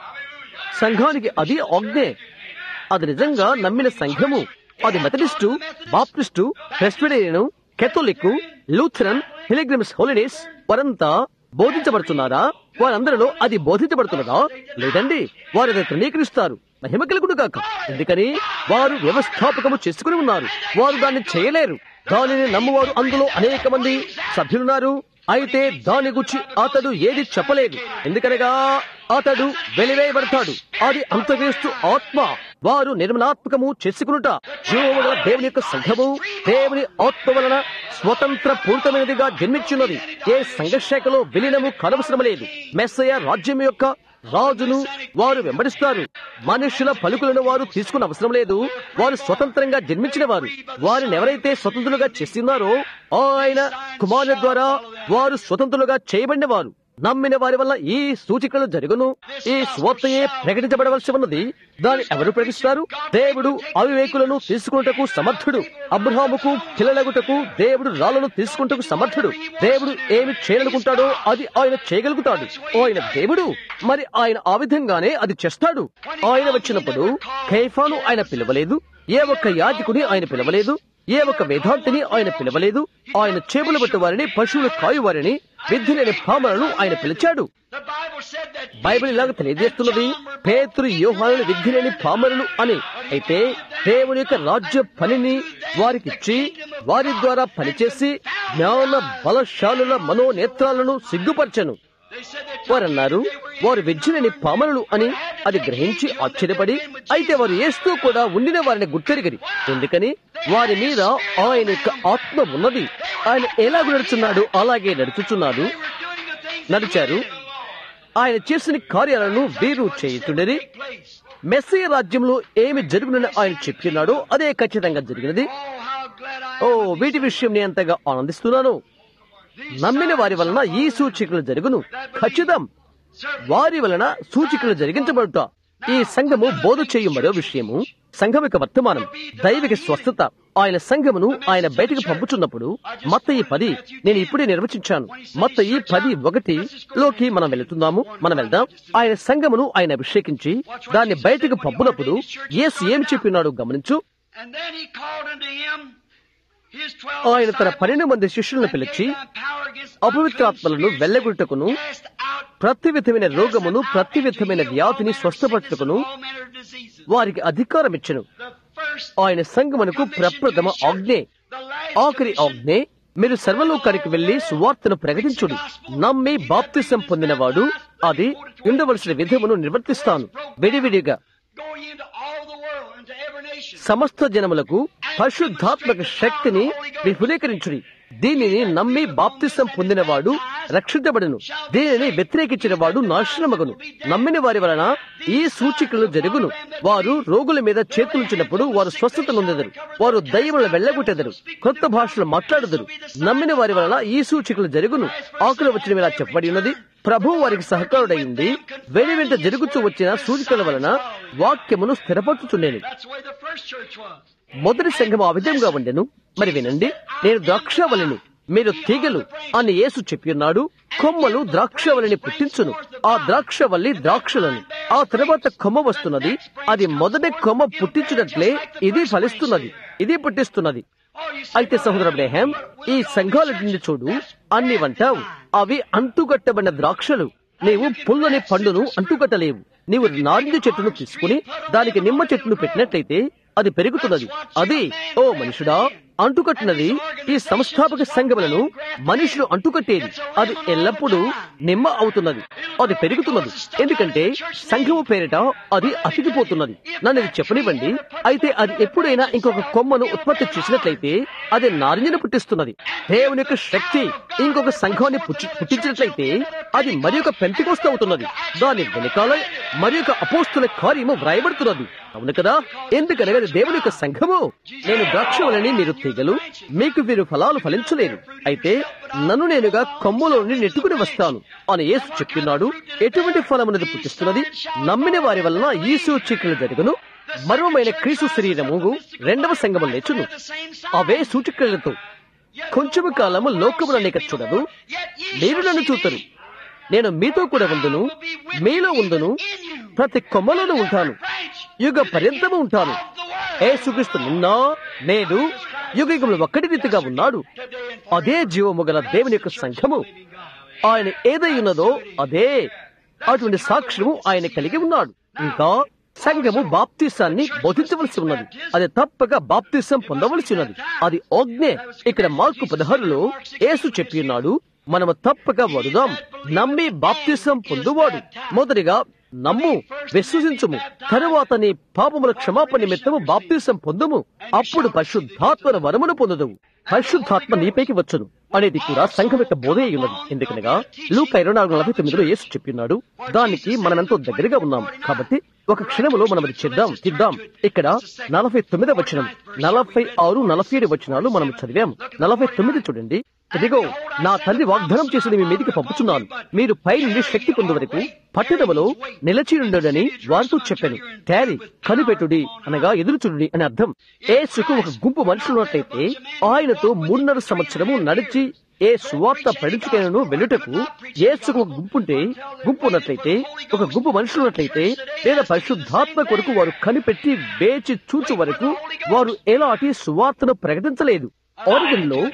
సంఘానికి అది ఆజ్ఞే అది నిజంగా నమ్మిన సంఘము అది Methodist Baptist Presbyterian Catholic Lutheran హిలిగ్రిమ్స్ హోలిడేస్ వారంతా బోధించబడుతున్నారా వారందరిలో అది బోధించబడుతున్నదా లేదండి వారు అది తృణీకరిస్తారు మహిమ కలుగుడు కాక ఎందుకని వారు వ్యవస్థాపకము చేసుకుని ఉన్నారు వారు దాన్ని చేయలేరు దానిని నమ్మువారు అందులో అనేక మంది సభ్యులున్నారు అయితే దాని గురించి అతడు ఏది చెప్పలేదు ఎందుకనగా అతడు వెలివేయబడతాడు అది అంతవేస్తు ఆత్మ వారు నిర్మలాత్మకము చేసుకునుట జీవముల దేవుని యొక్క సంఘము దేవుని ఆత్మ వలన స్వతంత్ర పూర్తమైనదిగా జన్మించున్నది ఏ సంఘశాఖలో విలీనము కనవసరం లేదు మెస్సయ రాజ్యం యొక్క రాజును వారు వెంబడిస్తారు మనుషుల పలుకులను వారు తీసుకున్న అవసరం లేదు వారు స్వతంత్రంగా జన్మించిన వారు వారిని ఎవరైతే స్వతంత్రులుగా చేస్తున్నారో ఆయన కుమారుల ద్వారా వారు స్వతంత్రులుగా చేయబడిన వారు నమ్మిన వారి వల్ల ఈ సూచికలు జరుగును ఈ స్వార్థయే ప్రకటించబడవలసి ఉన్నది దాన్ని ఎవరు ప్రకటిస్తారు దేవుడు అవివేకులను తీసుకున్నటకు సమర్థుడు అబ్రహాముకు పిల్లలగుటకు దేవుడు రాళ్లను తీసుకుంటకు సమర్థుడు దేవుడు ఏమి చేయాలనుకుంటాడో అది ఆయన చేయగలుగుతాడు ఆయన దేవుడు మరి ఆయన ఆ విధంగానే అది చేస్తాడు ఆయన వచ్చినప్పుడు ఖైఫాను ఆయన పిలవలేదు ఏ ఒక్క యాజకుని ఆయన పిలవలేదు ఏ ఒక్క వేదాంతిని ఆయన పిలవలేదు ఆయన చేపలు పట్టు వారిని పశువులు కాయువారిని విద్య లేని పామలను ఆయన పిలిచాడు The Bible said that Bible ఇలాగ తెలియజేస్తున్నది పేతురు యోహానులు విద్యలేని పామరులు అని అయితే దేవుని యొక్క రాజ్య పనిని వారికిచ్చి వారి ద్వారా పనిచేసి జ్ఞాన బలశాలుల మనోనేత్రాలను సిగ్గుపరచను they said that వారన్నారు వారు విద్యలేని పామరులు అని అది గ్రహించి ఆశ్చర్యపడి అయితే వారు ఏస్తూ కూడా ఉండిన వారిని గుర్తెరిగరి ఎందుకని వారి మీద ఆయన యొక్క ఆత్మ ఉన్నది ఆయన ఎలాగ నడుచున్నాడు అలాగే నడుచుచున్నాడు they were doing the things నడిచారు ఆయన చేసిన కార్యాలను వీరు చేయుచుండేది place. మెస్సీ రాజ్యంలో ఏమి జరుగునని ఆయన చెప్పినాడో అదే ఖచ్చితంగా జరిగినది Oh, how glad I oh am. వీటి విషయం నేను ఎంతగా ఆనందిస్తున్నాను నమ్మిన వారి వలన ఈ సూచికలు జరుగును ఖచ్చితం వారి వలన సూచికలు జరిగించబడుట ఈ సంఘము బోధ చేయు మరో విషయము సంఘం యొక్క వర్తమానం దైవిక స్వస్థత ఆయన సంఘమును ఆయన బయటకు పంపుచున్నప్పుడు మత్తయి పది నేను ఇప్పుడే నిర్వచించాను మత్తయి పది ఒకటి లోకి మనం వెళుతున్నాము మనం వెళ్దాం ఆయన సంఘమును ఆయన అభిషేకించి దాన్ని బయటకు పంపునప్పుడు యేసు ఏమి చెప్పినాడు గమనించు And then he called unto him his twelve ఆయన తన disciples పన్నెండు మంది శిష్యులను and పిలిచి gave them power against అపవిత్రాత్మలను unclean spirits వెళ్ళగొట్టుకును to cast out ప్రతి విధమైన రోగమును ప్రతి విధమైన వ్యాధిని స్వస్థపరచుకును వారికి అధికారం ఇచ్చను ఆయన సంగమునకు ప్రప్రథమ ఆజ్ఞే ఆఖరి ఆజ్ఞే మీరు సర్వలోకానికి వెళ్లి సువార్తను ప్రకటించుడి నమ్మి బాప్తిసం పొందినవాడు అది ఉండవలసిన విధమును నిర్వర్తిస్తాను విడివిడిగా సమస్త జనములకు పరిశుద్ధాత్మక శక్తిని విపులీకరించుడి దీనిని నమ్మి బాప్తిసం పొందినవాడు రక్షించబడును దీనిని వ్యతిరేకించిన వాడు నాశనమగును నమ్మిన వారి వలన ఈ సూచికలు జరుగును వారు రోగుల మీద చేతులుచినప్పుడు వారు స్వస్థత నొందెదరు వారు దయ్యముల వెళ్ళగొట్టెదరు కొత్త భాషలు మాట్లాడదురు నమ్మిన వారి వలన ఈ సూచికలు జరుగును ఆకులు వచ్చిన ఇలా చెప్పబడి ఉన్నది ప్రభు వారికి సహకారుడైంది వెను వెంట జరుగుతూ వచ్చిన సూచికల వలన వాక్యమును స్థిరపరచుచుండేను That's the way the first church was. మొదటి సంఘం ఆ విధంగా ఉండెను మరి వినండి నేను ద్రాక్షవల్లిని మీరు తీగలు అని యేసు చెప్పియున్నాడు కొమ్మలు ద్రాక్షవల్లిని పుట్టించును ఆ ద్రాక్షవల్లి ద్రాక్షలను ఆ తర్వాత కొమ్మ వస్తున్నది అది మొదటి కొమ్మ పుట్టించినట్లే ఇది ఫలిస్తున్నది ఇది పుట్టిస్తున్నది అయితే సహోదర అబ్రహాం ఈ సంఘాలన్నింటిని చూడు అన్ని వంటావు అవి అంటుకట్టబడిన ద్రాక్షలు నీవు పుల్లని పండును అంటుకట్టలేవు నీవు నారింజ చెట్టును తీసుకుని దానికి నిమ్మ చెట్టును పెట్టినట్లయితే అది పెరుగుతున్నది అది ఓ మనుషుడా అంటుకట్టినది ఈ సంస్థాపక సంఘములను మనుషులు అంటుకట్టేది అది ఎల్లప్పుడూ నిమ్మ అవుతున్నది అది పెరుగుతున్నది ఎందుకంటే సంఘము పేరిట అది అతికిపోతున్నది నన్ను ఇది చెప్పనివ్వండి అయితే అది ఎప్పుడైనా ఇంకొక కొమ్మను ఉత్పత్తి చేసినట్లయితే అది నారింజను పుట్టిస్తున్నది దేవుని యొక్క శక్తి ఇంకొక సంఘాన్ని పుట్టి- పుట్టించినట్లయితే అది మరి ఒక పెంతికోస్తు అవుతున్నది దాని వెనకాల మరి ఒక అపోస్తుల కార్యము వ్రాయబడుతున్నది అవును కదా ఎందుకనగా అది దేవుని యొక్క సంఘము నేను ద్రాక్షవలని మీరు తీగలు మీకు వీరు ఫలాలు ఫలించలేరు అయితే నన్ను నేనుగా కొమ్ములోని నెట్టుకుని వస్తాను అని యేసు చెప్తున్నాడు ఎటువంటి ఫలమునది పుట్టిస్తున్నది నమ్మిన వారి వలన ఈ సూచికలు జరుగును మర్మమైన క్రీస్తు శరీరము రెండవ సంగము లేచును అవే సూచికలతో కొంచెము కాలము లోకమున నీక చూడదు మీరు నన్ను చూతరు నేను మీతో కూడా ఉందును మీలో ఉందును ప్రతి కొమ్మలోనూ ఉంటాను యుగ పర్యంతము ఉంటాను ఏసుక్రీస్తు నిన్న నేడు యుగ యుగములు ఒక్కటి రీతిగా ఉన్నాడు అదే జీవము గల దేవుని యొక్క సంఘము ఆయన ఏదై ఉన్నదో అదే అటువంటి సాక్ష్యము ఆయన కలిగి ఉన్నాడు ఇంకా సంఘము బాప్తీసాన్ని బోధించవలసి ఉన్నది అది తప్పక బాప్తీసం పొందవలసి ఉన్నది అది ఆజ్ఞే ఇక్కడ మార్కు పదహారులో యేసు చెప్పి ఉన్నాడు మనము తప్పక వరుదాం నమ్మి బాప్తీసం పొందువాడు మొదటిగా నమ్ము విశ్వసించుము తరువాత నీ పాపముల క్షమాపణ నిమిత్తము బాప్తీసం పొందుము అప్పుడు పరిశుద్ధాత్మన వరమును పొందుదువు పరిశుద్ధాత్మ నీపైకి వచ్చును అనేది కూడా సంఘం యొక్క బోధ అయి ఉన్నది ఎందుకనగా లూక ఇరవై నాలుగు నలభై తొమ్మిదిలో యేసు చెప్పిన్నాడు దానికి మనం ఎంతో దగ్గరగా ఉన్నాం కాబట్టి ఒక క్షణములో మనం అది చేద్దాం తిద్దాం ఇక్కడ నలభై తొమ్మిది వచనం నలభై ఆరు నలభై ఏడు వచనాలు మనం చదివాము నలభై తొమ్మిది చూడండి ఇదిగో నా తండ్రి వాగ్దానం చేసిన మీ మీదికి పంపుచున్నాను మీరు పై నుండి శక్తి పొందు వరకు పట్టణములో నిలచి ఉండడని వారితో చెప్పాను తేరి కనిపెట్టుడి అనగా ఎదురు చూడుడి అని అర్థం ఏసుకు ఒక గుంపు మనుషులు ఉన్నట్లయితే ఆయనతో మూడున్నర సంవత్సరము నడిచి ఏ సువార్త పడించుకైనను వెళ్ళుటకు ఏసుకు ఒక గుంపుంటే గుంపు ఉన్నట్లయితే ఒక గుంపు మనుషులు ఉన్నట్లయితే లేదా పరిశుద్ధాత్మ కొరకు వారు కనిపెట్టి వేచి చూచు వరకు వారు ఎలాంటి సువార్తను ప్రకటించలేదు ఆరిగన్ లో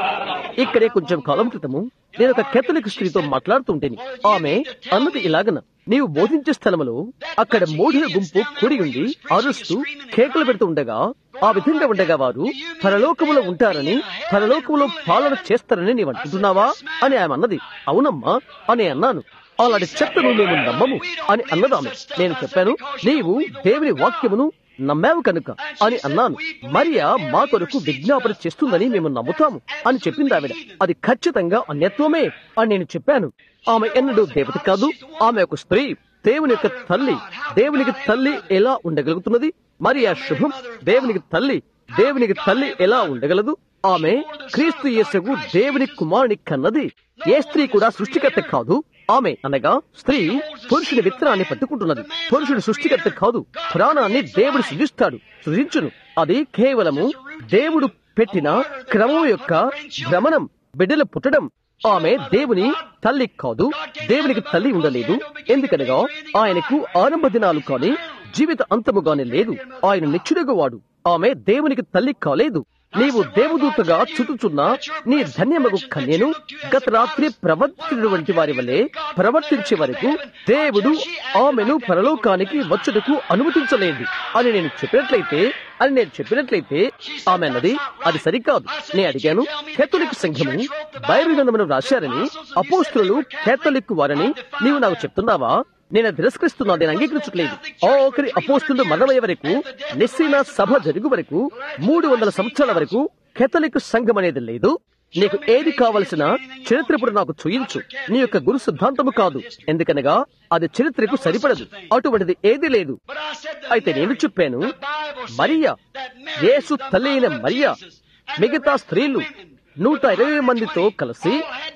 ఇక్కడే కొంచెం కాలం క్రితము నేను ఒక కేథలిక్ స్త్రీతో మాట్లాడుతుంటేని ఆమె అన్నది ఇలాగన నీవు బోధించే స్థలములో అక్కడ మూఢుల గుంపు కూడి ఉండి అరుస్తూ కేకలు పెడుతూ ఉండగా ఆ విధంగా ఉండగా వారు పరలోకములో ఉంటారని పరలోకములో పాలన చేస్తారని నీవు అంటున్నావా అని ఆమె అన్నది అవునమ్మా అని అన్నాను అలాంటి చెత్తను మేము నమ్మము అని అన్నదామె నేను చెప్పాను నీవు దేవుని వాక్యమును నమ్మావు కనుక అని అన్నాను మరియా మా కొరకు విజ్ఞాపన చేస్తుందని మేము నమ్ముతాము అని చెప్పింది ఆవిడ అది ఖచ్చితంగా అన్యత్వమే అని నేను చెప్పాను ఆమె ఎన్నడూ దేవత కాదు ఆమె ఒక స్త్రీ దేవుని యొక్క తల్లి దేవునికి తల్లి ఎలా ఉండగలుగుతున్నది మరి ఆ శుభం దేవునికి తల్లి దేవునికి తల్లి ఎలా ఉండగలదు ఆమె క్రీస్తు యేసుకు దేవుని కుమారుని కన్నది ఏ స్త్రీ కూడా సృష్టికర్త కాదు ఆమె అనగా స్త్రీ పురుషుని విత్తనాన్ని పట్టుకుంటున్నది పురుషుడు సృష్టికర్త కాదు ప్రాణాన్ని దేవుడు సృజిస్తాడు సృజించును అది కేవలము దేవుడు పెట్టిన క్రమం యొక్క భ్రమణం బిడ్డలు పుట్టడం ఆమె దేవుని తల్లి కాదు దేవునికి తల్లి ఉండలేదు ఎందుకనగా ఆయనకు ఆరంభ దినాలు కాని జీవిత అంతము గాని లేదు ఆయన నిచ్చుడగు వాడు ఆమె దేవునికి తల్లి కాలేదు నీవు దేవదూతగా చుట్టుచున్న నీ ధన్యమగు కన్యను గత రాత్రి ప్రవర్తించినటువంటి వారి వలె ప్రవర్తించే వరకు దేవుడు ఆమెను పరలోకానికి వచ్చుటకు అనుమతించలేదు అని నేను చెప్పినట్లయితే అని నేను చెప్పినట్లయితే ఆమె అన్నది అది సరికాదు నేను అడిగాను కేథలిక్ సంఘము బైబిల్ గ్రంథమును రాశారని అపోస్తులు కేథలిక్ వారని నీవు నాకు చెప్తున్నావా నేను తిరస్కరిస్తున్నా నేను అంగీకరించట్లేదు ఆఖరి అపోస్తులు మరణమయ్యే వరకు నిస్సీన సభ జరుగు వరకు మూడు వందల సంవత్సరాల వరకు కేథలిక్ సంఘం అనేది లేదు నీకు ఏది కావలసిన చరిత్ర ఇప్పుడు నాకు చూయించు నీ యొక్క గురు సిద్ధాంతము కాదు ఎందుకనగా అది చరిత్రకు సరిపడదు అటువంటిది ఏది లేదు అయితే నేను చెప్పాను మరియా యేసు తల్లి అయిన మరియా మిగతా స్త్రీలు నూట ఇరవై మందితో కలిసి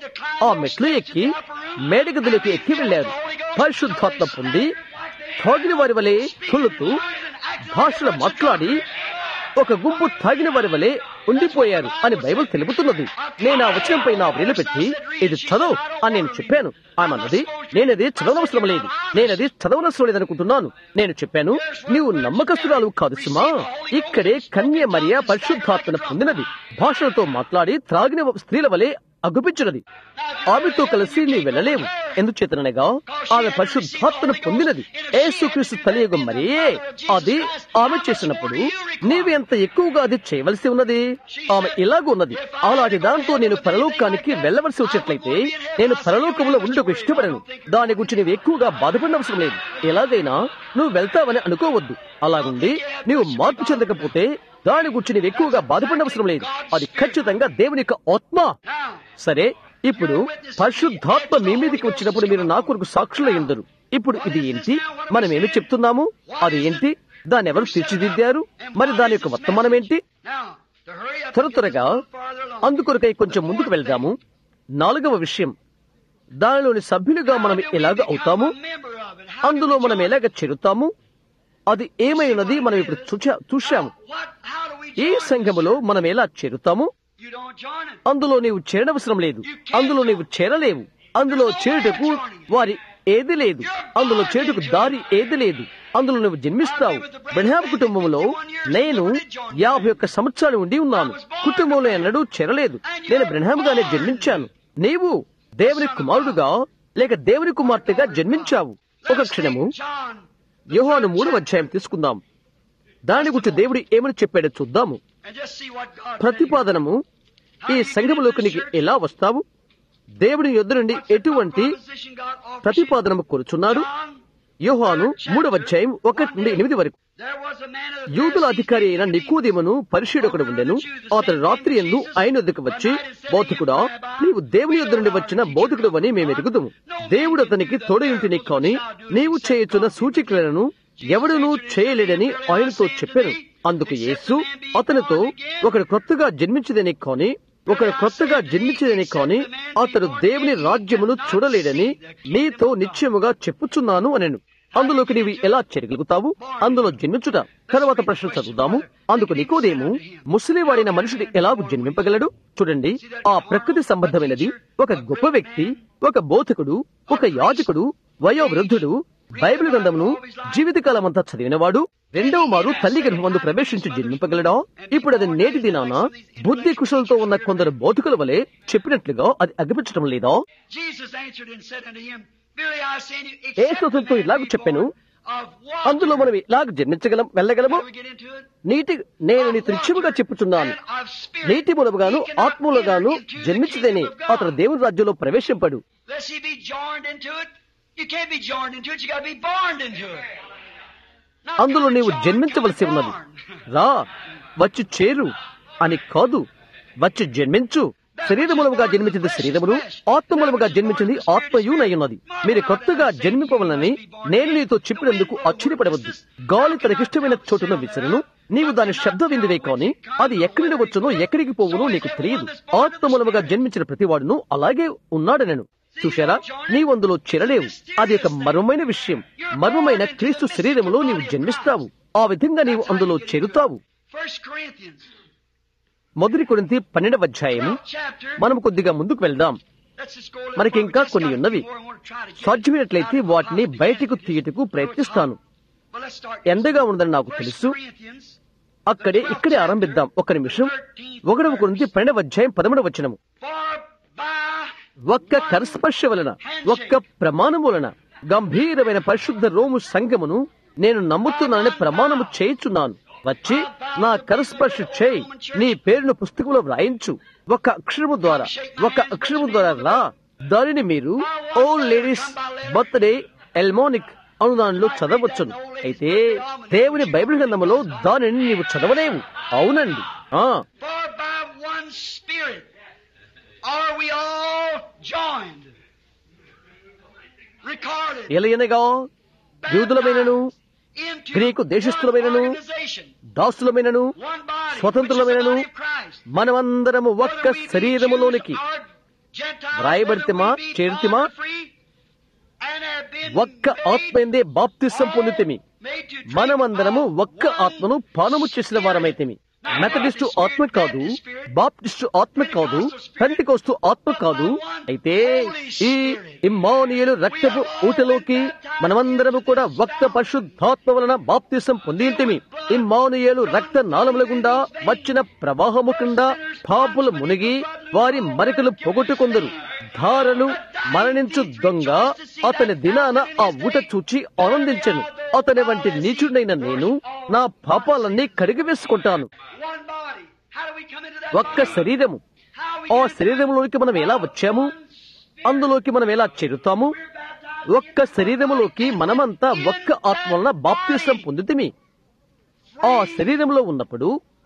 ఆ మెట్లు ఎక్కి మేడగదులకు ఎక్కి వెళ్లారు పరిశుద్ధాత్మ పొంది తాగిన వారి వలె తుల్లుతూ భాషలు మాట్లాడి ఒక గుంపు తాగిన వారి వలె ఉండిపోయారు అని బైబిల్ తెలుపుతున్నది నేను ఆ వచనంపై నా వ్రేలు పెట్టి ఇది చదవు అని నేను చెప్పాను ఆమె అన్నది నేనది చదవనవసరం లేదు నేనది చదవనవసరం లేదనుకుంటున్నాను నేను చెప్పాను నీవు నమ్మకస్తురాలు కాదు సుమా ఇక్కడే కన్య మరియ పరిశుద్ధాత్మను పొందినది భాషలతో మాట్లాడి త్రాగిన స్త్రీల వలె అగుపించినది ఆమెతో కలిసి నీ వెళ్ళలేవు ఎందుచేతనగా ఆమె పరిశుద్ధాత్మను పొందినది ఏసుక్రీస్తు తలియగు మరే అది ఆమె చేసినప్పుడు నీవు ఎంత ఎక్కువగా అది చేయవలసి ఉన్నది ఆమె ఇలాగ ఉన్నది అలాంటి దాంతో నేను పరలోకానికి వెళ్ళవలసి వచ్చినట్లయితే నేను పరలోకంలో ఉండకు ఇష్టపడను దాని గురించి నీవు ఎక్కువగా బాధపడనవసరం లేదు ఎలాగైనా నువ్వు వెళ్తావని అనుకోవద్దు అలాగుండి నీవు మార్పు చెందకపోతే దాని గురించి నీవు ఎక్కువగా బాధపడనవసరం లేదు అది ఖచ్చితంగా దేవుని యొక్క ఆత్మ Now, సరే ఇప్పుడు పరిశుద్ధాత్మ మీ మీదకి వచ్చినప్పుడు మీరు నా కొరకు సాక్షులు ఎందరు ఇప్పుడు ఇది ఏంటి మనం ఏమి చెప్తున్నాము అది ఏంటి దాన్ని ఎవరు తీర్చిదిద్దారు మరి దాని యొక్క వర్తమానం ఏంటి now, to hurry up త్వర and get త్వరగా this a little farther along. అందుకొరకై కొంచెం ముందుకు వెళ్దాము నాలుగవ విషయం దానిలోని సభ్యులుగా మనం How do we ఎలాగ become అవుతాము a member of it? How do అందులో we మనం join? ఎలాగ చేరుతాము అది ఏమై ఉన్నది మనం ఇప్పుడు చూచా చూశాము What? How do we ఈ join? సంఘములో మనం ఎలా చేరుతాము You don't join it. అందులో నీవు చేరనవసరం లేదు అందులో నీవు చేరలేవు అందులో చేరుటకు వారి ఏది లేదు అందులో చేరుటకు దారి ఏది లేదు అందులో నువ్వు జన్మిస్తావు బ్రహ్యాం కుటుంబంలో నేను యాభై ఒక్క సంవత్సరాలు ఉండి ఉన్నాను కుటుంబంలో ఎన్నడూ చేరలేదు నేను బ్రహ్మాంగానే జన్మించాను నీవు దేవుని కుమారుడుగా లేక దేవుని కుమార్తెగా జన్మించావు ఒక క్షణము John, యోహాను మూడవ అధ్యాయం తీసుకుందాం దాని గురించి దేవుడు ఏమని చెప్పాడో చూద్దాము and just see what God said. ప్రతిపాదనము ఈ సంఘములోకి నీకు ఎలా వస్తావు దేవుని యొద్ద నుండి ఎటువంటి Proposition God offers ప్రతిపాదనము కోరుచున్నాడు John, యోహాను మూడవ అధ్యాయం ఒకటి నుండి ఎనిమిది వరకు there was a man of the యూదుల Pharisees అధికారి అయిన named నికోదేమును పరిశీలకుడు ఉండెను అతడు రాత్రి ఎందు ఆయన వద్దకు వచ్చి బోధకుడా నీవు దేవుని యొద్ద నుండి వచ్చిన బోధకుడు అని మేము ఎరుగుదుము దేవుడు అతనికి తోడయుంటిని కాని నీవు చేయుచున్న సూచికలను ఎవడునూ చేయలేడని ఆయనతో చెప్పాను అందుకు యేసు అతనితో ఒకడు కొత్తగా జన్మించదని కాని ఒకడు కొత్తగా జన్మించదని కాని అతడు దేవుని రాజ్యమును చూడలేడని నీతో నిశ్చయముగా చెప్పుచున్నాను అనెను అందులోకి నీవు ఎలా చేరగలుగుతావు అందులో జన్మించుట తర్వాత ప్రశ్న చదువుదాము అందుకు నికోదేము ముసలివాడైన మనుషుడు ఎలాగూ జన్మింపగలడు చూడండి ఆ ప్రకృతి సంబంధమైనది ఒక గొప్ప వ్యక్తి ఒక బోధకుడు ఒక యాజకుడు వయోవృద్ధుడు బైబిల్ గ్రంథమును జీవితకాలమంతా చదివినవాడు రెండవ మారు తల్లి గర్భమందు ప్రవేశించి జన్మింపగలడా ఇప్పుడు అది నేటి దినాన బుద్ధి కుశలతో ఉన్న కొందరు బోధకుల వలె చెప్పినట్లుగా అది అగిపించడం లేదా Jesus answered and said unto him, Verily I say unto you, Yesu except a అతనితో man ఇలాగ be చెప్పెను born of water. అందులో మనం ఇలాగ జన్మించగలం వెళ్ళగలము How do we get into it? నీటి నేను నీకు నిత్యముగా చెప్పుచున్నాను And of spirit. నీటి మూలముగాను He cannot ఆత్మూలగాను enter into the జన్మించదేనే kingdom of God. అతడు దేవుని రాజ్యంలో ప్రవేశింపడు Lest he be joined into it. You can't be joined into it, you gotta be born into it. Not అందులో come నీవు joined, జన్మించవలసి come ఉన్నది born. రా వచ్చి చేరు అని కాదు వచ్చి జన్మించు శరీరములముగా జన్మించింది శరీరమును ఆత్మములముగా జన్మించింది ఆత్మయునయ్యున్నది మీరు కొత్తగా జన్మింపవలని నేను నీతో చెప్పినందుకు ఆశ్చర్యపడవద్దు గాలి తనకిష్టమైన చోటున విసరును నీవు దాని శబ్ద విందువే కాని అది ఎక్కడి నుండి వచ్చునో ఎక్కడికి పోవునో నీకు తెలియదు ఆత్మమూలముగా జన్మించిన ప్రతివాడును అలాగే ఉన్నాడనను చూశారా నీవు అందులో చెరలేవు అది ఒక మర్మమైన విషయం మర్మమైన క్రీస్తు శరీరములో నీవు జన్మిస్తావు ఆ విధంగా నీవు అందులో చేరుతావు First Corinthians, మొదటి కొరింథీ పన్నెండవ అధ్యాయము 12th chapter. మనం కొద్దిగా ముందుకు వెళ్దాం Let's just go a little మనకి further. ఇంకా Just కొన్ని got ఉన్నవి. more. I wanna try to get it. సాధ్యమైనట్లయితే I don't know వాటిని how to బయటకు begin. తీయటకు ప్రయత్నిస్తాను Well, let's start. ఎండగా ఉందని నాకు First తెలుసు Corinthians, అక్కడే ఇక్కడే ఆరంభిద్దాం ఒక నిమిషం ఒకడవ కొరింథీ పన్నెండవ అధ్యాయం పదమూడవ వచనము For by ఒక్క కరస్పర్శ వలన ఒక్క ప్రమాణము వలన గంభీరమైన పరిశుద్ధ రోము సంఘమును నేను నమ్ముతున్నానని ప్రమాణము చేయుచున్నాను వచ్చి నా కరస్పర్శ చేయి నీ పేరును పుస్తకంలో వ్రాయించు ఒక అక్షరము ద్వారా ఒక అక్షరము ద్వారా రా దానిని మీరు ఓ లేడీస్ బర్త్డే ఎల్మోనిక్ అను దానిలో చదవచ్చును అయితే దేవుని బైబిల్ గ్రంథములో దానిని నీవు చదవలేవు అవునండి ఆ For by one Spirit are we all joined, recorded, ఎలయనగా యూదులమైనను into గ్రీకు దేశస్థులమైనను, one organization, దాసులమైనను one body, స్వతంత్రులమైనను, which is the body of Christ. మనమందరము ఒక్క Whether we be శరీరములోనికి Jews or Gentiles, వ్రాయబడితిమా, whether we be చేరితిమా, bond free, and have been ఒక్క ఆత్మయందే బాప్తిసం పొందితిమి made to drink మనమందరము of ఒక్క one ఆత్మను పానము చేసిన వారమైతిమి మెథడిస్టు ఆత్మ కాదు బాప్టిస్టు ఆత్మ కాదు పెంటికోస్తు ఆత్మ కాదు అయితే ఈ ఇమ్మానియలు రక్తపు ఊటలోకి మనమందరము కూడా ఒక్క పరిశుద్ధాత్మ వలన బాప్తిసం పొందింటిమి ఇమ్మానుయేలు రక్త నాళముల గుండా వచ్చిన ప్రవాహము కింద పాపులు మునిగి వారి మరికలు పొగొట్టుకొందరు ధారలు మరణించు దొంగ అతని దినాన ఆ ఊట చూచి ఆనందించెను అతని వంటి నీచుడైన నేను నా పాపాలన్నీ కడిగి వేసుకుంటాను One body. How do we come into that ఒక్క body? శరీరము How we ఆ get శరీరంలోకి మనం ఎలా వచ్చాము అందులోకి మనం ఎలా చేరుతాము ఒక్క శరీరములోకి మనమంతా ఒక్క ఆత్మ వలన బాప్తీసం పొందుతిమి ఆ శరీరంలో ఉన్నప్పుడు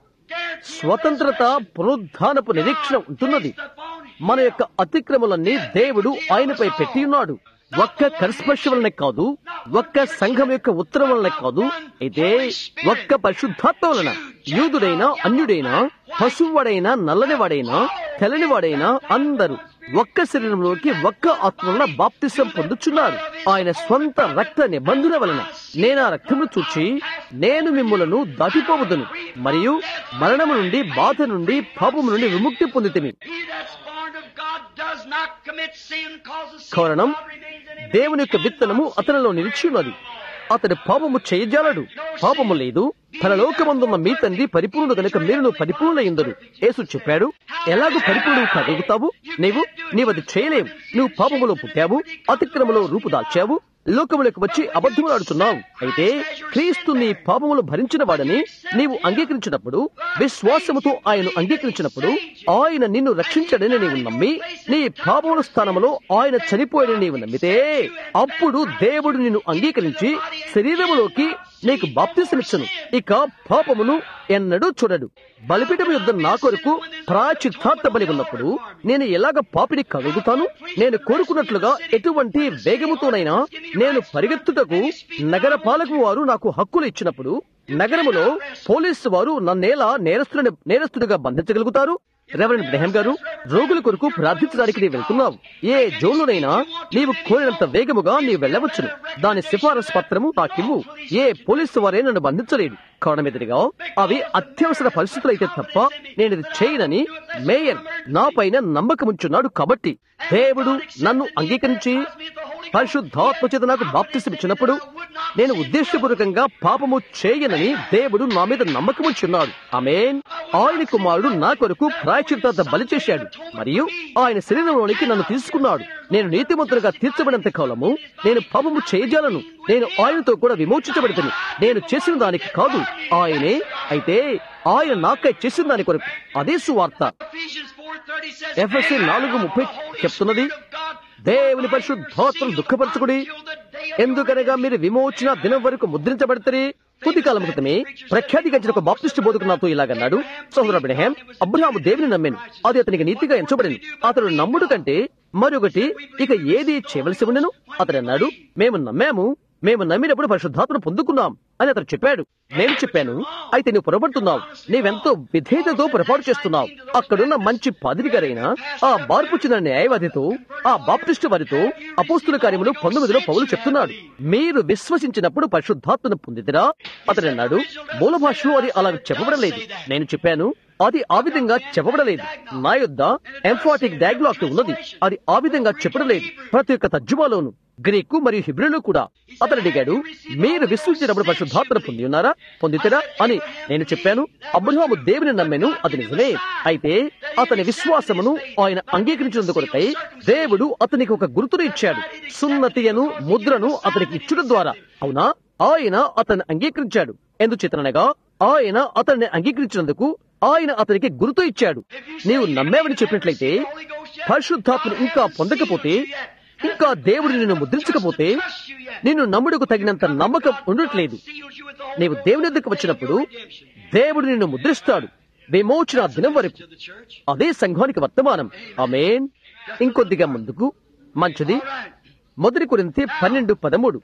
స్వతంత్రత పునరుద్ధానపు నిరీక్షణ ఉంటున్నది మన యొక్క అతిక్రమలన్నీ దేవుడు ఆయనపై పెట్టి ఉన్నాడు ఒక్క కరిస్పర్శ వలన కాదు ఒక్క సంఘం యొక్క ఉత్తరం వలన కాదు అయితే ఒక్క పరిశుద్ధాత్మ వలన యూదుడైనా అన్యుడైనా పశువుడైనా నల్లనివాడైనా తెల్లనివాడైనా అందరూ ఒక్క శరీరంలోకి ఒక్క ఆత్మ వలన బాప్తిసం పొందుచున్నారు ఆయన స్వంత రక్త నిబంధన వలన నేను ఆ రక్తమును చూచి నేను మిమ్ములను దాటిపోవదును మరియు మరణము నుండి బాధ నుండి పాపము నుండి విముక్తి పొందితిమి He that's born of God does not commit sin, causes sin. కారణం God remains in him. దేవుని యొక్క విత్తనము అతనిలో నిలిచి ఉన్నది అతడు పాపము చేయజాలడు పాపము లేదు పరలోకమందున్న మీ తండ్రి పరిపూర్ణుడు గనుక మీరును పరిపూర్ణులయ్యుందరు యేసు చెప్పాడు ఎలాగూ పరిపూర్ణుడు కాగలుగుతావు నీవు నీవది చేయలేవు నువ్వు పాపములో పుట్టావు అతిక్రమలో రూపుదాల్చావు లోకములకు వచ్చి అబద్ధములాడుతున్నావు అయితే క్రీస్తు నీ పాపములు భరించిన వాడని నీవు అంగీకరించినప్పుడు విశ్వాసముతో ఆయన అంగీకరించినప్పుడు ఆయన నిన్ను రక్షించడని నీవు నమ్మి నీ పాపముల స్థానంలో ఆయన చనిపోయాడని నీవు నమ్మితే అప్పుడు దేవుడు నిన్ను అంగీకరించి శరీరములోకి నీకు బాప్తిసమిచ్చను ఇక పాపమును ఎన్నడూ చూడడు బలిపీఠం యుద్ధ నా కొరకు ప్రాచిత్తార్థ బలి ఉన్నప్పుడు నేను ఎలాగ పాపిని కలుగుతాను నేను కోరుకున్నట్లుగా ఎటువంటి వేగముతోనైనా నేను పరిగెత్తుటకు నగర పాలకు వారు నాకు హక్కులు ఇచ్చినప్పుడు నగరములో పోలీసు వారు నన్నేలా నేరస్తుని నేరస్తుడిగా బంధించగలుగుతారు రెవరెండ్ బ్రహం గారు రోగుల కొరకు ప్రార్థించడానికి నీవు వెళ్తున్నావు ఏ జోన్లోనైనా నీవు కోరినంత వేగముగా నీవు వెళ్ళవచ్చును దాని సిఫారసు పత్రము నాకివ్వు ఏ పోలీసు వారే నన్ను బంధించలేడు కారణం ఎదురుగా అవి అత్యవసర పరిస్థితులు అయితే తప్ప నేను ఇది చేయనని మేయర్ నా పైన నమ్మకముంచున్నాడు కాబట్టి దేవుడు నన్ను అంగీకరించి పరిశుద్ధాత్మ చేత నాకు బాప్తిసమిచ్చినప్పుడు నేను ఉద్దేశపూర్వకంగా పాపము చేయనని దేవుడు నా మీద నమ్మకముంచున్నాడు ఆమేన్ ఆయన కుమారుడు నా కొరకు ప్రాయచిత్తార్థ బలి చేశాడు మరియు ఆయన శరీరంలోనికి నన్ను తీసుకున్నాడు నేను నీతిమంతులుగా తీర్చబడినంత కాలము నేను పాపము చేయజాలను నేను ఆయనతో కూడా విమోచించబడితని నేను చేసిన దానికి కాదు ఆయనే అయితే ఆయన నాకై చేసిన దాని కొరకు అదే సువార్త Ephesians 4:30 says, ఎఫ్ఎస్సి నాలుగు ముప్పై చెప్తున్నది దేవుని పరిశుద్ధాత్మను దుఃఖపరచుకుడి ఎందుకనగా మీరు విమోచన దినం వరకు ముద్రించబడతారు కొద్ది కాలం క్రితమే ప్రఖ్యాతి గంచిన ఒక బాప్టిస్ట్ బోధకు నాతో ఇలాగన్నాడు సహోదర అబ్రహాం అబ్రహాము దేవుని నమ్మాను అది అతనికి నీతిగా ఎంచబడింది అతడు నమ్ముడు కంటే మరొకటి ఇక ఏది చేయవలసి ఉండను అతడు అన్నాడు మేము నమ్మాము మేము నమ్మినప్పుడు పరిశుద్ధాత్మను పొందుకున్నాం అని అతను చెప్పాడు నేను చెప్పాను అయితే నువ్వు పొరపడుతున్నావు నీవెంతో విధేయతతో పొరపాటు చేస్తున్నావు అక్కడున్న మంచి పాదిరి గారైన ఆ మార్పు చెందిన న్యాయవాదితో ఆ బాప్టిస్టు వారితో అపోస్తుల కార్యములు పంతొమ్మిదిలో పౌలు చెప్తున్నాడు మీరు విశ్వసించినప్పుడు పరిశుద్ధాత్మను పొందిదిరా అతడు అన్నాడు మూల భాషలో అది అలా చెప్పబడలేదు నేను చెప్పాను అది ఆ విధంగా చెప్పబడలేదు నా యొద్ద ఎంఫాటిక్ డయాగ్లాగ్ ఉన్నది అది ఆ విధంగా చెప్పడలేదు ప్రతి ఒక్క తర్జుమాలోను గ్రీకు మరియు హిబ్రిలో కూడా అతను అడిగాడు మీరు విశ్వసించినప్పుడు పరిశుద్ధాత్మను పొంది ఉన్నారా పొందితేరా అని నేను చెప్పాను అబ్రహాము దేవుని నమ్మెను అది నిజమే అయితే అతని విశ్వాసమును ఆయన అంగీకరించినందు కొరకై దేవుడు అతనికి ఒక గుర్తును ఇచ్చాడు సున్నతియను ముద్రను అతనికి ఇచ్చడం ద్వారా అవునా ఆయన అతన్ని అంగీకరించాడు ఎందుచేతనగా ఆయన అతన్ని అంగీకరించినందుకు ఆయన అతనికి గుర్తు ఇచ్చాడు నీవు నమ్మేవని చెప్పినట్లయితే పరిశుద్ధాత్మను ఇంకా పొందకపోతే ఇంకా దేవుడు నిన్ను ముద్రించకపోతే నిన్ను నమ్ముడుకు తగినంత నమ్మకం ఉండట్లేదు నీవు దేవుని దగ్గరకు వచ్చినప్పుడు దేవుడు నిన్ను ముద్రిస్తాడు విమోచన దినం వరకు అదే సంఘానికి వర్తమానం ఆమేన్ ఇంకొద్దిగా ముందుకు మంచిది మొదటి కొరింథీ పన్నెండు పదమూడు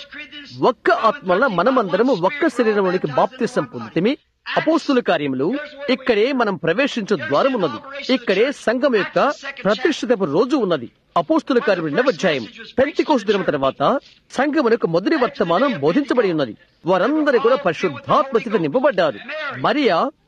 ఒక్క ఆత్మల మనమందరము ఒక్క శరీరంలోనికి బాప్తిసం పొందితిమి అపోస్తుల కార్యములు ఇక్కడే మనం ప్రవేశించే ద్వారం ఉన్నది ఇక్కడే సంఘం యొక్క ప్రతిష్ఠితపు రోజు ఉన్నది అపోస్తుల కార్యములు రెండవ అధ్యాయం పెంతికోస్ దినం తర్వాత సంఘమునకు మొదటి వర్తమానం బోధించబడి ఉన్నది వారందరూ కూడా పరిశుద్ధాత్మ చేత నింపబడ్డారు మరియా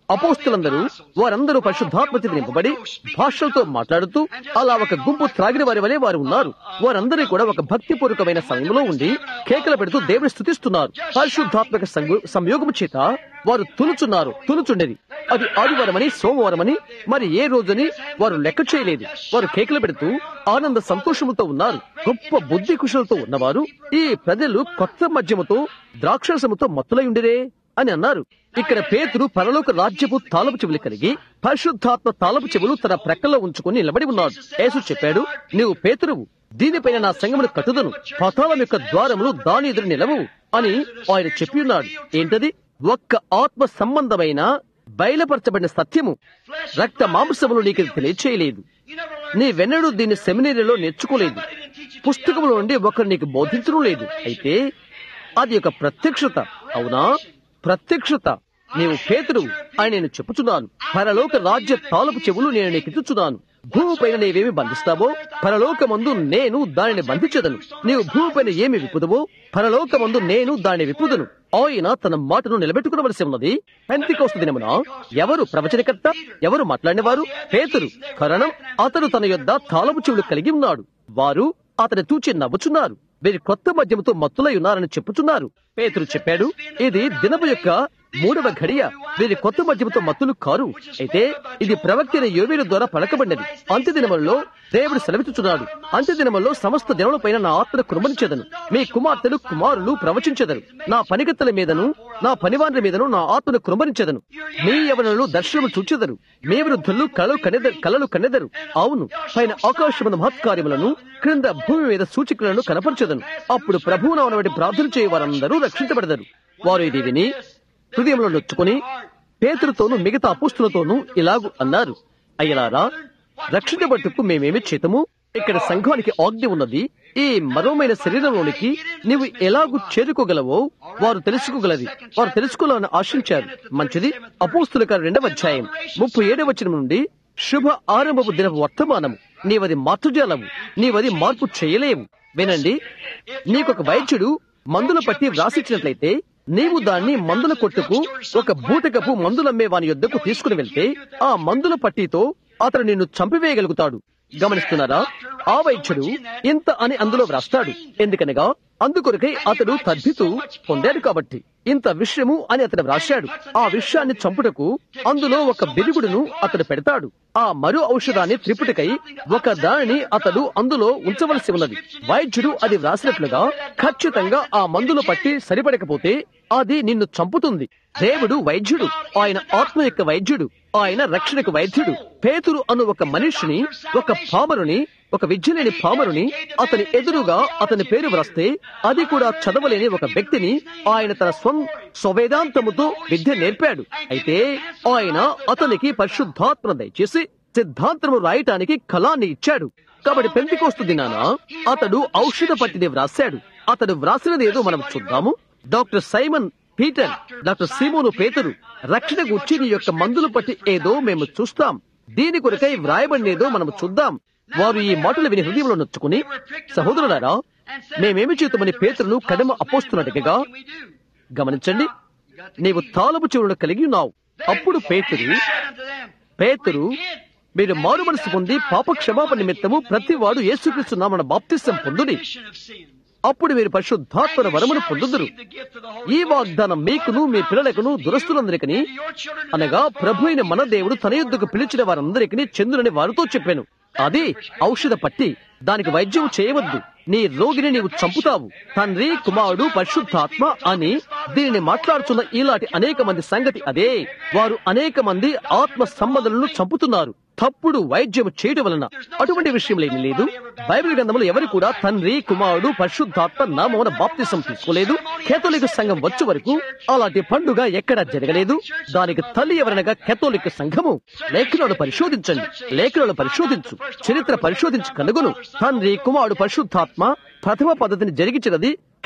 అపోస్తులందరూ వారందరూ పరిశుద్ధాత్మ చేత నింపబడి భాషలతో మాట్లాడుతూ అలా ఒక గుంపు త్రాగిన వారి వలె వారు ఉన్నారు వారందరూ కూడా ఒక భక్తిపూర్వకమైన సమయంలో ఉండి కేకలు పెడుతూ దేవుని స్థుతిస్తున్నారు పరిశుద్ధాత్మక సంగు- సంయోగము చేత వారు తులుచున్నారు తులుచుండేది అది ఆదివారమని సోమవారమని మరి ఏ రోజని వారు లెక్క చేయలేదు వారు కేకలు పెడుతూ ఆనంద సంతోషములతో ఉన్నారు గొప్ప బుద్ధి కుశలతో ఉన్నవారు ఈ ప్రజలు కొత్త మద్యముతో ద్రాక్షరసముతో మత్తులై ఉండిరే అని అన్నారు ఇక్కడ పేతురు పరలోక రాజ్యపు తాళపు చెవులు కలిగి పరిశుద్ధాత్మ తాళపు చెవులు తన ప్రక్కలో ఉంచుకుని నిలబడి ఉన్నాడు యేసు చెప్పాడు నీవు పేతురువు దీనిపైన నా సంగమును కట్టుదను పతాళం యొక్క ద్వారములు దాని ఎదురు నిలవు అని ఆయన చెప్పి ఉన్నాడు ఏంటది ఒక్క ఆత్మ సంబంధమైన బయలుపరచబడిన సత్యము రక్త మాంసములు నీకు ఇది తెలియచేయలేదు నీ వెన్నడు దీన్ని సెమినరీలో నేర్చుకోలేదు పుస్తకముల నుండి ఒకరు నీకు బోధించడం లేదు అయితే అది ఒక ప్రత్యక్షత అవునా ప్రత్యక్షత నీవు పేతురు అని నేను చెప్పుచున్నాను పరలోక రాజ్య తాలపు చెవులు నేను నీకు ఇచ్చుచున్నాను భూమిపైన నీవేమి బంధిస్తావో పరలోకమందు నేను దానిని బంధించదను నీవు భూమిపైన ఏమి విప్పుదవో పరలోకమందు నేను దానిని విప్పుదను ఆయన తన మాటను నిలబెట్టుకునవలసి ఉన్నది పెంతికోస్తు దినమున ఎవరు ప్రవచనకర్త ఎవరు మాట్లాడినవారు పేతురు కారణం అతడు తన యొద్ద తాళపు చెవులు కలిగి ఉన్నాడు వారు అతని తూచి నవ్వుచున్నారు వీరి కొత్త మద్యముతో మత్తులై ఉన్నారని చెప్పుచున్నారు పేతురు చెప్పాడు ఇది దినపు యొక్క మూడవ ఘడియ వీరి కొత్త మద్యముతో మత్తులు కారు అయితే ఇది ప్రవక్త యోవేలు ద్వారా పలకబడినది అంత్య దినములలో దేవుడు సెలవిచ్చుచున్నాడు అంత్య దినములలో సమస్త జనములపైన నా ఆత్మను కురుమనించెదను మీ కుమార్తెలు కుమారులు ప్రవచించెదరు నా పనిగత్తల మీదను నా పనివాన్ల మీదను నా ఆత్మను కురుమరించెదను మీ యవనులు దర్శనము చూచెదరు మీ వృద్ధులు కళలు కనెదరు కలలు కనెదరు అవును పైన ఆకాశమున మహత్కార్యములను క్రింద భూమి మీద సూచికలను కనపరచెదను అప్పుడు ప్రభువున ఉన్నటువంటి ప్రార్థన చేయ వారందరూ రక్షించబడదరు వారు ఇది విని హృదయంలో నొచ్చుకుని పేతులతోనూ మిగతా అపుస్తులతోనూ ఇలాగు అన్నారు అయ్యలారా రక్షించబట్టుకు మేమేమి చేతము ఇక్కడ సంఘానికి ఆజ్ఞ ఉన్నది ఈ మరోమైన శరీరంలోనికి నీవు ఎలాగూ చేరుకోగలవో వారు తెలుసుకోగలది వారు తెలుసుకోవాలని ఆశించారు మంచిది అపోస్తుల గారి రెండవ అధ్యాయం ముప్పై ఏడవ వచనం నుండి శుభ ఆరంభపు దిన వర్తమానము నీవది మార్చుజాలవు నీవది మార్పు చేయలేవు వినండి నీకొక వైద్యుడు మందుల పట్టి వ్రాసిచ్చినట్లయితే నీవు దాన్ని మందుల కొట్టుకు ఒక బూటకపు మందులమ్మే వాని యొద్దకు తీసుకుని వెళ్తే ఆ మందుల పట్టీతో అతడు నిన్ను చంపివేయగలుగుతాడు గమనిస్తున్నారా ఆ వైద్యుడు ఇంత అని అందులో వ్రాస్తాడు ఎందుకనగా అందుకొరకై అతడు తద్భితు పొందాడు కాబట్టి ఇంత విషయము అని అతడు వ్రాశాడు ఆ విషయాన్ని చంపుటకు అందులో ఒక బిరుగుడును అతడు పెడతాడు ఆ మరో ఔషధాన్ని త్రిపుటకై ఒక దానిని అతడు అందులో ఉంచవలసి ఉన్నది వైద్యుడు అది వ్రాసినట్లుగా ఖచ్చితంగా ఆ మందులు పట్టి సరిపడకపోతే అది నిన్ను చంపుతుంది దేవుడు వైద్యుడు ఆయన ఆత్మ యొక్క వైద్యుడు ఆయన రక్షణకు వైద్యుడు పేతురు అను ఒక మనిషిని ఒక పామరుని ఒక విద్యలేని పామరుని అతని ఎదురుగా అతని పేరు వ్రాస్తే అది కూడా చదవలేని ఒక వ్యక్తిని ఆయన తన స్వం స్వవేదాంతముతో విద్య నేర్పాడు అయితే ఆయన అతనికి పరిశుద్ధాత్మ దయచేసి సిద్ధాంతము రాయటానికి కళాన్ని ఇచ్చాడు కాబట్టి పెంతికోస్తు దినాన అతడు ఔషధ పట్టిని వ్రాశాడు అతడు వ్రాసినదేదో మనం చూద్దాము డాక్టర్ సైమన్ పీటర్ డాక్టర్ సీమోను పేతురు రక్షణ గుర్చి నీ యొక్క మందులు పట్టి ఏదో మేము చూస్తాం దీని కొరకై వ్రాయబడినేదో మనం చూద్దాం వారు ఈ మాటలు విని హృదయంలో నొచ్చుకుని సహోదరులారా మేమేమి చేతమని పేతురును కడమ అపోస్తున్నట్టుగా గమనించండి నీవు తాళపు చెవులను కలిగి ఉన్నావు అప్పుడు పేతురు పేతురు మీరు మారు మనసు పొంది పాప క్షమాపణ నిమిత్తము ప్రతి వాడు యేసుక్రీస్తు నామన బాప్తిసం పొందుడి అప్పుడు మీరు పరిశుద్ధాత్మన వరమును పొందుదురు ఈ వాగ్దానం మీకును మీ పిల్లలకును దురస్తులందరికీ అనగా ప్రభు అయిన మన దేవుడు తన యుద్ధకు పిలిచిన వారందరికీ చెందునని వారితో చెప్పాను అది ఔషధ పట్టి దానికి వైద్యం చేయవద్దు నీ రోగిని నీవు చంపుతావు తండ్రి కుమారుడు పరిశుద్ధాత్మ అని దీనిని మాట్లాడుతున్న ఇలాంటి అనేక మంది సంగతి అదే వారు అనేక మంది ఆత్మ సంబంధాలను చంపుతున్నారు తప్పుడు వైద్యం చేయడం వలన అటువంటి విషయం లేని లేదు బైబిల్ గ్రంథంలో ఎవరు కూడా తండ్రి కుమారుడు పరిశుద్ధాత్మ నామమున బాప్తిసం తీసుకోలేదు కేథోలిక్ సంఘం వచ్చే వరకు అలాంటి పండుగ ఎక్కడా జరగలేదు దానికి తల్లి ఎవరనగా కేథోలిక్ సంఘము లేఖనాలు పరిశోధించండి లేఖనాలు పరిశోధించు చరిత్ర పరిశోధించి కనుగొను తండ్రి కుమారుడు పరిశుద్ధాత్మ ప్రథమ పద్ధతిని జరిగించినది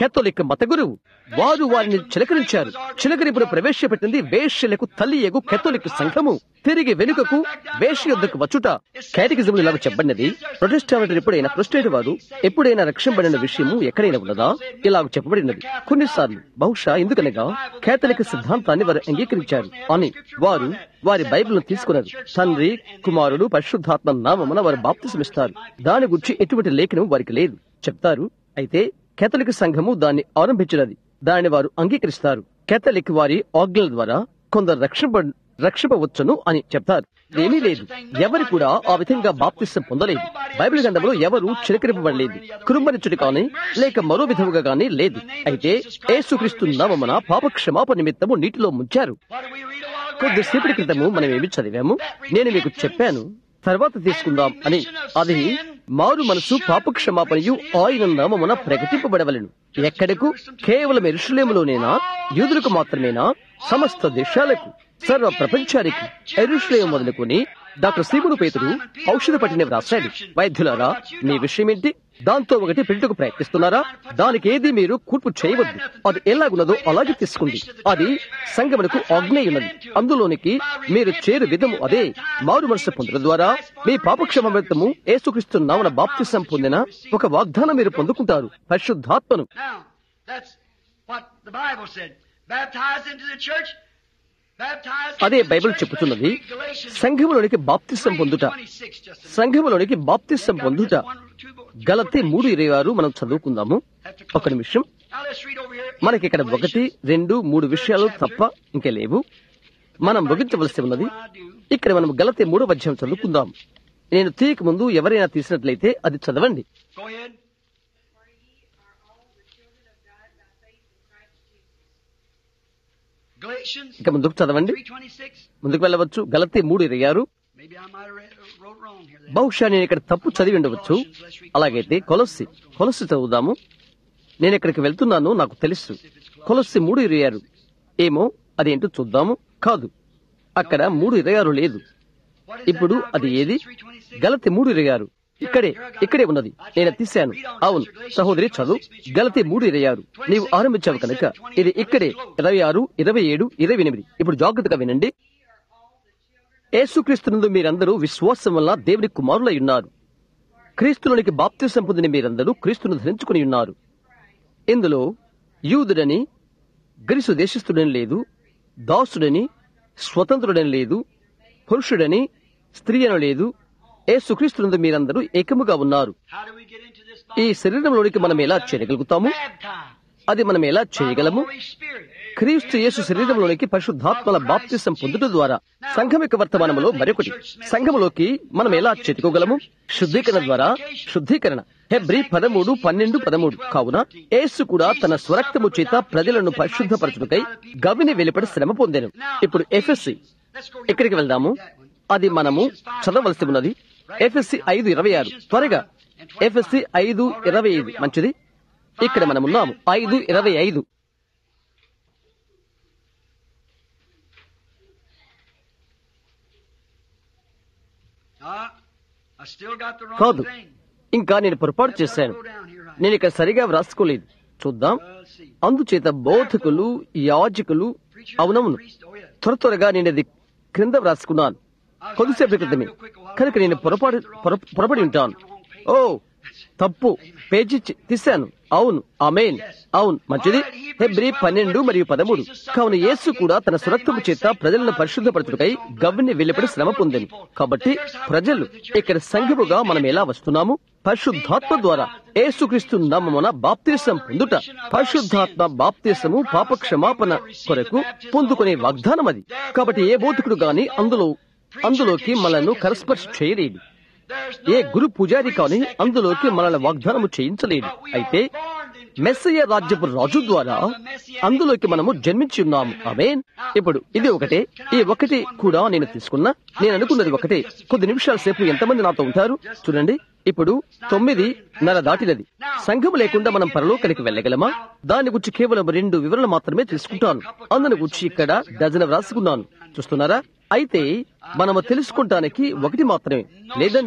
కేథోలిక్ మత గురువు వారు వారిని చిలకరించారు చిలకరింపును ప్రవేశపెట్టింది వేష్యలకు తల్లి ఎగు కేథోలిక్ సంఘము తిరిగి వెనుకకు వేష్య యొద్దకు వచ్చుట కేటగిజం ఇలాగ చెప్పబడినది ప్రొటెస్టాంట్ ఎప్పుడైనా ప్రొస్టేట్ వారు ఎప్పుడైనా రక్షింపబడిన విషయము ఎక్కడైనా ఉన్నదా ఇలాగ చెప్పబడినది కొన్నిసార్లు బహుశా ఎందుకనగా కేథలిక్ సిద్ధాంతాన్ని వారు అంగీకరించారు అని వారు వారి బైబిల్ను తీసుకున్నారు తండ్రి కుమారుడు పరిశుద్ధాత్మ నామమున వారు బాప్తిసమిస్తారు దాని గురించి ఎటువంటి లేఖనం వారికి లేదు చెప్తారు అయితే కేథలిక్ సంఘము దాన్ని ఆరంభించినది దానిని వారు అంగీకరిస్తారు కేథలిక్ వారి ఆజ్ఞల ద్వారా కొందరు రక్షింప రక్షింపవచ్చును అని చెప్తారు ఏమీ లేదు ఎవరు కూడా ఆ విధంగా బాప్తిసం పొందలేదు బైబిల్ గ్రంథంలో ఎవరు చిలకరింపబడలేదు కురుంబరించుడు కానీ లేక మరో విధముగా కానీ లేదు అయితే యేసుక్రీస్తు నామమున పాప క్షమాపణ నిమిత్తము నీటిలో ముంచారు What did we read a while ago? కొద్దిసేపటి క్రితము మనం ఏమి చదివాము నేను మీకు చెప్పాను తర్వాత తీసుకుందాం అని అది మారు మనసు పాప క్షమాపణయు ఆయన నామమున ప్రకటింపబడవలను ఎక్కడకు కేవలం ఎరుషులేములోనేనా యూదులకు మాత్రమేనా సమస్త దేశాలకు సర్వ ప్రపంచానికి ఎరుషులేం మొదలుకొని డాక్టర్ సీమును పేతుడు ఔషధ పట్టిన వ్రాసాడు వైద్యులారా మీ విషయం ఏంటి దాంతో ఒకటి పెట్టుకు ప్రయత్నిస్తున్నారా దానికి ఏది మీరు కూర్పు చేయవద్దు అది ఎలాగున్నదో అలాగే తీసుకోండి అది సంగమునకు ఆజ్ఞయున్నది అందులోనికి మీరు చేరు విధము అదే మారు మనసు పొందడం ద్వారా మీ పాపక్షమృతము ఏసుక్రీస్తు నామన బాప్తిసం పొందిన ఒక వాగ్దానం మీరు పొందుకుంటారు పరిశుద్ధాత్మను Now, that's what the Bible said. Baptized into the church. Baptized అదే into the బైబిల్ church. చెప్పుతున్నది Let's read Galatians సంఘములోనికి బాప్తిసం పొందుట 3:26 just a minute. సంఘములోనికి బాప్తిసం పొందుట One, two, two గలతి more మూడు things. ఇరవై ఆరు మనం చదువుకుందాము Have to ఒక నిమిషం Now let's read over here. మనకి ఇక్కడ ఒకటి రెండు మూడు విషయాలు తప్ప ఇంకే లేవు మనం ముగించవలసి ఉన్నది ఇక్కడ మనం గలతి మూడో అధ్యాయం చదువుకుందాం నేను తీయక ముందు ఎవరైనా తీసినట్లయితే అది చదవండి Go ahead. For ye are all the children of God by faith in Christ Jesus. Galatians ఇక ముందుకు చదవండి 3:26. ముందుకు వెళ్ళవచ్చు గలతి మూడు ఇరవై ఆరు Maybe I might have read, wrote wrong here. Then. బహుశా నేను ఇక్కడ తప్పు చదివి ఉండవచ్చు అలాగైతే కొలస్సి కొలస్సి చదువుదాము నేను ఇక్కడికి వెళ్తున్నాను నాకు తెలుసు కొలస్సి మూడు ఇరవై ఆరు ఏమో అదేంటో చూద్దాము కాదు అక్కడ మూడు ఇరవై ఆరు లేదు What is that ఇప్పుడు now? అది ఏది Galatians 3:26? గలతి మూడు ఇరవై ఆరు ఇక్కడే ఇక్కడే ఉన్నది నేను తీశాను అవును సహోదరి చదువు గలతి మూడు ఇరవై ఆరు నీవు ఆరంభించావు కనుక ఇది ఇక్కడే ఇరవై ఆరు ఇరవై ఏడు ఇరవై ఎనిమిది ఇప్పుడు జాగ్రత్తగా వినండి యేసుక్రీస్తునందు మీరందరూ విశ్వాసం వల్ల దేవుని కుమారులై ఉన్నారు క్రీస్తులోనికి బాప్తిసం పొందిన మీరందరూ క్రీస్తును ధరించుకుని ఉన్నారు ఇందులో యూదుడని గ్రీసు దేశస్థుడని లేదు దాసుడని స్వతంత్రుడని లేదు పురుషుడని స్త్రీ అని లేదు యేసుక్రీస్తునందు మీరందరూ ఏకముగా ఉన్నారు How do we get into this ఈ body? శరీరంలోనికి మనం ఎలా చేయగలుగుతాము Baptized అది మనం ఎలా by the చేయగలము Holy Spirit. క్రీస్తు యేసు శరీరంలోనికి పరిశుద్ధాత్మల బాప్తిసం పొందుట ద్వారా సంఘం యొక్క వర్తమానములో మరొకటి సంఘములోకి మనం ఎలా చేతుకోగలము శుద్ధీకరణ ద్వారా శుద్ధీకరణ హెబ్రి పదమూడు పన్నెండు పదమూడు కావున యేసు కూడా తన స్వరక్తము చేత ప్రజలను పరిశుద్ధపరచుటకై గవిని వెలుపడి శ్రమ పొందెను ఇప్పుడు ఎఫ్ఎస్సి ఎక్కడికి వెళ్దాము అది మనము చదవలసి ఉన్నది ఎఫ్ఎస్సి ఐదు ఇరవై ఆరు త్వరగా ఎఫ్ఎస్సి ఐదు ఇరవై ఐదు మంచిది ఇక్కడ మనమున్నాము ఐదు ఇరవై ఐదు Uh, I still got the wrong కాదు thing. ఇంకా నేను పొరపాటు చేశాను Go down here right నేను ఇక్కడ సరిగా వ్రాసుకోలేదు చూద్దాం Uh, let's see. అందుచేత బోధకులు యాజకులు అవునవును Priest, oh, yeah. త్వర త్వరగా నేను అది క్రింద వ్రాసుకున్నాను కొద్దిసేపు క్రితమే కనుక నేను పొరపాటు పొర- పొరపడి ఉంటాను ఓ తప్పు పేజీ చి- తీశాను అవును ఆమెన్ అవును మంచిది హెబ్రి పన్నెండు మరియు పదమూడు కావున యేసు కూడా తన సురక్తము చేత ప్రజలను పరిశుద్ధపరచుటకై గవ్విని వెలుపడి శ్రమ పొందాను కాబట్టి ప్రజలు ఇక్కడ సంఘముగా మనం ఎలా వస్తున్నాము పరిశుద్ధాత్మ ద్వారా యేసుక్రీస్తు నామమున బాప్తీసం పొందుట పరిశుద్ధాత్మ బాప్తీసము పాప క్షమాపణ కొరకు పొందుకునే వాగ్దానం అది కాబట్టి ఏ బోధకుడు గాని అందులో అందులోకి మనల్ని కరస్పర్శ చేయలేడు There's ఏ గురు పూజారి కాని అందులోకి మనల్ని వాగ్దానము చేయించలేడు అయితే మెస్సయ్య రాజ్యపు రాజు ద్వారా అందులోకి మనము జన్మించి ఉన్నాము ఆమేన్ ఇప్పుడు ఇది ఒకటే ఈ ఒకటి కూడా నేను తీసుకున్నా నేను అనుకున్నది ఒకటే కొద్ది నిమిషాల సేపు ఎంతమంది నాతో ఉంటారు చూడండి ఇప్పుడు తొమ్మిది నెల దాటినది సంఘము లేకుండా మనం పరలోకానికి వెళ్ళగలమా దాని గురించి కేవలం రెండు వివరణలు మాత్రమే తీసుకుంటాను అందుని గురించి ఇక్కడ డజన్ వ్రాసుకున్నాను చూస్తున్నారా అయితే మనము తెలుసుకుంటానికి ఒకటి మాత్రమే లేదండి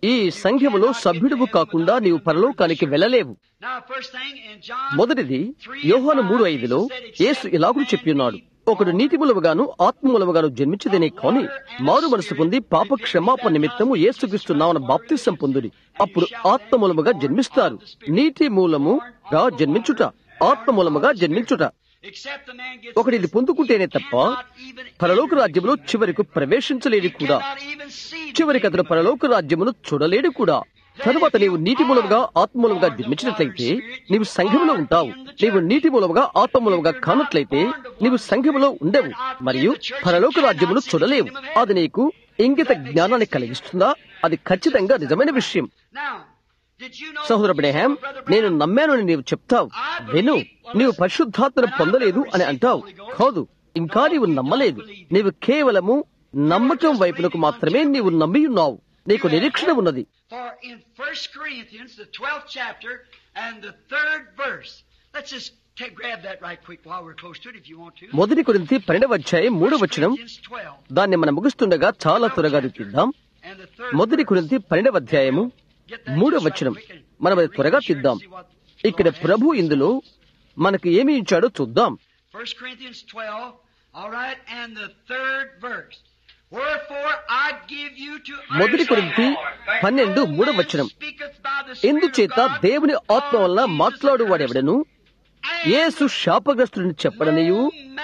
ఈ సంఘములో సభ్యుడువు కాకుండా నీవు పరలోకానికి వెళ్ళలేవు Now, first thing in John మొదటిది యోహాను మూడు ఐదులో యేసు ఇలాగుడు చెప్పియున్నాడు ఒకడు నీటి మూలముగాను ఆత్మ మూలముగాను జన్మించదనే కాని మారు మనసు పొంది పాప క్షమాపణ నిమిత్తము యేసుక్రీస్తున్నామన్న బాప్తిసం పొందుడి అప్పుడు ఆత్మ మూలముగా జన్మిస్తారు నీటి మూలముగా జన్మించుట ఆత్మ మూలముగా జన్మించుట except the man gets ఒకటి ఇది this, పొందుకుంటేనే he తప్ప cannot even పరలోక రాజ్యములో చివరకు ప్రవేశించలేడు కూడా cannot even see the చివరికి అతను పరలోక రాజ్యమును చూడలేడు కూడా తరువాత నీవు నీటి మూలముగా ఆత్మ మూలముగా జన్మించినట్లయితే నీవు సంఘములో ఉంటావు నీవు నీటి మూలముగా ఆత్మ మూలముగా కానట్లయితే నీవు సంఘములో ఉండవు మరియు పరలోక రాజ్యమును చూడలేవు అది నీకు ఇంగిత జ్ఞానాన్ని కలిగిస్తుందా అది ఖచ్చితంగా నిజమైన విషయం Now, did you know సహోదర బ్రహ్యాం నేను నమ్మాను అని నీవు చెప్తావు విను నీవు పరిశుద్ధాత్మను పొందలేదు అని అంటావు కాదు ఇంకా నీవు నమ్మలేదు నీవు కేవలము నమ్మకం వైపునకు మాత్రమే నీవు నమ్మి ఉన్నావు నీకు నిరీక్షణ ఉన్నది For in 1 Corinthians, the 12th chapter and the third verse, let's just take, grab that right quick while we're close to it if you want to. మొదటి కొరింథీ పన్నెండవ అధ్యాయం మూడవ వచనం Corinthians 12 దాన్ని మనం ముగుస్తుండగా చాలా త్వరగా తీద్దాం and the third మొదటి కొరింథీ పన్నెండవ అధ్యాయము మూడవ వచనం మనం అది త్వరగా తీద్దాం ఇక్కడ ప్రభు ఇందులో మనకు ఏమి ఇచ్చాడో చూద్దాం 1 Corinthians 12, all right, and the third verse. Wherefore I give you to మొదటి కొరింథీ పన్నెండు మూడవ వచనం ఎందుచేత దేవుని ఆత్మ వలన మాట్లాడువాడెవడను యేసు శాపగ్రస్తుడిని చెప్పడనియు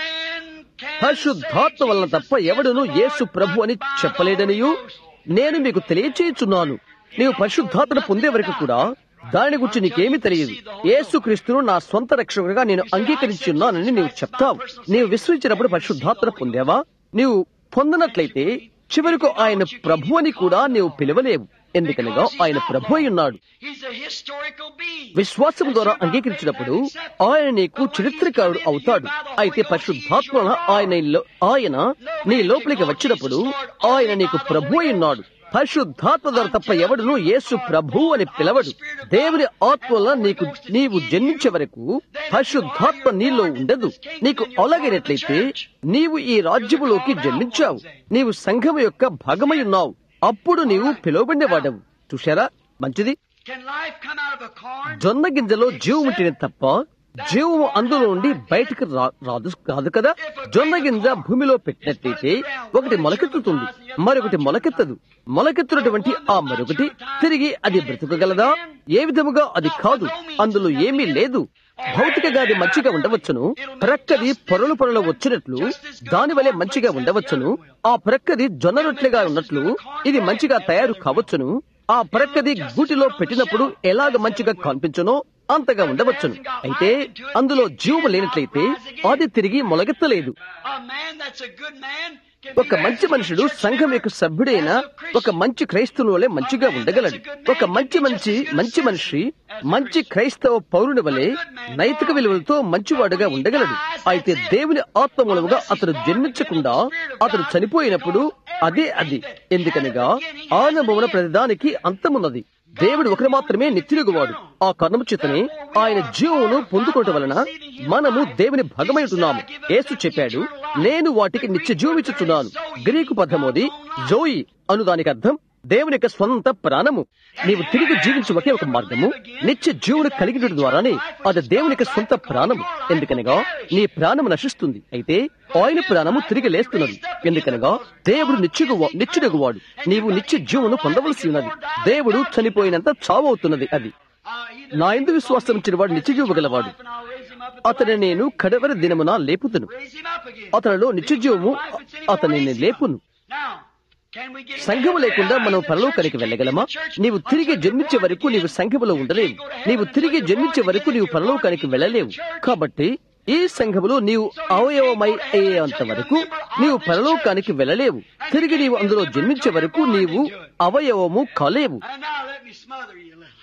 పరిశుద్ధాత్మ వలన తప్ప ఎవడును యేసు ప్రభు అని చెప్పలేడనియు నేను మీకు తెలియచేయుచున్నాను నీవు పరిశుద్ధాత్మను పొందే వరకు కూడా దాని గురించి నీకేమీ తెలియదు యేసు క్రీస్తును నా సొంత రక్షకుడిగా నేను అంగీకరించున్నానని నీవు చెప్తావు నీవు విశ్వసించినప్పుడు పరిశుద్ధాత్మ పొందావా నీవు పొందనట్లయితే చివరకు ఆయన ప్రభు అని కూడా నీవు పిలవలేవు ఎందుకనగా ఆయన ప్రభు అయి ఉన్నాడు He's a historical being. విశ్వాసం ద్వారా అంగీకరించినప్పుడు ఆయన నీకు చరిత్రకారుడు అవుతాడు అయితే పరిశుద్ధాత్మ ఆయన లో- ఆయన నీ లోపలికి వచ్చినప్పుడు ఆయన నీకు ప్రభు అయి ఉన్నాడు పరిశుద్ధాత్మ ద్వారా తప్ప ఎవడును యేసు ప్రభు అని పిలవడు దేవుని ఆత్మల నీకు నీవు జన్మించే వరకు పరిశుద్ధాత్మ నీలో ఉండదు నీకు అలాగైనట్లయితే నీవు ఈ రాజ్యములోకి జన్మించావు నీవు సంఘం యొక్క భాగమై ఉన్నావు అప్పుడు నీవు పిలువబడినవాడవు చూశారా మంచిది Can life come out of a corn? జొన్న గింజలో జీవం ఉంటేనే తప్ప జీవము అందులో నుండి బయటకు రా- రాదు కాదు కదా జొన్న గింజ భూమిలో పెట్టినట్లయితే ఒకటి మొలకెత్తుతుంది మరొకటి మొలకెత్తదు మొలకెత్తున్నటువంటి ఆ మరొకటి తిరిగి అది బ్రతకగలదా ఏ విధముగా అది కాదు అందులో ఏమీ లేదు భౌతికగా అది మంచిగా ఉండవచ్చును ప్రక్కది పొరలు పొరలు వచ్చినట్లు దాని వలె మంచిగా ఉండవచ్చును ఆ ప్రక్కది జొన్న రొట్టెలుగా ఉన్నట్లు ఇది మంచిగా తయారు కావచ్చును ఆ ప్రక్కది గూటిలో పెట్టినప్పుడు ఎలాగ మంచిగా కనిపించునో అంతగా ఉండవచ్చును అయితే అందులో జీవము లేనట్లయితే అది తిరిగి మొలగెత్తలేదు A man that's a good man can ఒక మంచి మనుషుడు సంఘం యొక్క సభ్యుడైన ఒక మంచి క్రైస్తవుని వలె మంచిగా ఉండగలడు ఒక మంచి మంచి మంచి మనిషి మంచి క్రైస్తవ పౌరుని వలె నైతిక విలువలతో మంచివాడుగా ఉండగలడు అయితే దేవుని ఆత్మ మూలముగా అతడు జన్మించకుండా అతడు చనిపోయినప్పుడు అదే అది ఎందుకనగా ఆనందమున ప్రతిదానికి అంతమున్నది దేవుడు ఒకరు మాత్రమే నిత్యుడుగువాడు ఆ కర్ణము చేతనే ఆయన జీవమును పొందుకోవటం వలన మనము దేవుని భాగమై ఉంటున్నాము యేసు చెప్పాడు నేను వాటికి నిత్య జీవమిచ్చుచున్నాను గ్రీకు పదమోది జోయి అను దానికి అర్థం దేవుని యొక్క స్వంత ప్రాణము నీవు తిరిగి జీవించే ఒకే ఒక మార్గము నిత్య జీవుని కలిగిన ద్వారానే అది దేవుని యొక్క సొంత ప్రాణము ఎందుకనగా నీ ప్రాణము నశిస్తుంది అయితే ఆయన ప్రాణము తిరిగి లేస్తున్నది ఎందుకనగా దేవుడు నిత్యుగు నిత్యుడుగువాడు నీవు నిత్య జీవును పొందవలసి ఉన్నది దేవుడు చనిపోయినంత చావవుతున్నది అది uh, he నా ఎందు విశ్వాసం ఇచ్చిన వాడు నిత్య జీవు గలవాడు and I'll raise him up. అతని నేను కడవరి దినమున లేపుతును Raise him up again. అతనిలో నిత్య జీవము అతనిని లేపును Now, can we get సంఘము లేకుండా మనం పరలోకానికి వెళ్ళగలమా నీవు తిరిగి జన్మించే వరకు నీవు సంఘములో ఉండలేవు నీవు తిరిగి జన్మించే వరకు నీవు పరలోకానికి వెళ్ళలేవు కాబట్టి ఈ సంఘములో నీవు అవయవమై అయ్యేంత వరకు నీవు పరలోకానికి వెళ్ళలేవు తిరిగి నీవు అందులో జన్మించే వరకు నీవు అవయవము కాలేవు And now let me smother you a little.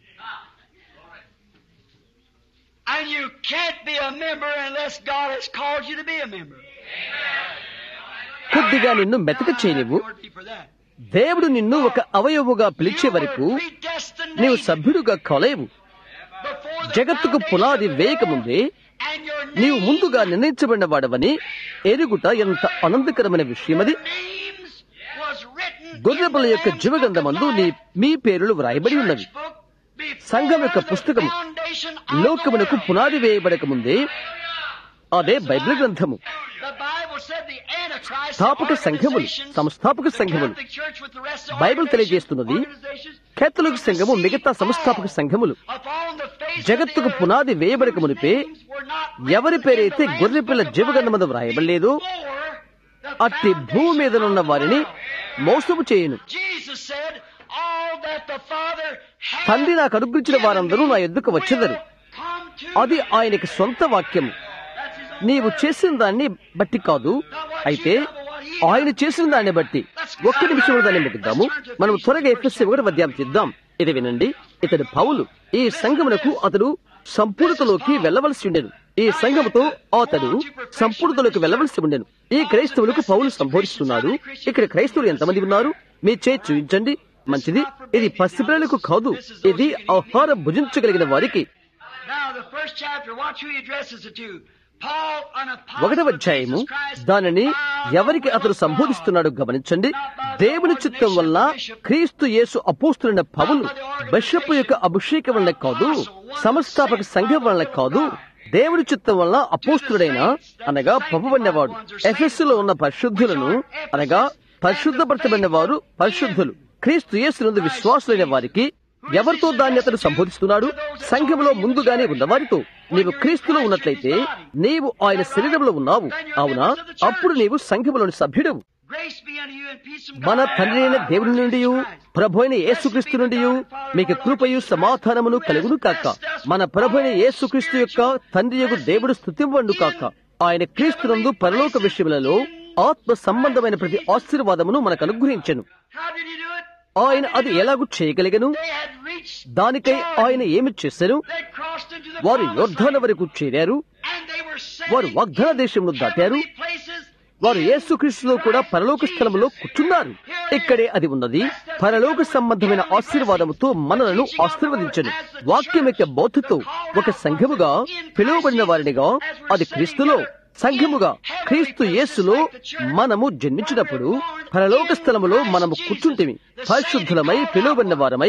And you can't be a member unless God has called you to be a member. కొద్దిగా నిన్ను మెతక చేయనివ్వు Lord be for that. దేవుడు నిన్ను ఒక అవయవుగా పిలిచే వరకు You were predestinated నీవు సభ్యుడుగా కాలేవు before the జగత్తుకు పునాది వేయకముందే and your నీవు name- ముందుగా నిర్ణయించబడిన వాడవని ఎరుగుట ఎంత ఆనందకరమైన విషయమది names was written గొర్రెపిల్ల యొక్క జీవగంధమందు నీ మీ పేరులు వ్రాయబడి ఉన్నవి సంఘం యొక్క పుస్తకము లోకమునకు పునాది వేయబడక ముందే అదే బైబిల్ గ్రంథము స్థాపక సంఘములు సంస్థాపక సంఘములు బైబిల్ తెలియజేస్తున్నది కేథలిక్ సంఘము మిగతా సంస్థాపక సంఘములు జగత్తుకు పునాది వేయబడక మునిపే ఎవరి పేరైతే గొర్రెపిల్ల జీవగంధమందు వ్రాయబడలేదో అట్టి భూమి మీదనున్న వారిని మోసము చేయను తండ్రి నాకు అనుగ్రహించిన వారందరూ నా ఎద్దుకు వచ్చేదరు అది ఆయనకి సొంత వాక్యము నీవు చేసిన దాన్ని బట్టి కాదు అయితే ఆయన చేసిన దాన్ని బట్టి ఒక్క నిమిషంలో దాన్ని ముగిద్దాము మనం త్వరగా ఎఫ్ఎస్సి ఒకటి మధ్యాహ్నం చేద్దాం ఇది వినండి ఇతడు పౌలు ఈ సంఘమునకు అతడు సంపూర్ణతలోకి వెళ్ళవలసి ఉండెను ఈ సంఘముతో అతడు సంపూర్ణతలోకి వెళ్ళవలసి ఉండెను ఈ క్రైస్తవులకు పౌలు సంబోధిస్తున్నాడు ఇక్కడ క్రైస్తవులు ఎంతమంది ఉన్నారు మీ చేయి చూపించండి మంచిది ఇది పసిపిల్లలకు కాదు ఇది ఆహారం భుజించగలిగిన వారికి ఒకటవ అధ్యాయము దానిని ఎవరికి అతడు సంబోధిస్తున్నాడు గమనించండి దేవుని చిత్తం వల్ల క్రీస్తు యేసు అపోస్తున్న పవులు బిషప్ యొక్క అభిషేకం వల్ల కాదు సంస్థాపక సంఘం వల్ల కాదు దేవుని చిత్తం వల్ల అపోస్తుడైన అనగా పంపబడినవాడు ఎఫెస్ లో ఉన్న పరిశుద్ధులను అనగా పరిశుద్ధపరచబడిన వారు పరిశుద్ధులు క్రీస్తు యేసునందు విశ్వాసులైన వారికి ఎవరితో దాన్ని అతడు సంబోధిస్తున్నాడు సంఘంలో ముందుగానే ఉన్నవారితో నీవు క్రీస్తులో ఉన్నట్లయితే నీవు ఆయన శరీరంలో ఉన్నావు అవునా అప్పుడు నీవు సంఘములోని సభ్యుడవు మన తండ్రి అయిన దేవుని నుండి ప్రభు అయిన యేసుక్రీస్తు నుండి మీకు కృపయు సమాధానమును కలుగును కాక మన ప్రభు అయిన యేసుక్రీస్తు యొక్క తండ్రి యొక్క దేవుడు స్థుతింవండు కాక ఆయన క్రీస్తునందు పరలోక విషయములలో ఆత్మ సంబంధమైన ప్రతి ఆశీర్వాదమును మనకు అనుగ్రహించను ఆయన అది ఎలాగూ చేయగలిగను దానికై ఆయన ఏమి చేశారు వారు యోర్ధాన వరకు చేరారు వారు వాగ్దాన దేశంలో దాటారు వారు యేసుక్రీస్తులో కూడా పరలోక స్థలంలో కూర్చున్నారు ఇక్కడే అది ఉన్నది పరలోక సంబంధమైన ఆశీర్వాదముతో మనలను ఆశీర్వదించను వాక్యం యొక్క బోధతో ఒక సంఘముగా పిలువబడిన వారినిగా అది క్రీస్తులో సంఘముగా క్రీస్తు యేసులో మనము జన్మించినప్పుడు పరలోక స్థలములో మనము కూర్చుంటిమి పరిశుద్ధులమై పిలువబడిన వారమై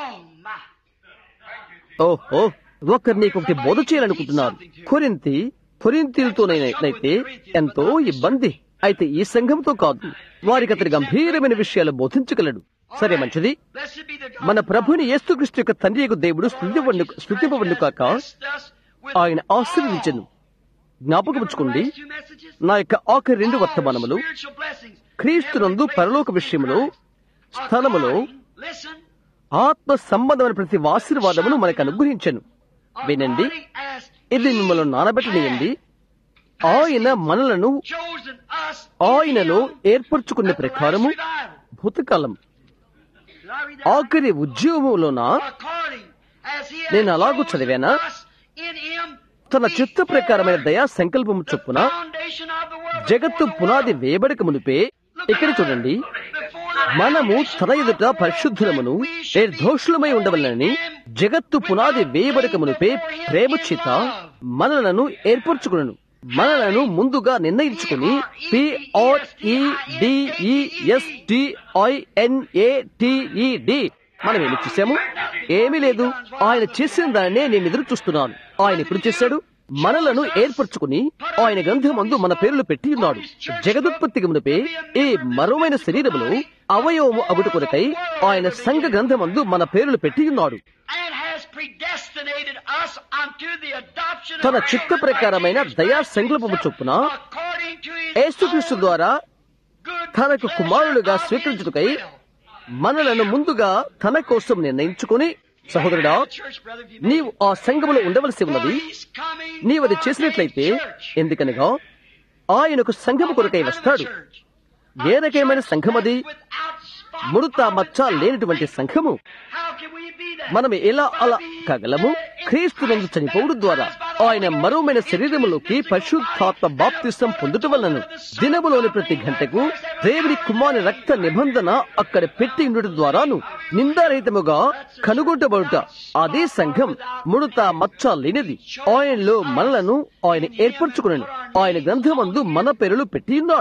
ఓహో ఒకరు నీకు ఒకటి బోధ చేయాలనుకుంటున్నారు కొరింతి కొరింతీలతోనైతే ఎంతో ఇబ్బంది అయితే ఈ సంఘంతో కాదు వారికి అతని గంభీరమైన విషయాలు బోధించగలడు సరే మంచిది మన ప్రభుని యేసుక్రీస్తు యొక్క తండ్రి యొక్క దేవుడు స్థుతిపబడు కాక ఆయన ఆశీర్వదించను జ్ఞాపకముచ్చుకోండి నా యొక్క ఆఖరి రెండు వర్తమానములు క్రీస్తునందు పరలోక విషయములో స్థలములో ఆత్మ సంబంధమైన ప్రతి ఆశీర్వాదమును మనకు అనుగ్రహించను వినండి ఇది మిమ్మల్ని నానబెట్టనియండి ఆయన మనలను ఆయనలో ఏర్పరచుకున్న ప్రకారము భూతకాలం ఆఖరి ఉద్యోగంలోన నేను అలాగూ చదివానా తన చిత్త ప్రకారమైన దయా సంకల్పము చొప్పున జగత్తు పునాది వేయబడక మునిపే ఇక్కడ చూడండి మనము తన ఎదుట పరిశుద్ధులమును నిర్దోషులమై ఉండవలనని జగత్తు పునాది వేయబడక మునిపే ప్రేమ చేత మనలను ఏర్పరచుకును మనలను ముందుగా నిర్ణయించుకుని పిఆర్ఈడిఈఎస్టిఐఎన్ఏటిఈడి మనం ఏమి చేశాము ఏమీ లేదు ఆయన చేసిన దాన్నే నేను ఎదురు చూస్తున్నాను ఆయన ఎప్పుడు చేశాడు మనలను ఏర్పరచుకుని ఆయన గ్రంథమందు మన పేర్లు పెట్టి ఉన్నాడు జగదుత్పత్తికి మునిపే ఈ మరోమైన శరీరములో అవయవము అగుట కొరకై ఆయన సంఘ గ్రంథమందు మన పేర్లు పెట్టి ఉన్నాడు తన చిత్త ప్రకారమైన దయా సంకల్పము చొప్పున యేసుక్రీస్తు ద్వారా తనకు కుమారులుగా స్వీకరించుటకై మనలను ముందుగా తన కోసం నిర్ణయించుకుని సహోదరుడా నీవు ఆ సంఘములో ఉండవలసి ఉన్నది నీవు అది చేసినట్లయితే ఎందుకనగా ఆయనకు సంఘము కొరకై వస్తాడు ఏ రకమైన సంఘం అది ముడత మచ్చ లేనటువంటి సంఘము మనం ఎలా అలా కాగలము క్రీస్తు నందు చనిపోవడం ద్వారా ఆయన మరోమైన శరీరములోకి పరిశుద్ధాత్మ బాప్తిసం పొందుట వలన దినములోని ప్రతి గంటకు దేవుని కుమారి రక్త నిబంధన అక్కడ పెట్టి ఉండటం ద్వారాను నిందారహితముగా కనుగొంటబడుట అదే సంఘం ముడత మచ్చ లేనిది ఆయనలో మనలను ఆయన ఏర్పరచుకునను ఆయన గ్రంథమందు మన పేరులు పెట్టి ఉన్నాడు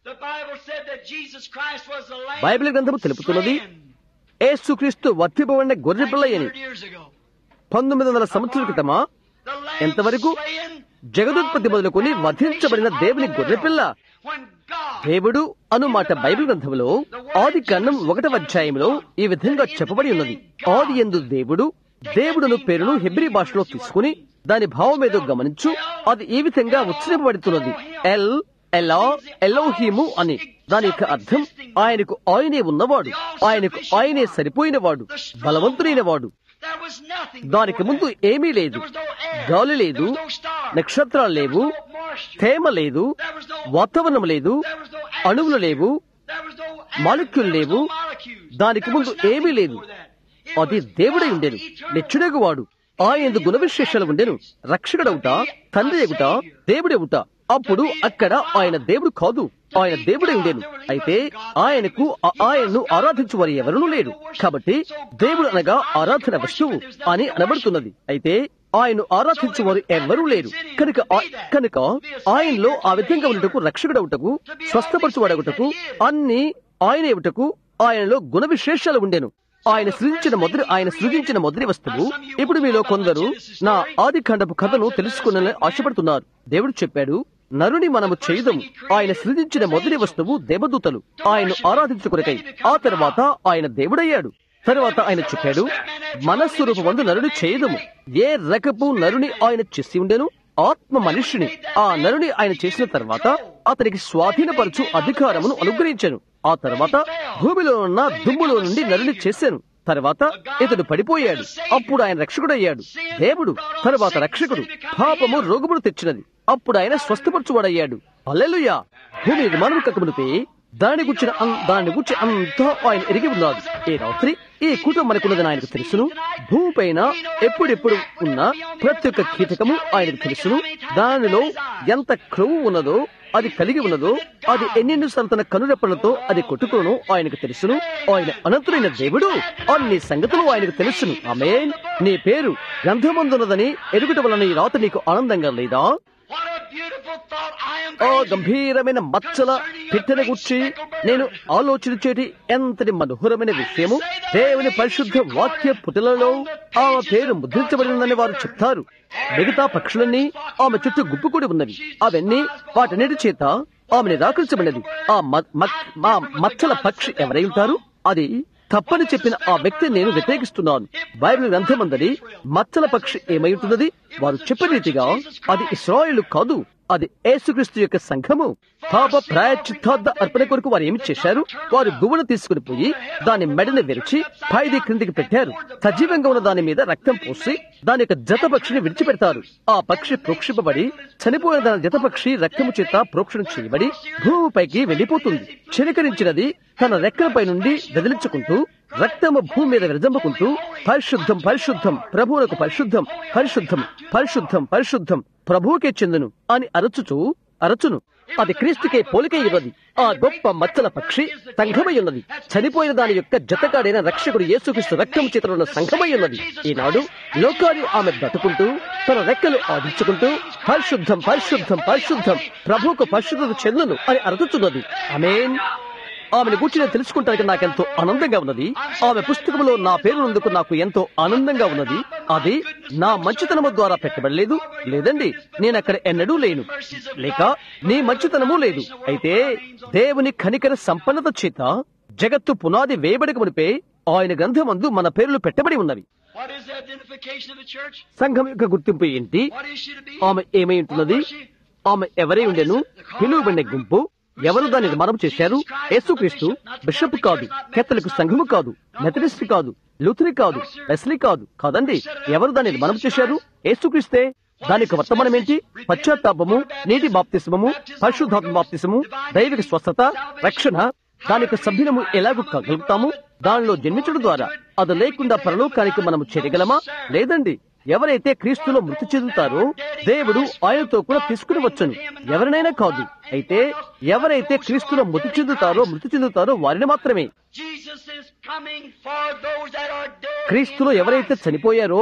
The Bible said that Jesus Christ was the Lamb Bible గ్రంథము తెలుపుతున్నది slain ఏసుక్రీస్తు వర్తిపబడిన గొర్రెపిల్ల అని 1900 years ago. పంతొమ్మిది వందల సంవత్సరాల క్రితమా The Lamb ఎంతవరకు slain జగదుత్పత్తి మొదలుకొని వధించబడిన దేవుని గొర్రెపిల్ల when God దేవుడు అను మాట బైబిల్ గ్రంథంలో ఆది కన్నం ఒకటవ అధ్యాయంలో ఈ విధంగా చెప్పబడి ఉన్నది ఆది ఎందు దేవుడు దేవుడును పేరును హెబ్రి భాషలో తీసుకుని దాని భావం ఏదో గమనించు అది ఈ విధంగా ఉచ్చరింపబడుతున్నది ఎల్ ఎలా ఎలోహీము అని దాని యొక్క అర్థం ఆయనకు ఆయనే ఉన్నవాడు ఆయనకు ఆయనే సరిపోయినవాడు బలవంతుడైన వాడు there was nothing దానికి before ముందు that. ఏమీ లేదు There was no air. గాలి లేదు There was no star. నక్షత్రాలు లేవు There was no moisture. తేమ లేదు There was no వాతావరణం లేదు There was no అణువులు లేవు There was no atom. Molecule There was లేవు. no molecules. దానికి There ముందు was nothing ఏమీ లేదు before that. It అది was దేవుడై God, ఉండెను the eternal నిచ్చుడగు వాడు ఆయన గుణ విశేషాలు ఉండెను రక్షకుడవుట తండ్రి ఎగుట దేవుడెవుట అప్పుడు అక్కడ ఆయన దేవుడు కాదు ఆయన దేవుడై ఉండేను అయితే ఆయనకు ఆ- ఆయనను ఆరాధించు వారు ఎవరూ లేరు కాబట్టి దేవుడు అనగా ఆరాధన వస్తువు అని అనబడుతున్నది అయితే ఆయన ఆరాధించు వారు ఎవరూ లేరు కనుక ఆ- కనుక ఆయనలో ఆ విధంగా ఉండటకు రక్షకుడవుటకు స్వస్థపరచువాడగుటకు అన్ని ఆయన ఏమిటకు ఆయనలో గుణ విశేషాలు ఉండెను ఆయన సృజించిన మొదటి ఆయన సృజించిన మొదటి వస్తువు ఇప్పుడు మీలో కొందరు నా ఆది ఖండపు కథను తెలుసుకునే ఆశపడుతున్నారు దేవుడు చెప్పాడు నరుని మనము చేయదము ఆయన సృజించిన మొదటి వస్తువు దేవదూతలు ఆయన ఆరాధించుకునకై ఆ తర్వాత ఆయన దేవుడయ్యాడు తర్వాత ఆయన చెప్పాడు మనస్వరూపమందు నరుని చేయదము ఏ రకపు నరుని ఆయన చేసి ఉండెను ఆత్మ మనుష్యుని ఆ నరుని ఆయన చేసిన తర్వాత అతనికి స్వాధీనపరచు అధికారమును అనుగ్రహించాను ఆ తర్వాత భూమిలో ఉన్న దుమ్ములో నుండి నరుని చేశాను తర్వాత ఇతడు పడిపోయాడు అప్పుడు ఆయన రక్షకుడయ్యాడు దేవుడు తర్వాత రక్షకుడు పాపము రోగమును తెచ్చినది అప్పుడు ఆయన స్వస్థపరచువాడయ్యాడు అల్లెలుయా భూమి నిర్మాణం కకమునిపై దాని గుర్చిన దాని గురించి అంతా ఆయన ఎరిగి ఉన్నాడు ఈ రాత్రి ఈ కుటుంబం మనకున్నదని ఆయనకు తెలుసును భూమిపైన ఎప్పుడెప్పుడు ఉన్న ప్రతి ఒక్క కీటకము ఆయనకు తెలుసును దానిలో ఎంత క్రొవ్వు ఉన్నదో అది కలిగి ఉన్నదో అది ఎన్నెన్నిసార్లు తన కనురెప్పలతో అది కొట్టుకోను ఆయనకు తెలుసును ఆయన అనంతుడైన దేవుడు అన్ని సంగతులు ఆయనకు తెలుసును ఆమె నీ పేరు గ్రంథమందున్నదని ఎరుగుట వలన ఈ రాత్రి నీకు ఆనందంగా లేదా What a beautiful thought. I am ఆ praising గంభీరమైన మచ్చల పిట్టని గుర్చి నేను ఆలోచించేటి ఎంతటి మనోహరమైన విషయము దేవుని పరిశుద్ధ వాక్య పుటలలో ఆమె పేరు ముద్రించబడిందని వారు చెప్తారు మిగతా పక్షులన్నీ ఆమె చుట్టూ గుప్పుకూడి ఉన్నవి అవన్నీ వాటన్నిటి చేత ఆమె నిరాకరించబడినది ఆ మ- మ- మా మచ్చల పక్షి ఎవరై ఉంటారు అది తప్పని చెప్పిన ఆ వ్యక్తిని నేను వ్యతిరేకిస్తున్నాను బైబిల్ గ్రంథమందరి మచ్చల పక్షి ఏమై ఉంటున్నది వారు చెప్పిన రీతిగా అది ఇస్రాయేలు కాదు అది యేసుక్రీస్తు యొక్క సంఘము పాప ప్రాయచిత్తార్థ అర్పణ కొరకు వారు ఏమి చేశారు వారు గువ్వను తీసుకుని పోయి దాని మెడని విరిచి పైది క్రిందికి పెట్టారు సజీవంగా ఉన్న దాని మీద రక్తం పోసి దాని యొక్క జత పక్షిని విడిచిపెడతారు ఆ పక్షి ప్రోక్షింపబడి చనిపోయిన దాని జత పక్షి రక్తము చేత ప్రోక్షణ చేయబడి భూమిపైకి వెళ్లిపోతుంది చిలకరించినది తన రెక్కలపై నుండి వెదిలించుకుంటూ రక్తము భూమి మీద విరజంపుకుంటూ పరిశుద్ధం పరిశుద్ధం ప్రభువులకు పరిశుద్ధం పరిశుద్ధం పరిశుద్ధం పరిశుద్ధం ప్రభువుకే చెందును అని అరచుచు అరచును అది క్రీస్తుకే పోలికై ఉన్నది ఆ గొప్ప మచ్చల పక్షి సంఘమై ఉన్నది చనిపోయిన దాని యొక్క జతగాడైన రక్షకుడు యేసుక్రీస్తు రక్తం చేతులు ఉన్న సంఘమై ఉన్నది ఈనాడు లోకాన్ని ఆమె బ్రతుకుంటూ తన రెక్కలు ఆడించుకుంటూ పరిశుద్ధం పరిశుద్ధం పరిశుద్ధం ప్రభువుకు పరిశుద్ధత చెందును అని అరచుచున్నది ఆమేన్ ఆమెను గురించి నేను తెలుసుకుంటానికి నాకెంతో ఆనందంగా ఉన్నది ఆమె పుస్తకంలో నా పేరు నందుకు నాకు ఎంతో ఆనందంగా ఉన్నది అది నా మంచితనము ద్వారా పెట్టబడలేదు లేదండి నేను అక్కడ ఎన్నడూ లేను లేక నీ మంచితనము లేదు అయితే దేవుని కనికర సంపన్నత చేత జగత్తు పునాది వేయబడక మునిపే ఆయన గ్రంథమందు మన పేర్లు పెట్టబడి ఉన్నవి What is the identification of the church? సంఘం యొక్క గుర్తింపు ఏంటి What is she to be? ఆమె ఏమై ఉంటున్నది ఆమె ఎవరై ఉండెను పిలువబడిన గుంపు ఎవరు దాన్ని నిర్మాణం చేశారు యేసుక్రీస్తు బిషప్ కాదు కెత్తలకు సంఘము కాదు మెథడిస్ట్ కాదు లూథరి కాదు వెస్లీ కాదు కాదండి ఎవరు దాన్ని నిర్మాణం చేశారు యేసుక్రీస్తే దానికి వర్తమానం ఏంటి పశ్చాత్తాపము నీటి బాప్తిస్మము పరిశుద్ధాత్మ బాప్తిస్మము దైవిక స్వస్థత రక్షణ దాని యొక్క సభ్యులము ఎలాగూ కలుగుతాము దానిలో జన్మించడం ద్వారా అది లేకుండా పరలోకానికి మనము చేయగలమా లేదండి ఎవరైతే క్రీస్తులో మృతి చెందుతారో దేవుడు ఆయనతో కూడా తీసుకుని వచ్చును ఎవరినైనా కాదు అయితే ఎవరైతే క్రీస్తులో మృతి చెందుతారో మృతి చెందుతారో వారిని మాత్రమే Jesus is coming for those that are dead. క్రీస్తులో ఎవరైతే చనిపోయారో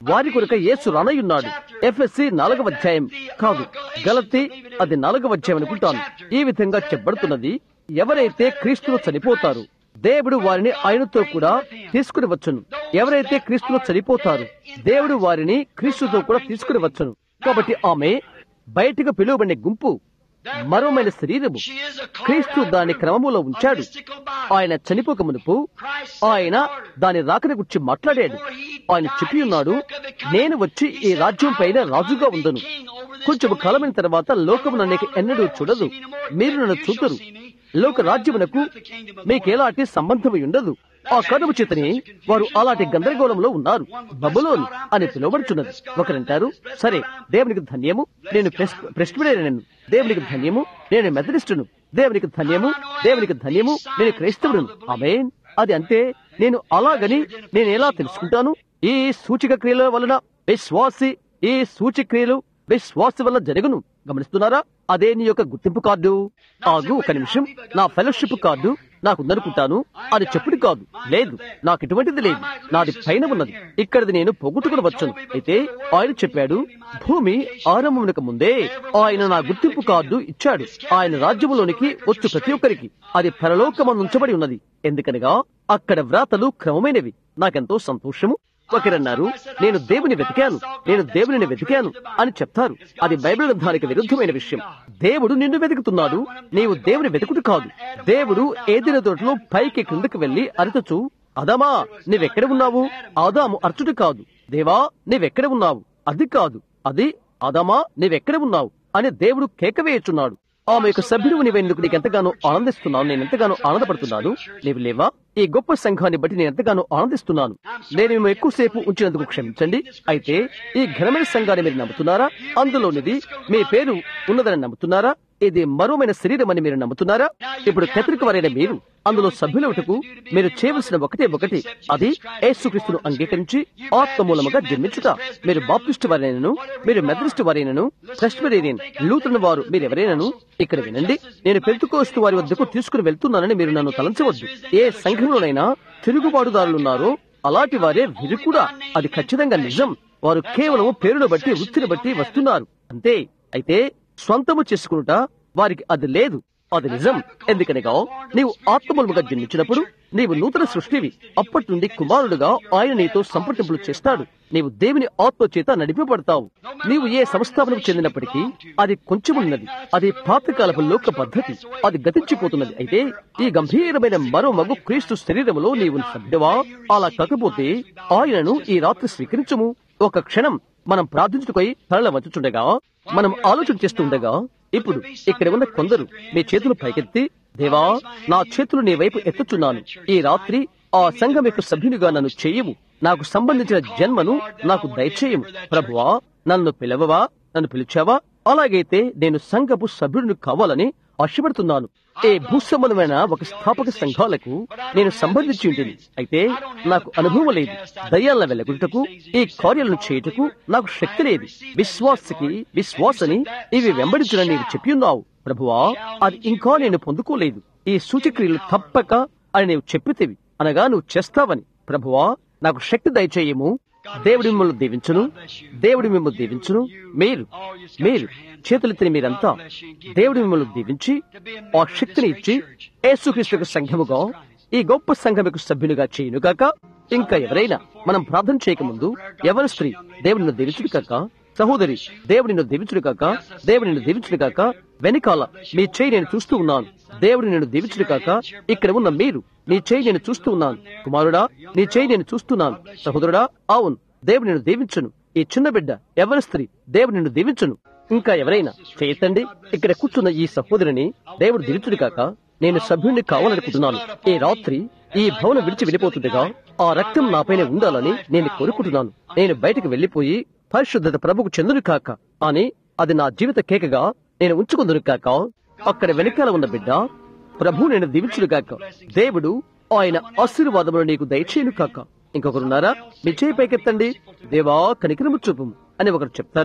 వారి కొరక యేసు రానయ్యున్నాడు ఎఫ్ఎస్సి నాలుగవ అధ్యాయం కాదు గలతి అది నాలుగవ అధ్యాయం అనుకుంటాను ఈ విధంగా చెప్పబడుతున్నది ఎవరైతే క్రీస్తులో చనిపోతారు దేవుడు వారిని ఆయనతో కూడా తీసుకుని వచ్చును ఎవరైతే క్రీస్తులో చనిపోతారు దేవుడు వారిని క్రీస్తుతో కూడా తీసుకుని వచ్చును కాబట్టి ఆమె బయటకు పిలువబడిన గుంపు మరోమైన శరీరము క్రీస్తు దాని క్రమములో ఉంచాడు ఆయన చనిపోక మునుపు ఆయన దాని రాకని గురించి మాట్లాడాడు ఆయన చెప్పి ఉన్నాడు నేను వచ్చి ఈ రాజ్యం పైన రాజుగా ఉందను కొంచెం కాలమైన తర్వాత లోకము నన్ను ఎన్నడూ చూడదు మీరు నన్ను చూద్దరు లోక రాజ్యమునకు మీకెలాంటి సంబంధం ఉండదు ఆ కడుపు చేతని వారు అలాంటి గందరగోళంలో ఉన్నారు బబులోను అని పిలువబడుచున్నది ఒకరంటారు సరే దేవునికి ధన్యము నేను ప్రెస్టిబిడేరియన్ దేవునికి ధన్యము నేను మెథడిస్టును దేవునికి ధన్యము దేవునికి ధన్యము నేను క్రైస్తవుడును ఆమేన్ అది అంతే నేను అలాగని నేను ఎలా తెలుసుకుంటాను ఈ సూచిక క్రియల వలన విశ్వాసి ఈ సూచిక క్రియలు విశ్వాస వల్ల జరుగును గమనిస్తున్నారా అదే నీ యొక్క గుర్తింపు కార్డు ఆగు ఒక నిమిషం నా ఫెలోషిప్ కార్డు నాకు ఉందనుకుంటాను అది చెప్పుడు కాదు లేదు నాకు ఎటువంటిది లేదు నాది పైన ఉన్నది ఇక్కడిది నేను పోగొట్టుకుని వచ్చాను అయితే ఆయన చెప్పాడు భూమి ఆరంభమునకు ముందే ఆయన నా గుర్తింపు కార్డు ఇచ్చాడు ఆయన రాజ్యములోనికి వచ్చు ప్రతి ఒక్కరికి అది పరలోకమందు ఉంచబడి ఉన్నది ఎందుకనగా అక్కడ వ్రాతలు క్రమమైనవి నాకెంతో సంతోషము ఒకరన్నారు నేను దేవుని వెతికాను నేను దేవుని వెతికాను అని చెప్తారు అది బైబిల్ గ్రంథానికి విరుద్ధమైన విషయం దేవుడు నిన్ను వెతుకుతున్నాడు నీవు దేవుని వెతుకుడు కాదు దేవుడు ఏదిన తోటలో పైకి క్రిందకి వెళ్లి అరచచు అదమా నీవెక్కడ ఉన్నావు ఆదాము అర్చుడు కాదు దేవా నీవెక్కడ ఉన్నావు అది కాదు అది అదమా నీవెక్కడ ఉన్నావు అని దేవుడు కేక వేయచున్నాడు ఆమె యొక్క సభ్యుడు నీవెందుకు నీకు ఎంతగానో ఆనందిస్తున్నాను నేను ఎంతగానో ఆనందపడుతున్నాను నీవు లేవా ఈ గొప్ప సంఘాన్ని బట్టి నేను ఎంతగానో ఆనందిస్తున్నాను నేను మేము ఎక్కువసేపు ఉంచినందుకు క్షమించండి అయితే ఈ ఘనమైన సంఘాన్ని మీరు నమ్ముతున్నారా అందులోనిది మీ పేరు ఉన్నదని నమ్ముతున్నారా ఇది మరోమైన శరీరం అని మీరు నమ్ముతున్నారా ఇప్పుడు కత్రిక వారైన మీరు అందులో సభ్యులవుటకు మీరు చేయవలసిన ఒకటే ఒకటి అది యేసుక్రీస్తును అంగీకరించి ఆత్మమూలముగా జన్మించుట మీరు బాప్టిస్ట్ వారైనను మీరు మెథడిస్ట్ వారైనను ప్రెస్బిరేరియన్ లూథరన్ వారు మీరు ఎవరైనను ఇక్కడ వినండి నేను పెంతుకోస్తు వారి వద్దకు తీసుకుని వెళ్తున్నానని మీరు నన్ను తలంచవద్దు ఏ సంఘంలోనైనా తిరుగుబాటుదారులున్నారో అలాంటి వారే వీరు కూడా అది ఖచ్చితంగా నిజం వారు కేవలం పేరును బట్టి వృత్తిని బట్టి వస్తున్నారు అంతే అయితే స్వంతము చేసుకునుట వారికి అది లేదు అది నిజం ఎందుకనగా నీవు ఆత్మములుగా జన్మించినప్పుడు నీవు నూతన సృష్టివి అప్పటి నుండి కుమారుడుగా ఆయన నీతో సంప్రదింపులు చేస్తాడు నీవు దేవుని ఆత్మ చేత నడిపబడతావు నీవు ఏ సంస్థాపనకు చెందినప్పటికీ అది కొంచెమున్నది అది పాతకాలపు లోక పద్ధతి అది గతించిపోతున్నది అయితే ఈ గంభీరమైన మరో మగు క్రీస్తు శరీరములో నీవు సభ్యువా అలా కాకపోతే ఆయనను ఈ రాత్రి స్వీకరించము ఒక క్షణం మనం ప్రార్థించుటకై తరల వంచుచుండగా మనం ఆలోచన చేస్తుండగా ఇప్పుడు ఇక్కడ ఉన్న కొందరు మీ చేతులు పైకెత్తి దేవా నా చేతులు నీ వైపు ఎత్తుచున్నాను ఈ రాత్రి ఆ సంఘం యొక్క సభ్యునిగా నన్ను చేయవు నాకు సంబంధించిన జన్మను నాకు దయచేయము ప్రభువా నన్ను పిలవవా నన్ను పిలిచావా అలాగైతే నేను సంఘపు సభ్యుడిని కావాలని ఆశపడుతున్నాను ఏ భూసంబంధమైన ఒక స్థాపక సంఘాలకు నేను సంబంధించి ఉంటుంది అయితే నాకు అనుభవం లేదు దయ్యాలను వెళ్ళగొట్టుటకు ఈ కార్యాలను చేయుటకు నాకు శక్తి లేదు విశ్వాసకి విశ్వాసని ఇవి వెంబడించడం నీవు చెప్పి ఉన్నావు ప్రభువా అది ఇంకా నేను పొందుకోలేదు ఈ సూచక్రియలు తప్పక అని నీవు చెప్పితేవి అనగా నువ్వు చేస్తావని ప్రభువా నాకు శక్తి దయచేయము దేవుడి మిమ్మల్ని దీవించును దేవుడి మిమ్మల్ని దీవించును మీరు మీరు చేతులెత్తిన మీరంతా దేవుడి మిమ్మల్ని దీవించి ఆ శక్తిని ఇచ్చి యేసుక్రీస్తు సంఘముగా ఈ గొప్ప సంఘముకు సభ్యునిగా చేయునుగాక ఇంకా ఎవరైనా మనం ప్రార్థన చేయకముందు ఎవరి స్త్రీ దేవుడిని దీవించుడు కాక సహోదరి దేవుడిని దీవించుడు కాక దేవుడిని దీవించుడు కాక వెనకాల మీ చేయి నేను చూస్తూ ఉన్నాను దేవుడు నేను దీవించుడు కాక ఇక్కడ ఉన్న మీరు నీ చేయి నేను చూస్తూ ఉన్నాను కుమారుడా నీ చేయి నేను చూస్తున్నాను సహోదరుడా అవును దేవుడు నిన్ను దీవించును ఈ చిన్న బిడ్డ ఎవరి స్త్రీ దేవుడు నిన్ను దీవించును ఇంకా ఎవరైనా చేయతండి ఇక్కడ కూర్చున్న ఈ సహోదరిని దేవుడు దీవించుడు కాక నేను సభ్యుణ్ణి కావాలనుకుంటున్నాను ఈ రాత్రి ఈ భవనం విడిచి వెళ్ళిపోతుండగా ఆ రక్తం నాపైన ఉండాలని నేను కోరుకుంటున్నాను నేను బయటకు వెళ్లిపోయి పరిశుద్ధత ప్రభుకు చెందును కాక అని అది నా జీవిత కేకగా నేను ఉంచుకుందును కాక అక్కడ వెనకాల ఉన్న బిడ్డ ప్రభు నేను దీవించును కాక దేవుడు ఆయన ఆశీర్వాదములు నీకు దయచేయను కాక ఇంకొకరున్నారా మీ చేయి పైకెత్తండి దేవా కనికరము చూపు అని ఒకరు చెప్తారా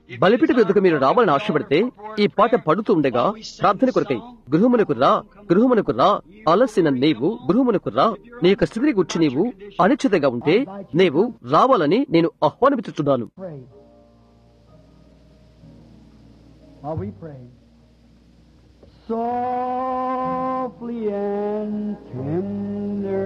బలిపీఠం ఎదుగు మీరు రావాలని ఆశపడితే ఈ పాట పడుతూ ఉండగా ప్రార్థన కొరకై గృహమునకు రా గృహమునకు రా అలసిన నీవు గృహమునకు రా నీ యొక్క స్థితిని గుర్చి నీవు అనిశ్చితంగా ఉంటే నీవు రావాలని నేను ఆహ్వానించుతున్నాను Pray. While we pray. Softly and tender.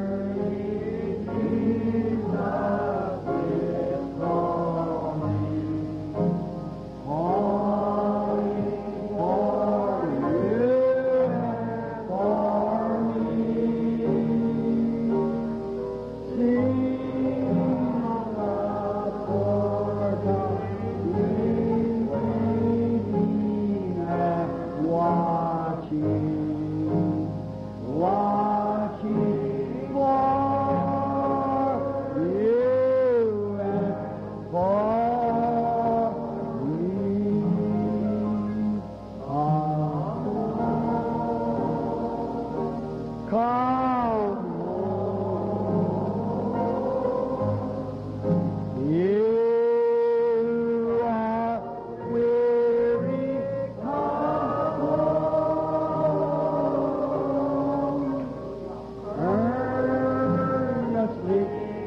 Watching, watching for you and for me. Come, come, you are weary, come earnestly,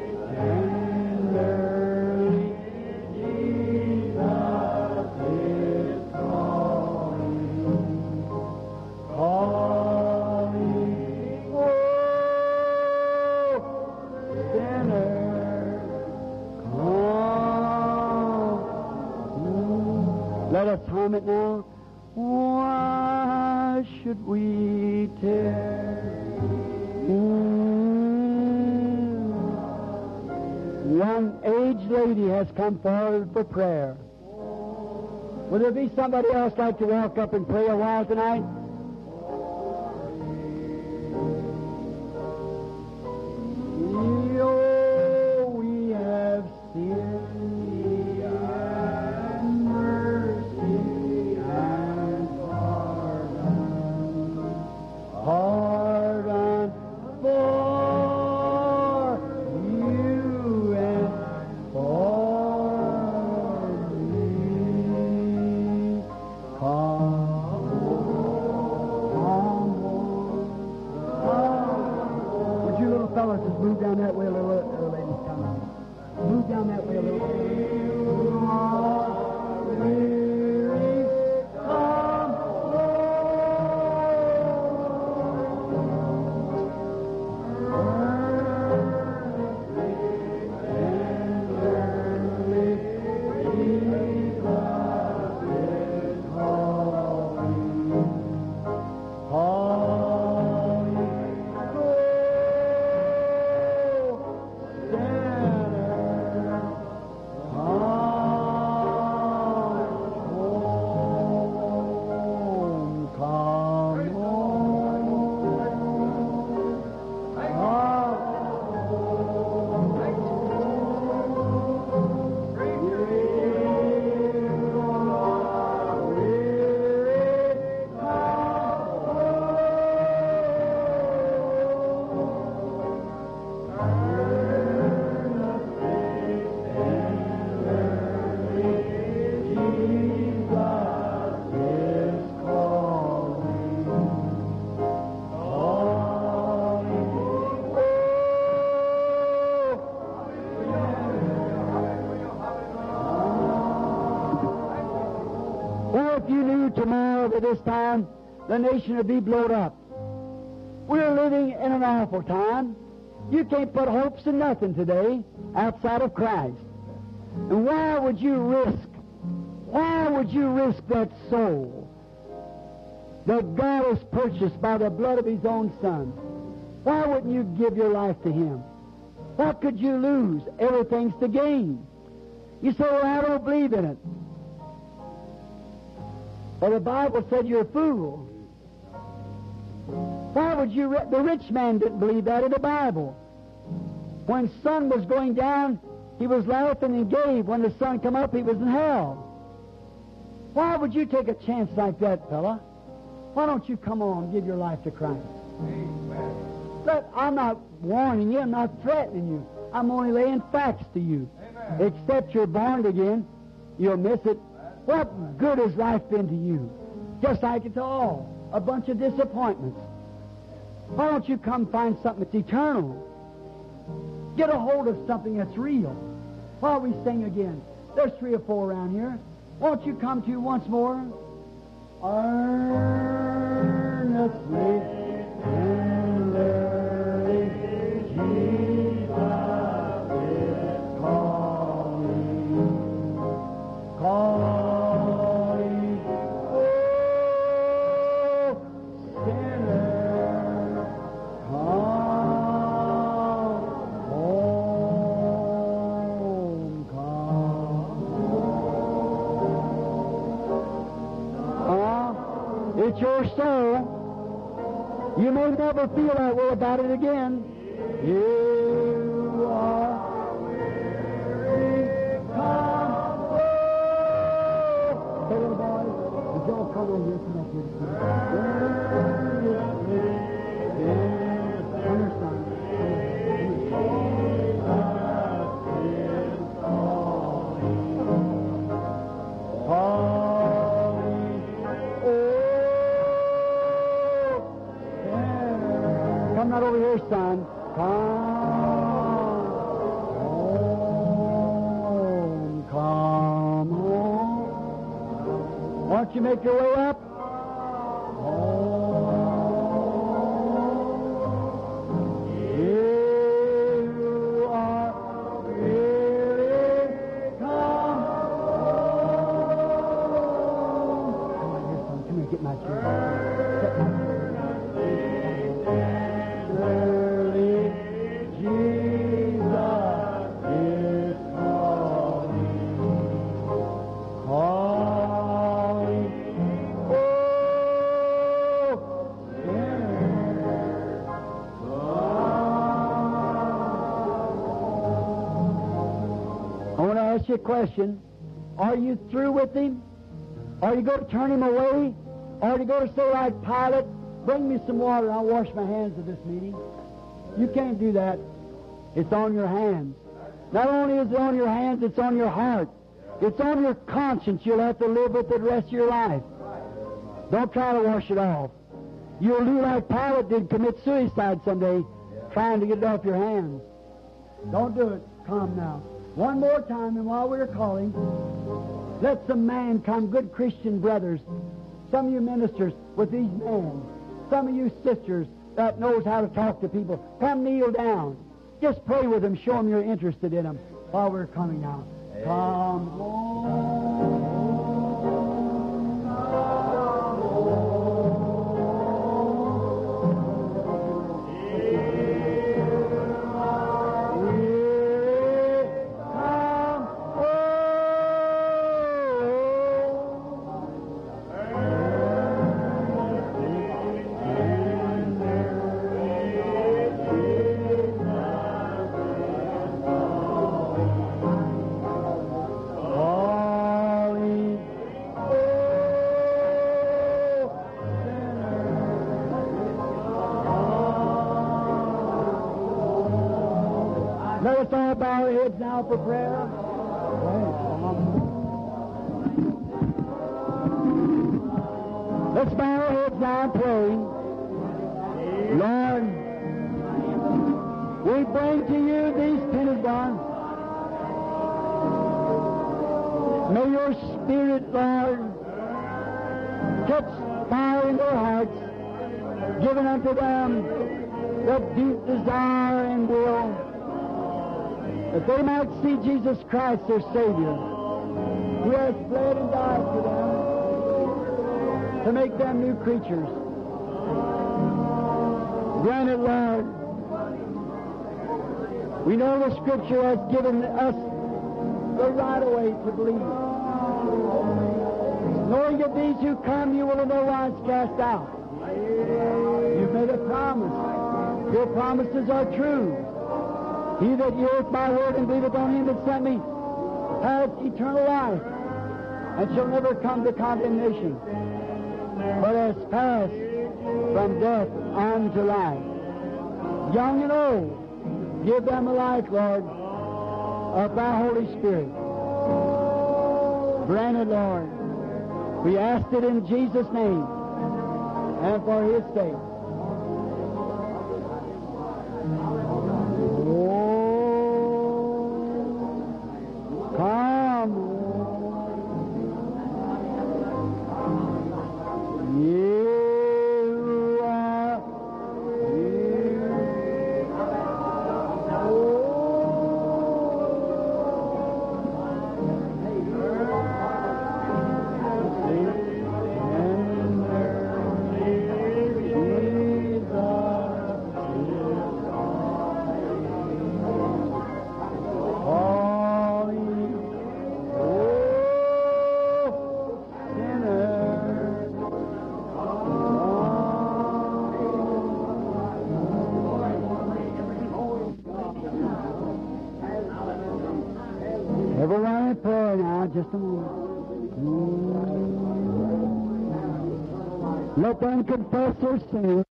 tenderly, Jesus is calling, calling, oh, sinner, come. Let us hum it now. Why should we tarry? One aged lady has come forward for prayer. Will there be somebody else like to walk up and pray a while tonight? Oh, we have sinned and mercy and pardon. Pardon for you and for me. Come, come, would you little fellas just move down that way a little, little ladies, come on. Move down that way a little. Weary, come, Oh, if you knew tomorrow at this time the nation would be blown up. We're living in an awful time. You can't put hopes in nothing today outside of Christ. And why would you risk, why would you risk that soul that God has purchased by the blood of His own Son? Why wouldn't you give your life to Him? What could you lose? Everything's to gain. You say, well, I don't believe in it. Well, the Bible said you're a fool. Why would you? Re- the rich man didn't believe that in the Bible. When sun was going down, he was laughing and gave. When the sun come up, he was in hell. Why would you take a chance like that, fella? Why don't you come on and give your life to Christ? Look, I'm not warning you. I'm not threatening you. I'm only laying facts to you. Except you're born again, you'll miss it. What good has life been to you? Just like it's all a bunch of disappointments. Why don't you come find something that's eternal? Get a hold of something that's real. While we sing again, there's three or four around here. Won't you come to once more? Earnestly tenderly, Jesus is calling, calling, oh, sinner, come home, come. Ah, it's your soul. You may never feel that way about it again. You are weary, come home. Hey, little boy, would y'all come over here? Come up here. Come here, son. Come not over here, son. Come home. Come home. Won't you make your way up? Home. You are really come home. Come on here, son. Come here, get my chair. Set my Early Jesus is calling, calling. Oh, sinner, I want to ask you a question. Are you through with him? Are you going to turn him away? Or are you going to say like Pilate, bring me some water and I'll wash my hands of this meeting? You can't do that. It's on your hands. Not only is it on your hands, it's on your heart. It's on your conscience you'll have to live with it the rest of your life. Don't try to wash it off. You'll do like Pilate did, commit suicide someday, trying to get it off your hands. Don't do it. Come now. One more time, and while we're calling, let some man come, good Christian brothers, some of you ministers with these men, some of you sisters that knows how to talk to people, come kneel down. Just pray with them, show them you're interested in them while we're coming now. Come Calling, Let us all bow our heads now for prayer. Let's bow our heads now and pray. Lord, we bring to you these tennis barns. May your Spirit, Lord, catch fire in their hearts, giving unto them the deep desire and will that they might see Jesus Christ, their Savior, who has bled and died for them to make them new creatures. Grant it, Lord. We know the Scripture has given us the right way to believe. Knowing that these who come you will in no wise cast out. You've made a promise. Your promises are true. He that heareth my word and believeth on him that sent me hath eternal life and shall never come to condemnation, but has passed from death unto life. Young and old, give them a life, Lord, of thy Holy Spirit. Grant it, Lord. We asked it in Jesus' name and for His sake. Oh, come. You are Everyone in prayer now, just a moment. Let them confess their sins.